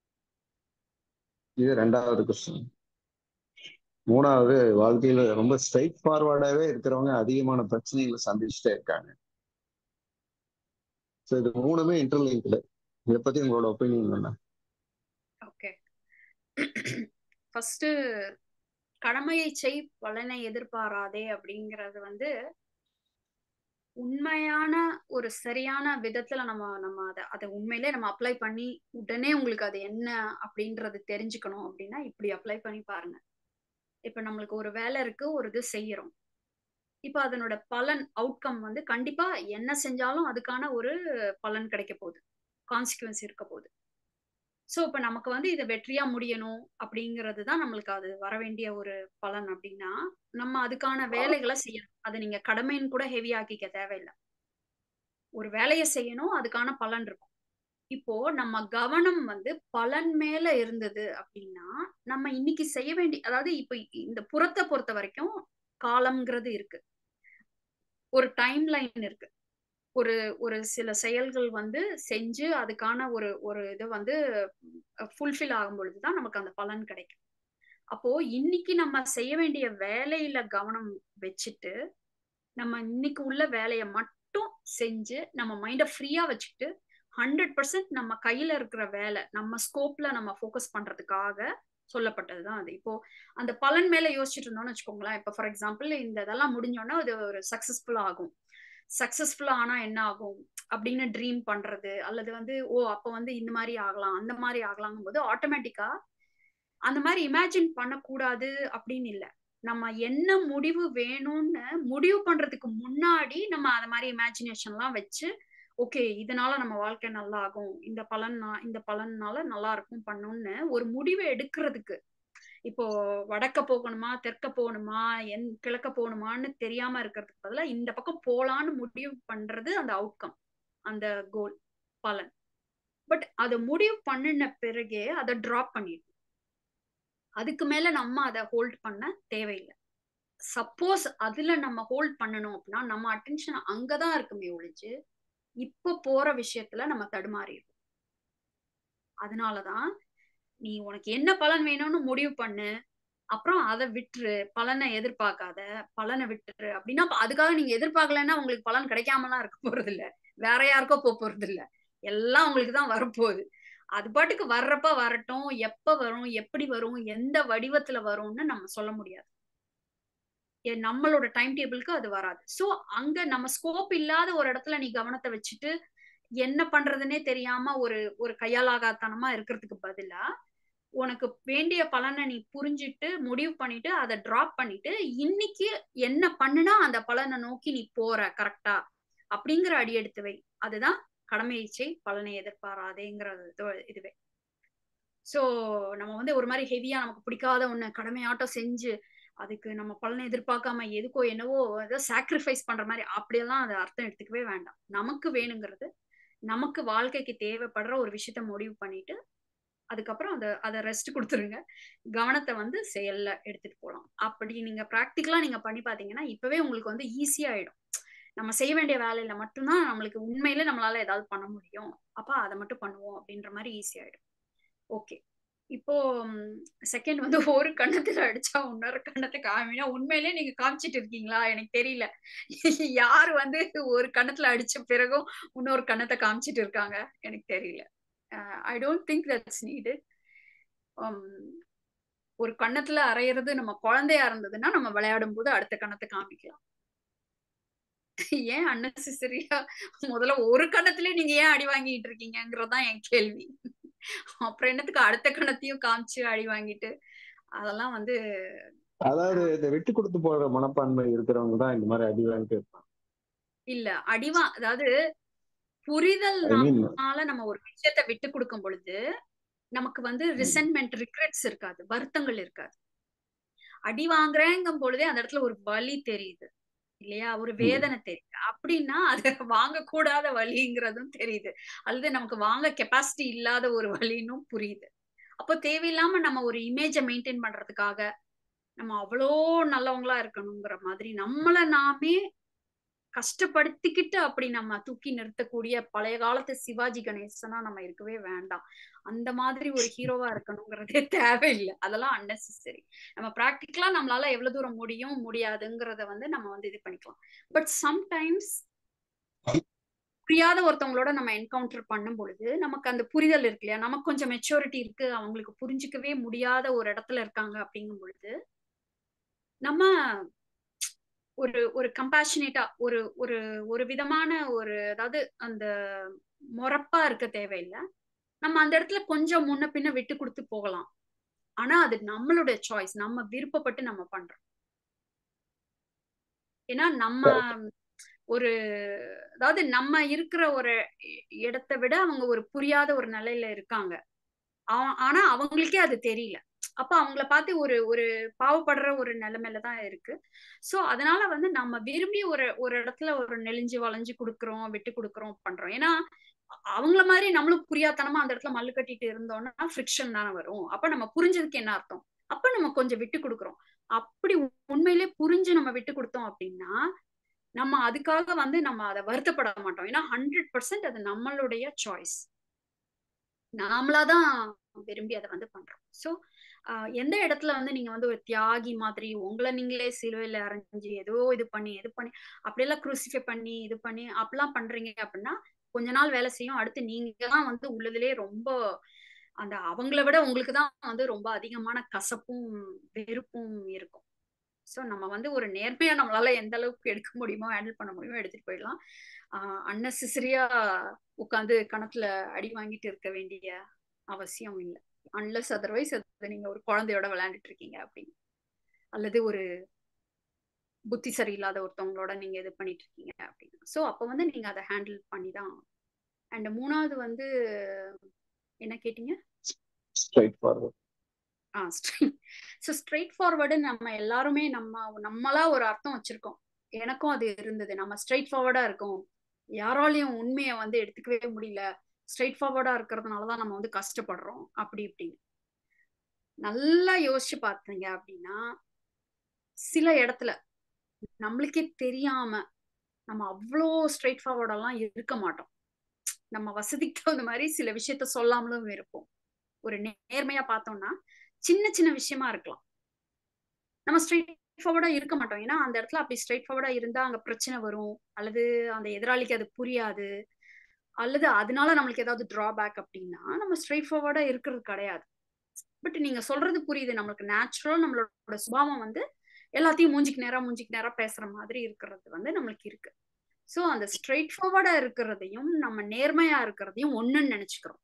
இது ரெண்டாவது கொஸ்டின் மூணாவது வாழ்க்கையில ரொம்ப ஸ்ட்ரைட் ஃபார்வர்டாவே இருக்கிறவங்க அதிகமான பிரச்சனைகளை சந்திச்சுட்டே இருக்காங்க ஸோ இது மூணுமே இன்டர்லிங்க்டு இதை பத்தி உங்களோட ஒப்பீனியன் என்ன ஓகே ஃபர்ஸ்ட் கடமையை செய் பலனை எதிர்பாராதே அப்படிங்கிறது வந்து உண்மையான ஒரு சரியான விதத்துல நம்ம நம்ம அதை அதை உண்மையிலே நம்ம அப்ளை பண்ணி உடனே உங்களுக்கு அது என்ன அப்படின்றது தெரிஞ்சுக்கணும் அப்படின்னா இப்படி அப்ளை பண்ணி பாருங்க இப்ப நம்மளுக்கு ஒரு வேலை இருக்கு ஒரு இது செய்யறோம் இப்ப அதனோட பலன் அவுட்கம் வந்து கண்டிப்பா என்ன செஞ்சாலும் அதுக்கான ஒரு பலன் கிடைக்க போகுது கான்சிக்வன்ஸ் இருக்க போகுது சோ இப்ப நமக்கு வந்து இது வெற்றியா முடியணும் அப்படிங்கிறது தான் நம்மளுக்கு அது வர வேண்டிய ஒரு பலன் அப்படின்னா நம்ம அதுக்கான வேலைகளை செய்யணும் அதை நீங்க கடமைன்னு கூட ஹெவி ஆக்கிக்க தேவையில்லை ஒரு வேலையை செய்யணும் அதுக்கான பலன் இருக்கும் இப்போ நம்ம கவனம் வந்து பலன் மேல இருந்தது அப்படின்னா நம்ம இன்னைக்கு செய்ய வேண்டிய அதாவது இப்போ இந்த புறத்தை பொறுத்த வரைக்கும் காலம்ங்கிறது இருக்கு ஒரு டைம் லைன் இருக்கு ஒரு ஒரு சில செயல்கள் வந்து செஞ்சு அதுக்கான ஒரு ஒரு இது வந்து ஃபுல்ஃபில் ஆகும் பொழுதுதான் நமக்கு அந்த பலன் கிடைக்கும் அப்போ இன்னைக்கு நம்ம செய்ய வேண்டிய வேலையில கவனம் வச்சுட்டு நம்ம இன்னைக்கு உள்ள வேலையை மட்டும் செஞ்சு நம்ம மைண்டை ஃப்ரீயா வச்சுக்கிட்டு ஹண்ட்ரட் பர்சன்ட் நம்ம கையில இருக்கிற வேலை நம்ம ஸ்கோப்ல நம்ம ஃபோக்கஸ் பண்றதுக்காக சொல்லப்பட்டதுதான் அது இப்போ அந்த பலன் மேல யோசிச்சுட்டு இருந்தோம்னு வச்சுக்கோங்களேன் இப்போ ஃபார் எக்ஸாம்பிள் இந்த இதெல்லாம் முடிஞ்சோன்னா அது ஒரு சக்சஸ்ஃபுல்லா ஆகும் சக்சஸ்ஃபுல்லா ஆனா என்ன ஆகும் அப்படின்னு ட்ரீம் பண்றது அல்லது வந்து ஓ அப்ப வந்து இந்த மாதிரி ஆகலாம் அந்த மாதிரி ஆகலாங்கும் போது ஆட்டோமேட்டிக்கா அந்த மாதிரி இமேஜின் பண்ணக்கூடாது அப்படின்னு இல்லை நம்ம என்ன முடிவு வேணும்னு முடிவு பண்றதுக்கு முன்னாடி நம்ம அந்த மாதிரி இமேஜினேஷன்லாம் வச்சு ஓகே இதனால நம்ம வாழ்க்கை நல்லா ஆகும் இந்த பலன் இந்த பலன்னால நல்லா இருக்கும் பண்ணும்னு ஒரு முடிவை எடுக்கிறதுக்கு இப்போ வடக்க போகணுமா தெற்க போகணுமா என் கிழக்க போகணுமான்னு தெரியாம இருக்கிறதுக்கு பதிலாக இந்த பக்கம் போலான்னு முடிவு பண்றது அந்த அவுட்கம் அந்த கோல் பலன் பட் அதை முடிவு பண்ணின பிறகே அதை டிராப் பண்ணிடும் அதுக்கு மேல நம்ம அதை ஹோல்ட் பண்ண தேவையில்லை சப்போஸ் அதுல நம்ம ஹோல்ட் பண்ணணும் அப்படின்னா நம்ம அட்டென்ஷன் அங்கதான் இருக்குமே ஒழிச்சு இப்ப போற விஷயத்துல நம்ம தடுமாறிடுவோம் அதனாலதான் நீ உனக்கு என்ன பலன் வேணும்னு முடிவு பண்ணு அப்புறம் அதை விட்டுரு பலனை எதிர்பார்க்காத பலனை விட்டுரு அப்படின்னா அதுக்காக நீங்க எதிர்பார்க்கலன்னா உங்களுக்கு பலன் கிடைக்காமலாம் இருக்க போறது இல்ல வேற யாருக்கோ போக போறது இல்ல எல்லாம் உங்களுக்கு தான் வரப்போகுது அது பாட்டுக்கு வர்றப்ப வரட்டும் எப்ப வரும் எப்படி வரும் எந்த வடிவத்துல வரும்னு நம்ம சொல்ல முடியாது எ- நம்மளோட டைம் டேபிளுக்கு அது வராது சோ அங்க நம்ம ஸ்கோப் இல்லாத ஒரு இடத்துல நீ கவனத்தை வச்சுட்டு என்ன பண்றதுன்னே தெரியாம ஒரு ஒரு கையாலாகாத்தனமா இருக்கிறதுக்கு பதிலா உனக்கு வேண்டிய பலனை நீ புரிஞ்சிட்டு முடிவு பண்ணிட்டு அதை டிராப் பண்ணிட்டு இன்னைக்கு என்ன பண்ணுனா அந்த பலனை நோக்கி நீ போற கரெக்டா அப்படிங்கிற அடி எடுத்து வை அதுதான் கடமை இச்சை பலனை எதிர்பாராதேங்கிறது இது- இதுவே சோ நம்ம வந்து ஒரு மாதிரி ஹெவியா நமக்கு பிடிக்காத ஒண்ணு கடமையாட்டம் செஞ்சு அதுக்கு நம்ம பலனை எதிர்பார்க்காம எதுக்கோ என்னவோ ஏதோ சாக்ரிஃபைஸ் பண்ற மாதிரி அப்படியெல்லாம் அது அர்த்தம் எடுத்துக்கவே வேண்டாம் நமக்கு வேணுங்கிறது நமக்கு வாழ்க்கைக்கு தேவைப்படுற ஒரு விஷயத்த முடிவு பண்ணிட்டு அதுக்கப்புறம் அதை அதை ரெஸ்ட் கொடுத்துருங்க கவனத்தை வந்து செயல்ல எடுத்துட்டு போகலாம் அப்படி நீங்க ப்ராக்டிக்கலா நீங்க பண்ணி பாத்தீங்கன்னா இப்பவே உங்களுக்கு வந்து ஈஸியா ஆயிடும் நம்ம செய்ய வேண்டிய வேலையில மட்டும்தான் நம்மளுக்கு உண்மையில நம்மளால ஏதாவது பண்ண முடியும் அப்ப அதை மட்டும் பண்ணுவோம் அப்படின்ற மாதிரி ஈஸி ஆயிடும் ஓகே இப்போ செகண்ட் வந்து ஒரு கண்ணத்துல அடிச்சா இன்னொரு கண்ணத்தை காமினா உண்மையிலே நீங்க காமிச்சிட்டு இருக்கீங்களா எனக்கு தெரியல யார் வந்து ஒரு கண்ணத்துல அடிச்ச பிறகும் இன்னொரு கண்ணத்தை காமிச்சிட்டு இருக்காங்க எனக்கு தெரியல I don't think that's need ஒரு கண்ணத்துல அரையிறது நம்ம குழந்தையா இருந்ததுன்னா நம்ம விளையாடும் போது அடுத்த கண்ணத்தை காமிக்கலாம் ஏன் அன்னெசரியா முதல்ல ஒரு கண்ணத்திலே நீங்க ஏன் அடி வாங்கிட்டு இருக்கீங்கங்கறதுதான் என் கேள்வி அப்புறம் என்னத்துக்கு அடுத்த கணத்தையும் காமிச்சு அடி வாங்கிட்டு அதெல்லாம் வந்து அதாவது இந்த விட்டு கொடுத்து போற மனப்பான்மை இருக்கிறவங்க தான் இந்த மாதிரி அடி வாங்கிட்டு இருப்பாங்க இல்ல அடிவா அதாவது புரிதல்னால நம்ம ஒரு விஷயத்த விட்டு கொடுக்கும் பொழுது நமக்கு வந்து ரிசன்மெண்ட் ரிக்ரெட்ஸ் இருக்காது வருத்தங்கள் இருக்காது அடி வாங்குறேங்கும் பொழுதே அந்த இடத்துல ஒரு வலி தெரியுது இல்லையா ஒரு வேதனை தெரியுது அப்படின்னா அது வாங்கக்கூடாத வலிங்கிறதும் தெரியுது அல்லது நமக்கு வாங்க கெப்பாசிட்டி இல்லாத ஒரு வலின்னும் புரியுது அப்போ தேவையில்லாம நம்ம ஒரு இமேஜை மெயின்டைன் பண்றதுக்காக நம்ம அவ்வளோ நல்லவங்களா இருக்கணுங்கிற மாதிரி நம்மளை நாமே கஷ்டப்படுத்திக்கிட்டு அப்படி நம்ம தூக்கி நிறுத்தக்கூடிய பழைய காலத்து சிவாஜி கணேசனா நம்ம இருக்கவே வேண்டாம் அந்த மாதிரி ஒரு ஹீரோவா இருக்கணுங்கிறதே தேவையில்லை அதெல்லாம் அன்னெசரி நம்ம ப்ராக்டிக்கலா நம்மளால எவ்வளவு தூரம் முடியும் முடியாதுங்கிறத வந்து நம்ம வந்து இது பண்ணிக்கலாம் பட் சம்டைம்ஸ் புரியாத ஒருத்தவங்களோட நம்ம என்கவுண்டர் பண்ணும் பொழுது நமக்கு அந்த புரிதல் இருக்கு இல்லையா நமக்கு கொஞ்சம் மெச்சூரிட்டி இருக்கு அவங்களுக்கு புரிஞ்சுக்கவே முடியாத ஒரு இடத்துல இருக்காங்க அப்படிங்கும் பொழுது நம்ம ஒரு ஒரு கம்பேஷனேட்டா ஒரு ஒரு ஒரு விதமான ஒரு அதாவது அந்த முறப்பா இருக்க தேவையில்லை நம்ம அந்த இடத்துல கொஞ்சம் முன்ன பின்ன விட்டு கொடுத்து போகலாம் ஆனா அது நம்மளுடைய சாய்ஸ் நம்ம விருப்பப்பட்டு நம்ம பண்றோம் ஏன்னா நம்ம ஒரு அதாவது நம்ம இருக்கிற ஒரு இடத்தை விட அவங்க ஒரு புரியாத ஒரு நிலையில இருக்காங்க ஆனா அவங்களுக்கே அது தெரியல அப்ப அவங்கள பார்த்து ஒரு ஒரு பாவப்படுற ஒரு நிலைமையில தான் இருக்கு சோ அதனால வந்து நம்ம விரும்பி ஒரு ஒரு இடத்துல ஒரு நெளிஞ்சு வளைஞ்சு கொடுக்குறோம் விட்டு கொடுக்குறோம் பண்றோம் ஏன்னா அவங்கள மாதிரி நம்மளும் புரியாதனமா அந்த இடத்துல மல்லு கட்டிட்டு இருந்தோம்னா ஃப்ரிக்ஷன் தானே வரும் அப்ப நம்ம புரிஞ்சதுக்கு என்ன அர்த்தம் அப்ப நம்ம கொஞ்சம் விட்டு கொடுக்குறோம் அப்படி உண்மையிலே புரிஞ்சு நம்ம விட்டு கொடுத்தோம் அப்படின்னா நம்ம அதுக்காக வந்து நம்ம அதை வருத்தப்பட மாட்டோம் ஏன்னா ஹண்ட்ரட் பர்சன்ட் அது நம்மளுடைய சாய்ஸ் நாமளாதான் விரும்பி அதை வந்து பண்றோம் ஸோ எந்த இடத்துல வந்து நீங்க வந்து ஒரு தியாகி மாதிரி உங்களை நீங்களே சிலுவையில அரைஞ்சு ஏதோ இது பண்ணி இது பண்ணி அப்படியெல்லாம் குரூசிஃபை பண்ணி இது பண்ணி அப்படிலாம் பண்றீங்க அப்படின்னா கொஞ்ச நாள் வேலை செய்யும் அடுத்து நீங்க தான் வந்து உள்ளதுலயே ரொம்ப அந்த அவங்கள விட உங்களுக்கு தான் வந்து ரொம்ப அதிகமான கசப்பும் வெறுப்பும் இருக்கும் ஸோ நம்ம வந்து ஒரு நேர்மையா நம்மளால எந்த அளவுக்கு எடுக்க முடியுமோ ஹேண்டில் பண்ண முடியுமோ எடுத்துட்டு போயிடலாம் ஆஹ் அன்னெசரியா உட்காந்து கணத்துல அடி வாங்கிட்டு இருக்க வேண்டிய அவசியம் இல்லை அன்லஸ் அதர்வைஸ் அது நீங்க ஒரு குழந்தையோட விளையாண்டுட்டு இருக்கீங்க அப்படின்னு அல்லது ஒரு புத்தி சரியில்லாத ஒருத்தவங்களோட நீங்க இது பண்ணிட்டு இருக்கீங்க அப்படின்னு ஸோ அப்போ வந்து நீங்க அதை ஹேண்டில் பண்ணி தான் அண்ட் மூணாவது வந்து என்ன கேட்டீங்க ஸ்ட்ரைட் ஃபார்வர்ட் ஆ ஸ்ட்ரைட் ஸோ ஸ்ட்ரைட் ஃபார்வர்டு நம்ம எல்லாருமே நம்ம நம்மளா ஒரு அர்த்தம் வச்சிருக்கோம் எனக்கும் அது இருந்தது நம்ம ஸ்ட்ரைட் ஃபார்வர்டா இருக்கோம் யாராலையும் உண்மையை வந்து எடுத்துக்கவே முடியல ஸ்ட்ரைட் ஃபார்வர்டா இருக்கிறதுனால தான் நம்ம வந்து கஷ்டப்படுறோம் அப்படி இப்படின்னு நல்லா யோசிச்சு பார்த்தீங்க அப்படின்னா சில இடத்துல நம்மளுக்கே தெரியாம நம்ம அவ்வளோ ஸ்ட்ரைட் ஃபார்வர்டெல்லாம் இருக்க மாட்டோம் நம்ம வசதிக்கு தகுந்த மாதிரி சில விஷயத்த சொல்லாமலும் இருப்போம் ஒரு நேர்மையா பார்த்தோம்னா சின்ன சின்ன விஷயமா இருக்கலாம் நம்ம ஸ்ட்ரைட் ஃபார்வர்டா இருக்க மாட்டோம் ஏன்னா அந்த இடத்துல அப்படி ஸ்ட்ரைட் ஃபார்வர்டா இருந்தா அங்க பிரச்சனை வரும் அல்லது அந்த எதிராளிக்கு அது புரியாது அல்லது அதனால நம்மளுக்கு ஏதாவது டிராபேக் அப்படின்னா நம்ம ஸ்ட்ரைட் ஃபார்வர்டா இருக்கிறது கிடையாது பட் நீங்க சொல்றது புரியுது நம்மளுக்கு நேச்சுரல் நம்மளோட சுபாவம் வந்து எல்லாத்தையும் மூஞ்சிக்கு நேரா மூஞ்சிக்கு நேரா பேசுற மாதிரி இருக்கிறது வந்து நம்மளுக்கு இருக்கு சோ அந்த ஸ்ட்ரெயிட் ஃபார்வர்டா இருக்கிறதையும் நம்ம நேர்மையா இருக்கிறதையும் ஒண்ணுன்னு நினைச்சுக்கிறோம்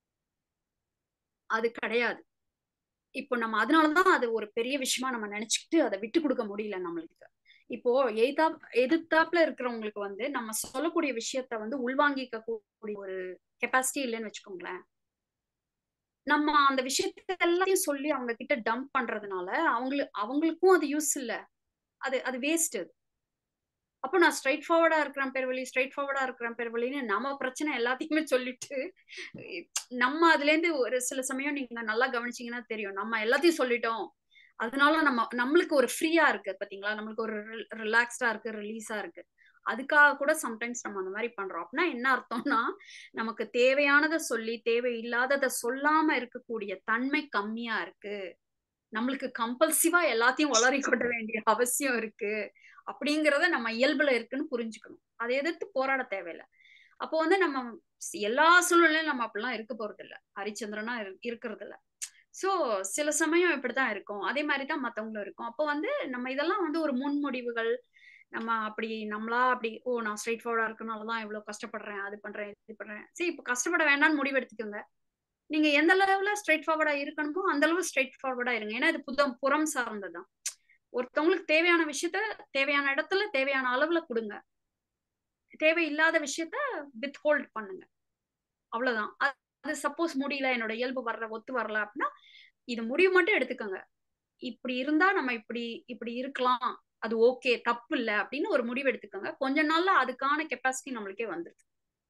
அது கிடையாது இப்போ நம்ம அதனாலதான் அது ஒரு பெரிய விஷயமா நம்ம நினைச்சுக்கிட்டு அதை விட்டு கொடுக்க முடியல நம்மளுக்கு இப்போ எய்தா எதிர்த்தாப்புல இருக்கிறவங்களுக்கு வந்து நம்ம சொல்லக்கூடிய விஷயத்த வந்து உள்வாங்கிக்க கூடிய ஒரு கெப்பாசிட்டி இல்லைன்னு வச்சுக்கோங்களேன் நம்ம அந்த விஷயத்த எல்லாத்தையும் சொல்லி அவங்க கிட்ட டம்ப் பண்றதுனால அவங்களுக்கு அவங்களுக்கும் அது யூஸ் இல்ல அது அது வேஸ்ட் அது அப்போ நான் ஸ்ட்ரைட் ஃபார்வர்டா இருக்கிறேன் பெருவழி ஸ்ட்ரைட் ஃபார்வர்டா இருக்கிறேன் பெருவழின்னு நம்ம பிரச்சனை எல்லாத்தையுமே சொல்லிட்டு நம்ம அதுல இருந்து ஒரு சில சமயம் நீங்க நல்லா கவனிச்சீங்கன்னா தெரியும் நம்ம எல்லாத்தையும் சொல்லிட்டோம் அதனால நம்ம நம்மளுக்கு ஒரு ஃப்ரீயா இருக்கு பாத்தீங்களா நம்மளுக்கு ஒரு ரிலாக்ஸ்டா இருக்கு ரிலீஸா இருக்கு அதுக்காக கூட சம்டைம்ஸ் நம்ம அந்த மாதிரி பண்றோம் அப்படின்னா என்ன அர்த்தம்னா நமக்கு தேவையானதை சொல்லி தேவையில்லாததை சொல்லாம இருக்கக்கூடிய தன்மை கம்மியா இருக்கு நம்மளுக்கு கம்பல்சிவா எல்லாத்தையும் வளரி கொட்ட வேண்டிய அவசியம் இருக்கு அப்படிங்கிறத நம்ம இயல்புல இருக்குன்னு புரிஞ்சுக்கணும் அதை எதிர்த்து போராட தேவையில்லை அப்போ வந்து நம்ம எல்லா சூழ்நிலையும் நம்ம அப்படிலாம் இருக்க போறது இல்ல ஹரிச்சந்திரனா இருக்கிறது இல்ல சோ சில சமயம் இப்படிதான் இருக்கும் அதே மாதிரிதான் மத்தவங்களும் இருக்கும் அப்போ வந்து நம்ம இதெல்லாம் வந்து ஒரு முன்முடிவுகள் நம்ம அப்படி நம்மளா அப்படி ஓ நான் ஸ்ட்ரெயிட் ஃபார்வர்டா இருக்கனாலதான் இவ்வளவு கஷ்டப்படுறேன் அது பண்றேன் இது பண்றேன் சரி இப்ப கஷ்டப்பட வேண்டாம்னு முடிவு எடுத்துக்கோங்க நீங்க எந்த அளவுல ஸ்ட்ரெயிட் ஃபார்வர்டா இருக்கணுமோ அந்த அளவு ஸ்ட்ரெயிட் ஃபார்வர்டா இருங்க ஏன்னா இது புதம் புறம் சார்ந்ததுதான் ஒருத்தவங்களுக்கு தேவையான விஷயத்த தேவையான இடத்துல தேவையான அளவுல கொடுங்க தேவையில்லாத விஷயத்த வித் ஹோல்ட் பண்ணுங்க அவ்வளவுதான் அது சப்போஸ் முடியல என்னோட இயல்பு வர்ற ஒத்து வரல அப்படின்னா இது முடிவு மட்டும் எடுத்துக்கோங்க இப்படி இருந்தா நம்ம இப்படி இப்படி இருக்கலாம் அது ஓகே தப்பு இல்ல அப்படின்னு ஒரு முடிவு எடுத்துக்கோங்க கொஞ்ச நாள்ல அதுக்கான கெப்பாசிட்டி நம்மளுக்கே வந்துருது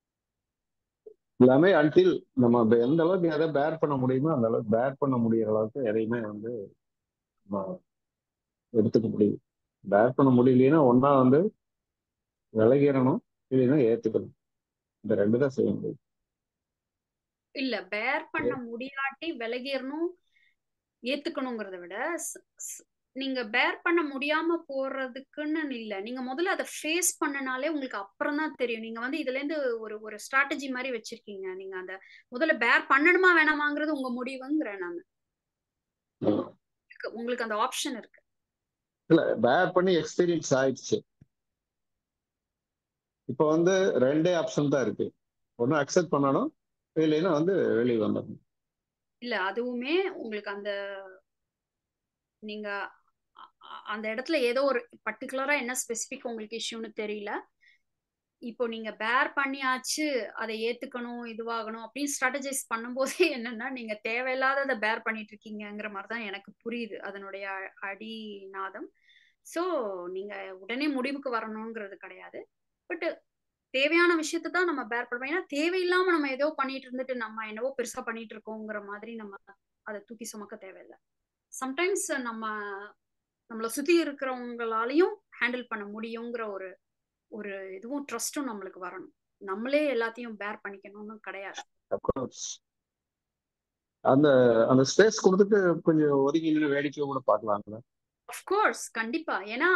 எல்லாமே அன்டில் நம்ம எந்த அளவுக்கு எதை பேர் பண்ண முடியுமோ அந்த அளவுக்கு பேர் பண்ண முடியற அளவுக்கு எதையுமே வந்து நம்ம எடுத்துக்க முடியும் பேர் பண்ண முடியலன்னா ஒன்னா வந்து விலகிடணும் இல்லைன்னா ஏத்துக்கணும் இந்த ரெண்டு தான் செய்ய முடியும் இல்ல பேர் பண்ண முடியாட்டி விலகிடணும் ஏத்துக்கணுங்கிறத விட நீங்க பேர் பண்ண முடியாம போறதுக்குன்னு இல்ல நீங்க முதல்ல அதை ஃபேஸ் பண்ணனாலே உங்களுக்கு அப்புறம் தான் தெரியும் நீங்க வந்து இதுல இருந்து ஒரு ஒரு ஸ்ட்ராட்டஜி மாதிரி வச்சிருக்கீங்க நீங்க அந்த முதல்ல பேர் பண்ணணுமா வேணாமாங்கிறது உங்க முடிவுங்கிறேன் நாங்க உங்களுக்கு அந்த ஆப்ஷன் இருக்கு இல்ல பேர் பண்ணி எக்ஸ்பீரியன்ஸ் ஆயிடுச்சு இப்போ வந்து ரெண்டே ஆப்ஷன் தான் இருக்கு ஒன்னும் அக்செப்ட் பண்ணணும் இல்லைன்னா வந்து வெளியே வந்துடணும் இல்ல அதுவுமே உங்களுக்கு அந்த நீங்க அந்த இடத்துல ஏதோ ஒரு பர்டிகுலரா என்ன ஸ்பெசிபிக் உங்களுக்கு இஷ்யூன்னு தெரியல இப்போ நீங்க பேர் பண்ணியாச்சு அதை ஏத்துக்கணும் இதுவாகணும் அப்படின்னு ஸ்ட்ராட்டஜைஸ் பண்ணும்போதே என்னன்னா நீங்க தேவையில்லாததை பேர் பண்ணிட்டு இருக்கீங்கிற மாதிரிதான் எனக்கு புரியுது அதனுடைய அடிநாதம் சோ நீங்க உடனே முடிவுக்கு வரணுங்கிறது கிடையாது பட் தேவையான விஷயத்த தான் நம்ம பேர் பண்ணுவோம் ஏன்னா தேவையில்லாம நம்ம ஏதோ பண்ணிட்டு இருந்துட்டு நம்ம என்னவோ பெருசா பண்ணிட்டு இருக்கோங்கிற மாதிரி நம்ம அதை தூக்கி சுமக்க தேவையில்லை சம்டைம்ஸ் நம்ம நம்மளை சுத்தி இருக்கிறவங்களாலையும் ஹேண்டில் பண்ண முடியுங்கிற ஒரு ஒரு இதுவும் ட்ரஸ்டும் நம்மளுக்கு வரணும் நம்மளே எல்லாத்தையும் பேர் பண்ணிக்கணும்னு கிடையாது அந்த அந்த ஸ்பேஸ் கொடுத்துட்டு கொஞ்சம் ஒதுங்கி நின்று வேடிக்கை கூட பார்க்கலாம்ல அஃப்கோர்ஸ் கண்டிப்பா ஏன்னா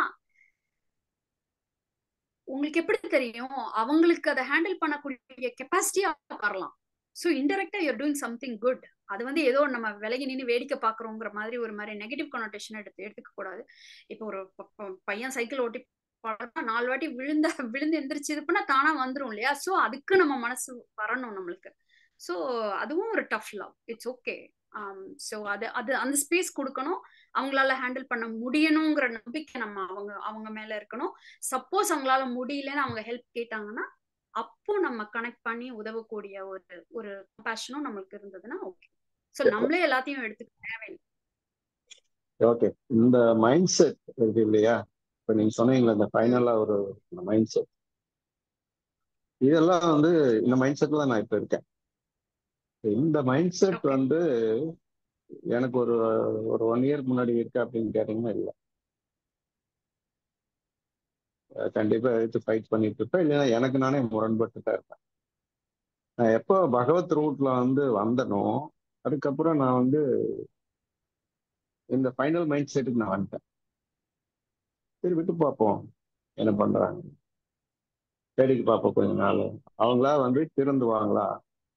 உங்களுக்கு எப்படி தெரியும் அவங்களுக்கு அதை ஹேண்டில் பண்ணக்கூடிய கெப்பாசிட்டியா வரலாம் ஸோ இன்டெரக்டா யூர் டூயிங் சம்திங் குட் அது வந்து ஏதோ நம்ம விலகி நின்று வேடிக்கை பாக்குறோங்கிற மாதிரி ஒரு மாதிரி நெகட்டிவ் கனோட்டேஷன் எடுத்து எடுத்துக்க கூடாது இப்போ ஒரு பையன் சைக்கிள் ஓட்டி நாலு வாட்டி விழுந்த விழுந்து எந்திரிச்சு இது பண்ணா தானா வந்துரும் இல்லையா ஸோ அதுக்கு நம்ம மனசு வரணும் நம்மளுக்கு ஸோ அதுவும் ஒரு tough love it's okay so அது அது அந்த ஸ்பேஸ் கொடுக்கணும் அவங்களால ஹேண்டில் பண்ண முடியணுங்கிற நம்பிக்கை நம்ம அவங்க அவங்க மேல இருக்கணும் சப்போஸ் அவங்களால முடியலன்னு அவங்க ஹெல்ப் கேட்டாங்கன்னா அப்போ நம்ம கனெக்ட் பண்ணி உதவக்கூடிய ஒரு ஒரு கம்பேஷனும் நம்மளுக்கு இருந்ததுன்னா ஓகே ஸோ நம்மளே எல்லாத்தையும் எடுத்துக்க தேவையில்லை ஓகே இந்த மைண்ட் செட் இருக்கு இல்லையா இப்ப நீங்க சொன்னீங்களா இந்த ஃபைனலா ஒரு மைண்ட் செட் இதெல்லாம் வந்து இந்த மைண்ட் செட்ல நான் இப்ப இருக்கேன் இந்த மைண்ட் செட் வந்து எனக்கு ஒரு ஒரு ஒன் இயர் முன்னாடி இருக்கு அப்படின்னு கேட்டீங்கன்னா இல்லை கண்டிப்பா எடுத்து ஃபைட் பண்ணிட்டு இருப்பேன் இல்லைன்னா எனக்கு நானே முரண்பட்டு தான் இருப்பேன் நான் எப்போ பகவத் ரூட்ல வந்து வந்தனோ அதுக்கப்புறம் நான் வந்து இந்த ஃபைனல் மைண்ட் செட்டுக்கு நான் வந்துட்டேன் சரி விட்டு பார்ப்போம் என்ன பண்றாங்க வேடிக்கை பார்ப்போம் கொஞ்ச நாள் அவங்களா வந்து திருந்துவாங்களா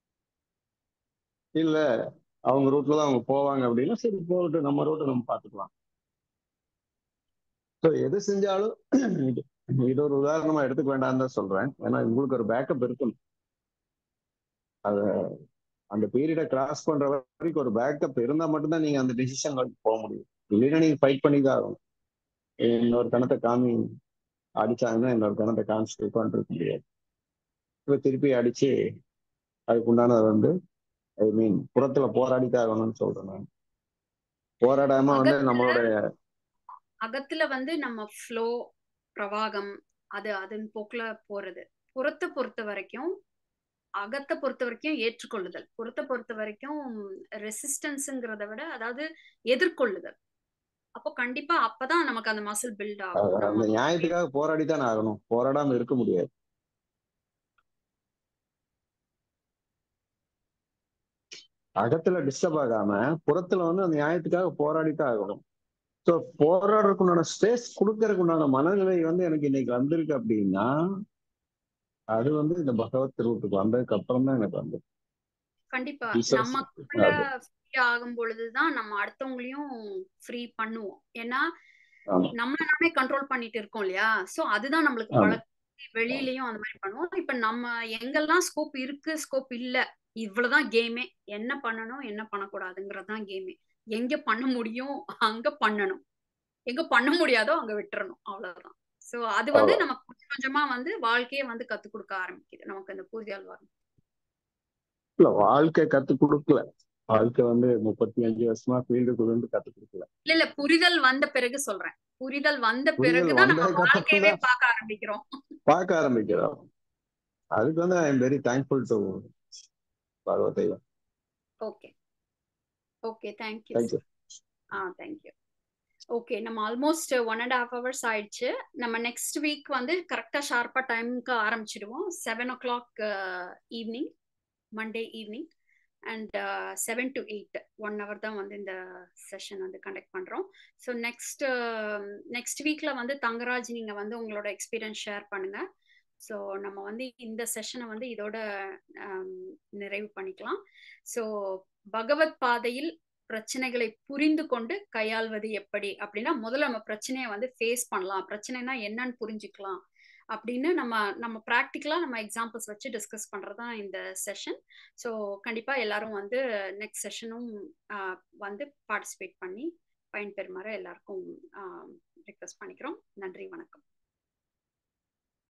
இல்ல அவங்க ரூட்ல தான் அவங்க போவாங்க அப்படின்னா சரி போகட்டும் நம்ம ரூட்டை நம்ம பார்த்துக்கலாம் ஸோ எது செஞ்சாலும் இது இது ஒரு உதாரணமா எடுத்துக்க வேண்டாம்னு தான் சொல்றேன் ஏன்னா உங்களுக்கு ஒரு பேக்கப் இருக்கணும் அத அந்த பீரியடை கிராஸ் பண்ற வரைக்கும் ஒரு பேக்கப் இருந்தா மட்டும்தான் நீங்க அந்த டிசிஷன்களுக்கு போக முடியும் இல்லைன்னா நீங்க ஃபைட் பண்ணி தான் ஆகணும் இன்னொரு கணத்தை காமி அடிச்சாங்கன்னா இன்னொரு கணத்தை காமிச்சிட்டு உட்காந்துருக்க முடியாது இப்போ திருப்பி அடிச்சு அதுக்கு உண்டானதை வந்து ஐ மீன் புறத்துல போராடித்தான் ஆகணும்னு சொல்றேன் நான் போராடாம வந்து அகத்துல நம்மளோட அகத்துல வந்து நம்ம ஃப்ளோ பிரவாகம் அது அதன் போக்குல போறது புறத்தை பொறுத்த வரைக்கும் அகத்தை பொறுத்த வரைக்கும் ஏற்றுக்கொள்ளுதல் புறத்தை பொறுத்த வரைக்கும் ரெசிஸ்டன்ஸுங்கிறத விட அதாவது எதிர்கொள்ளுதல் அப்போ கண்டிப்பா அப்பதான் நமக்கு அந்த மசில் பில்ட் ஆகும் அஹ் அந்த நம்ம நியாயத்துக்காக போராடித்தான் ஆகணும் போராடாம இருக்க முடியாது அகத்துல டிஸ்டர்ப் ஆகாம புறத்துல வந்து அந்த நியாயத்துக்காக போராடித்தான் ஆகணும் ஸோ போராடுறதுக்கு உண்டான ஸ்பேஸ் கொடுக்கறதுக்கு உண்டான மனநிலை வந்து எனக்கு இன்னைக்கு வந்திருக்கு அப்படின்னா அது வந்து இந்த பகவத் ரூட்டுக்கு வந்ததுக்கு அப்புறம் தான் எனக்கு வந்து கண்டிப்பா ஜீசஸ் நமக்குள்ள அது ஃப்ரீ ஆகும் பொழுதுதான் நம்ம அடுத்தவங்களையும் ஃப்ரீ பண்ணுவோம் ஏன்னா ஆமா நம்மள நாமே கண்ட்ரோல் பண்ணிட்டு இருக்கோம் இல்லையா சோ அதுதான் நம்மளுக்கு ஆமா பழக்கம் வெளியிலயும் அந்த மாதிரி பண்ணுவோம் இப்ப நம்ம எங்கெல்லாம் ஸ்கோப் இருக்கு ஸ்கோப் இல்ல இவ்வளவுதான் கேமே என்ன பண்ணணும் என்ன பண்ணக்கூடாதுங்கிறது தான் கேமே எங்க பண்ண முடியும் அங்க பண்ணணும் எங்க பண்ண முடியாதோ அங்க விட்டுறணும் அவ்வளவுதான் சோ அது வந்து அவ்வளோ நமக்கு கொஞ்சம் கொஞ்சமா வந்து வாழ்க்கையை வந்து கத்து கொடுக்க ஆரம்பிக்குது நமக்கு அந்த புரிதல் வரும் இல்ல வாழ்க்கை கத்து கொடுக்கல வாழ்க்கை வந்து முப்பத்தி அஞ்சு வருஷமா ஃபீல்டுக்குள்ள இருந்து கத்து கொடுக்கல இல்ல இல்ல புரிதல் வந்த பிறகு சொல்றேன் புரிதல் வந்த புரிதல் பிறகுதான் நம்ம வந்ததுக்கு அப்புறம் வாழ்க்கையவே தான் பார்க்க ஆரம்பிக்கிறோம் பார்க்க ஆரம்பிக்கிறோம் அதுக்கு வந்து I am very thankful to Parvathaiya okay okay thank you thank you ah thank you okay நம்ம almost one and half hours ஆயிடுச்சு நம்ம நெக்ஸ்ட் வீக் வந்து கரெக்டாக ஷார்ப்பாக டைமுக்கு ஆரம்பிச்சிடுவோம் seven o'clock evening Monday evening and seven to eight one hour தான் வந்து இந்த செஷன் வந்து கண்டக்ட் பண்ணுறோம் ஸோ நெக்ஸ்ட் நெக்ஸ்ட் வீக்கில் வந்து தங்கராஜ் நீங்கள் வந்து உங்களோட எக்ஸ்பீரியன்ஸ் ஷேர் பண்ணுங்கள் ஸோ நம்ம வந்து இந்த செஷனை வந்து இதோட ஆம், நிறைவு பண்ணிக்கலாம் ஸோ பகவத் பாதையில் பிரச்சனைகளை புரிந்து கொண்டு கையாள்வது எப்படி அப்படின்னா முதல்ல நம்ம பிரச்சனையை வந்து ஃபேஸ் பண்ணலாம் பிரச்சனைனா என்னன்னு புரிஞ்சுக்கலாம் அப்படின்னு நம்ம நம்ம ப்ராக்டிக்கலா நம்ம எக்ஸாம்பிள்ஸ் வச்சு டிஸ்கஸ் பண்றது தான் இந்த செஷன் ஸோ கண்டிப்பா எல்லாரும் வந்து நெக்ஸ்ட் செஷனும் வந்து பார்ட்டிசிபேட் பண்ணி பயன்பெறுமாறு எல்லாருக்கும் ரிக்வெஸ்ட் பண்ணிக்கிறோம் நன்றி வணக்கம்